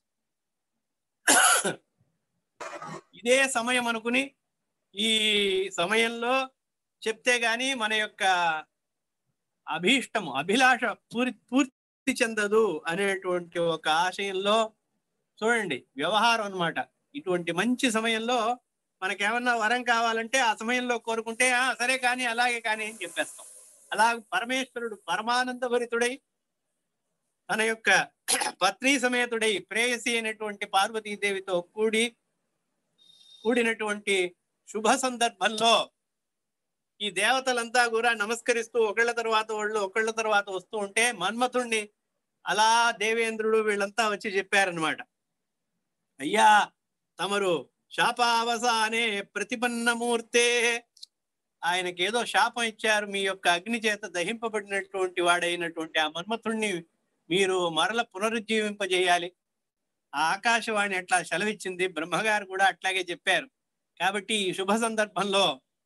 Speaker 1: ఇదే సమయం అనుకుని ఈ సమయంలో చెప్తే గాని మన యొక్క అభీష్టము అభిలాష పూరి పూర్తి చెందదు అనేటువంటి ఒక ఆశయంలో చూడండి వ్యవహారం అన్నమాట ఇటువంటి మంచి సమయంలో మనకేమన్నా వరం కావాలంటే ఆ సమయంలో కోరుకుంటే "ఆ, సరే కానీ అలాగే కానీ అని చెప్పేస్తాం అలా పరమేశ్వరుడు పరమానంద భరితుడై తన యొక్క పత్ని సమేతుడై ప్రేయసి అయినటువంటి పార్వతీదేవితో కూడి కూడినటువంటి శుభ సందర్భంలో ఈ దేవతలంతా కూడా నమస్కరిస్తూ ఒకళ్ళ తర్వాత వాళ్ళు ఒకళ్ళ తర్వాత వస్తూ ఉంటే మన్మథుణ్ణి అలా దేవేంద్రుడు వీళ్ళంతా వచ్చి చెప్పారనమాట అయ్యా తమరు శాపావసానే ప్రతిపన్నమూర్తే ఆయనకి ఏదో శాపం ఇచ్చారు మీ యొక్క అగ్ని చేత దహింపబడినటువంటి వాడైనటువంటి ఆ మన్మథుణ్ణి మీరు మరల పునరుజ్జీవింపజేయాలి ఆ ఆకాశవాణి అట్లా సెలవిచ్చింది బ్రహ్మగారు కూడా అట్లాగే చెప్పారు కాబట్టి ఈ శుభ సందర్భంలో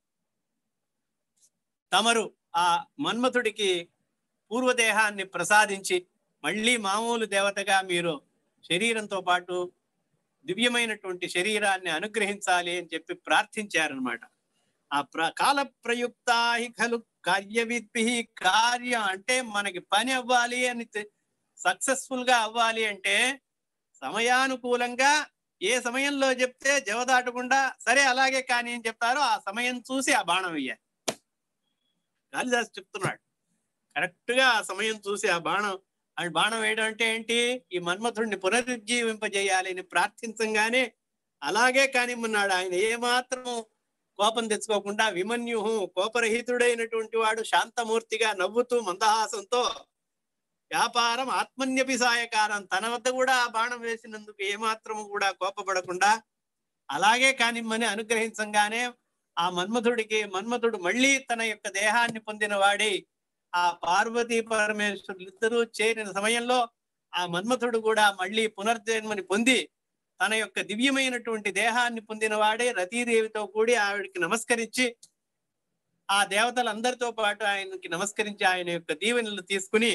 Speaker 1: తమరు ఆ మన్మథుడికి పూర్వదేహాన్ని ప్రసాదించి మళ్ళీ మామూలు దేవతగా మీరు శరీరంతో పాటు దివ్యమైనటువంటి శరీరాన్ని అనుగ్రహించాలి అని చెప్పి ప్రార్థించారనమాట ఆ ప్ర కాల ప్రయుక్తాహి ఖలు కార్యవిద్భి కార్యం అంటే మనకి పని అవ్వాలి అని సక్సెస్ఫుల్ గా అవ్వాలి అంటే సమయానుకూలంగా ఏ సమయంలో చెప్తే జవదాటకుండా సరే అలాగే కానీ అని చెప్తారో ఆ సమయం చూసి ఆ బాణం వేయాలి కాళిదాస్ చెప్తున్నాడు కరెక్ట్ గా ఆ సమయం చూసి ఆ బాణం ఆ బాణం వేయడం అంటే ఏంటి ఈ మన్మథుడిని పునరుజ్జీవింపజేయాలి అని ప్రార్థించంగానే అలాగే కానిమ్మన్నాడు ఆయన ఏమాత్రం కోపం తెచ్చుకోకుండా విమన్యు కోపరహితుడైనటువంటి వాడు శాంతమూర్తిగా నవ్వుతూ మందహాసంతో వ్యాపారం ఆత్మన్యపి సాయకారం తన వద్ద కూడా ఆ బాణం వేసినందుకు ఏమాత్రము కూడా కోపపడకుండా అలాగే కానిమ్మని అనుగ్రహించంగానే ఆ మన్మథుడికి మన్మథుడు మళ్ళీ తన యొక్క దేహాన్ని పొందిన వాడి ఆ పార్వతీ పరమేశ్వరులు ఇద్దరూ చేరిన సమయంలో ఆ మన్మథుడు కూడా మళ్ళీ పునర్జన్మని పొంది తన యొక్క దివ్యమైనటువంటి దేహాన్ని పొందిన వాడే రతీదేవితో కూడి ఆవిడికి నమస్కరించి ఆ దేవతలందరితో పాటు ఆయనకి నమస్కరించి ఆయన యొక్క దీవెనలు తీసుకుని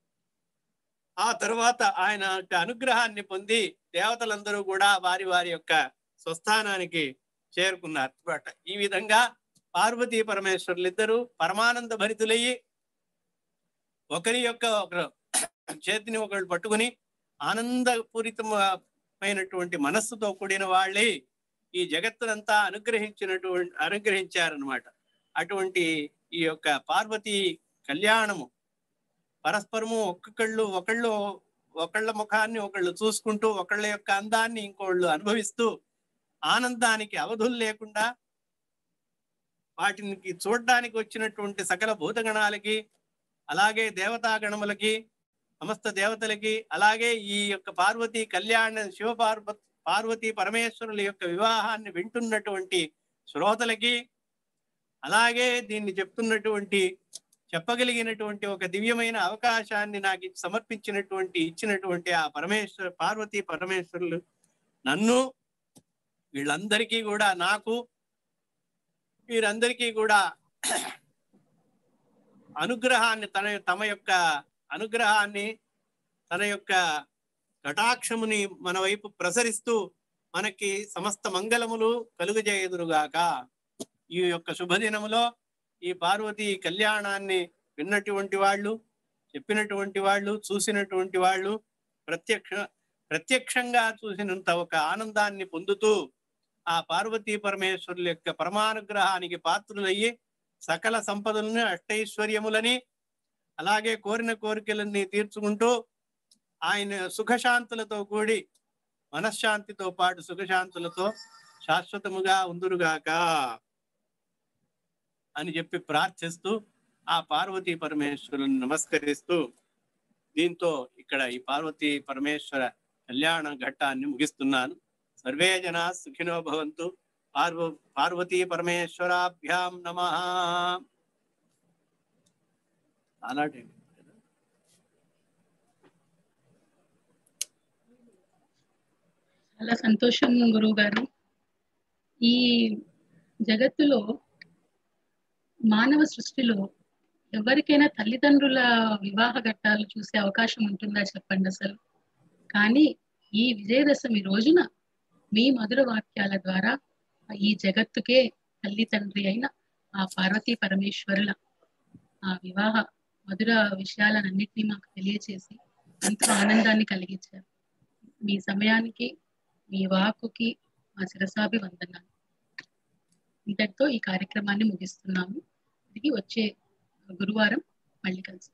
Speaker 1: ఆ తరువాత ఆయన యొక్క అనుగ్రహాన్ని పొంది దేవతలందరూ కూడా వారి వారి యొక్క స్వస్థానానికి చేరుకున్నారు అన్నమాట. ఈ విధంగా పార్వతీ పరమేశ్వరులు ఇద్దరు పరమానంద భరితులయ్యి ఒకరి యొక్క ఒకరు చేతిని ఒకళ్ళు పట్టుకుని ఆనందపూరితమైనటువంటి మనస్సుతో కూడిన వాళ్ళే ఈ జగత్తునంతా అనుగ్రహించినటువంటి అనుగ్రహించారనమాట అటువంటి ఈ యొక్క పార్వతీ కళ్యాణము పరస్పరము ఒక్కొక్కళ్ళు ఒకళ్ళు ఒకళ్ళ ముఖాన్ని ఒకళ్ళు చూసుకుంటూ ఒకళ్ళ యొక్క అందాన్ని ఇంకోళ్ళు అనుభవిస్తూ ఆనందానికి అవధులు లేకుండా వాటిని చూడడానికి వచ్చినటువంటి సకల భూతగణాలకి అలాగే దేవతాగణములకి సమస్త దేవతలకి అలాగే ఈ యొక్క పార్వతీ కళ్యాణ శివ పార్వ పార్వతీ పరమేశ్వరుల యొక్క వివాహాన్ని వింటున్నటువంటి శ్రోతలకి అలాగే దీన్ని చెప్తున్నటువంటి చెప్పగలిగినటువంటి ఒక దివ్యమైన అవకాశాన్ని నాకు ఇచ్చి సమర్పించినటువంటి ఇచ్చినటువంటి ఆ పరమేశ్వర పార్వతీ పరమేశ్వరులు నన్ను వీళ్ళందరికీ కూడా నాకు వీరందరికీ కూడా అనుగ్రహాన్ని తన తమ యొక్క అనుగ్రహాన్ని తన యొక్క కటాక్షముని మన వైపు ప్రసరిస్తూ మనకి సమస్త మంగళములు కలుగజేయుదురుగాక ఈ యొక్క శుభదినములో ఈ పార్వతీ కళ్యాణాన్ని విన్నటువంటి వాళ్ళు చెప్పినటువంటి వాళ్ళు చూసినటువంటి వాళ్ళు ప్రత్యక్ష ప్రత్యక్షంగా చూసినంత ఒక ఆనందాన్ని పొందుతూ ఆ పార్వతీ పరమేశ్వరుల యొక్క పరమానుగ్రహానికి పాత్రులయ్యి సకల సంపదలను అష్టైశ్వర్యములని అలాగే కోరిన కోరికలన్నీ తీర్చుకుంటూ ఆయన సుఖశాంతులతో కూడి మనశ్శాంతితో పాటు సుఖశాంతులతో శాశ్వతముగా ఉందురుగాక అని చెప్పి ప్రార్థిస్తూ ఆ పార్వతీ పరమేశ్వరుని నమస్కరిస్తూ దీంతో ఇక్కడ ఈ పార్వతీ పరమేశ్వర కళ్యాణ ఘట్టాన్ని ముగిస్తున్నాను సర్వే జనా సుఖినో భవంతు పార్వ పార్వతీ పరమేశ్వరాభ్యాం నమ చాలా టైం
Speaker 3: చాలా సంతోషం గురువు గారు ఈ జగత్తులో మానవ సృష్టిలో ఎవరికైనా తల్లిదండ్రుల వివాహ ఘట్టాలు చూసే అవకాశం ఉంటుందా చెప్పండి అసలు కానీ ఈ విజయదశమి రోజున మీ మధుర వాక్యాల ద్వారా ఈ జగత్తుకే తల్లి తండ్రి అయిన ఆ పార్వతీ పరమేశ్వరుల ఆ వివాహ మధుర విషయాలన్నింటినీ మాకు తెలియచేసి ఎంతో ఆనందాన్ని కలిగించారు మీ సమయానికి మీ వాక్కుకి మా శిరసాభి వందనాలు ఇంతటితో ఈ కార్యక్రమాన్ని ముగిస్తున్నాము తిరిగి వచ్చే గురువారం మళ్ళీ కలిసి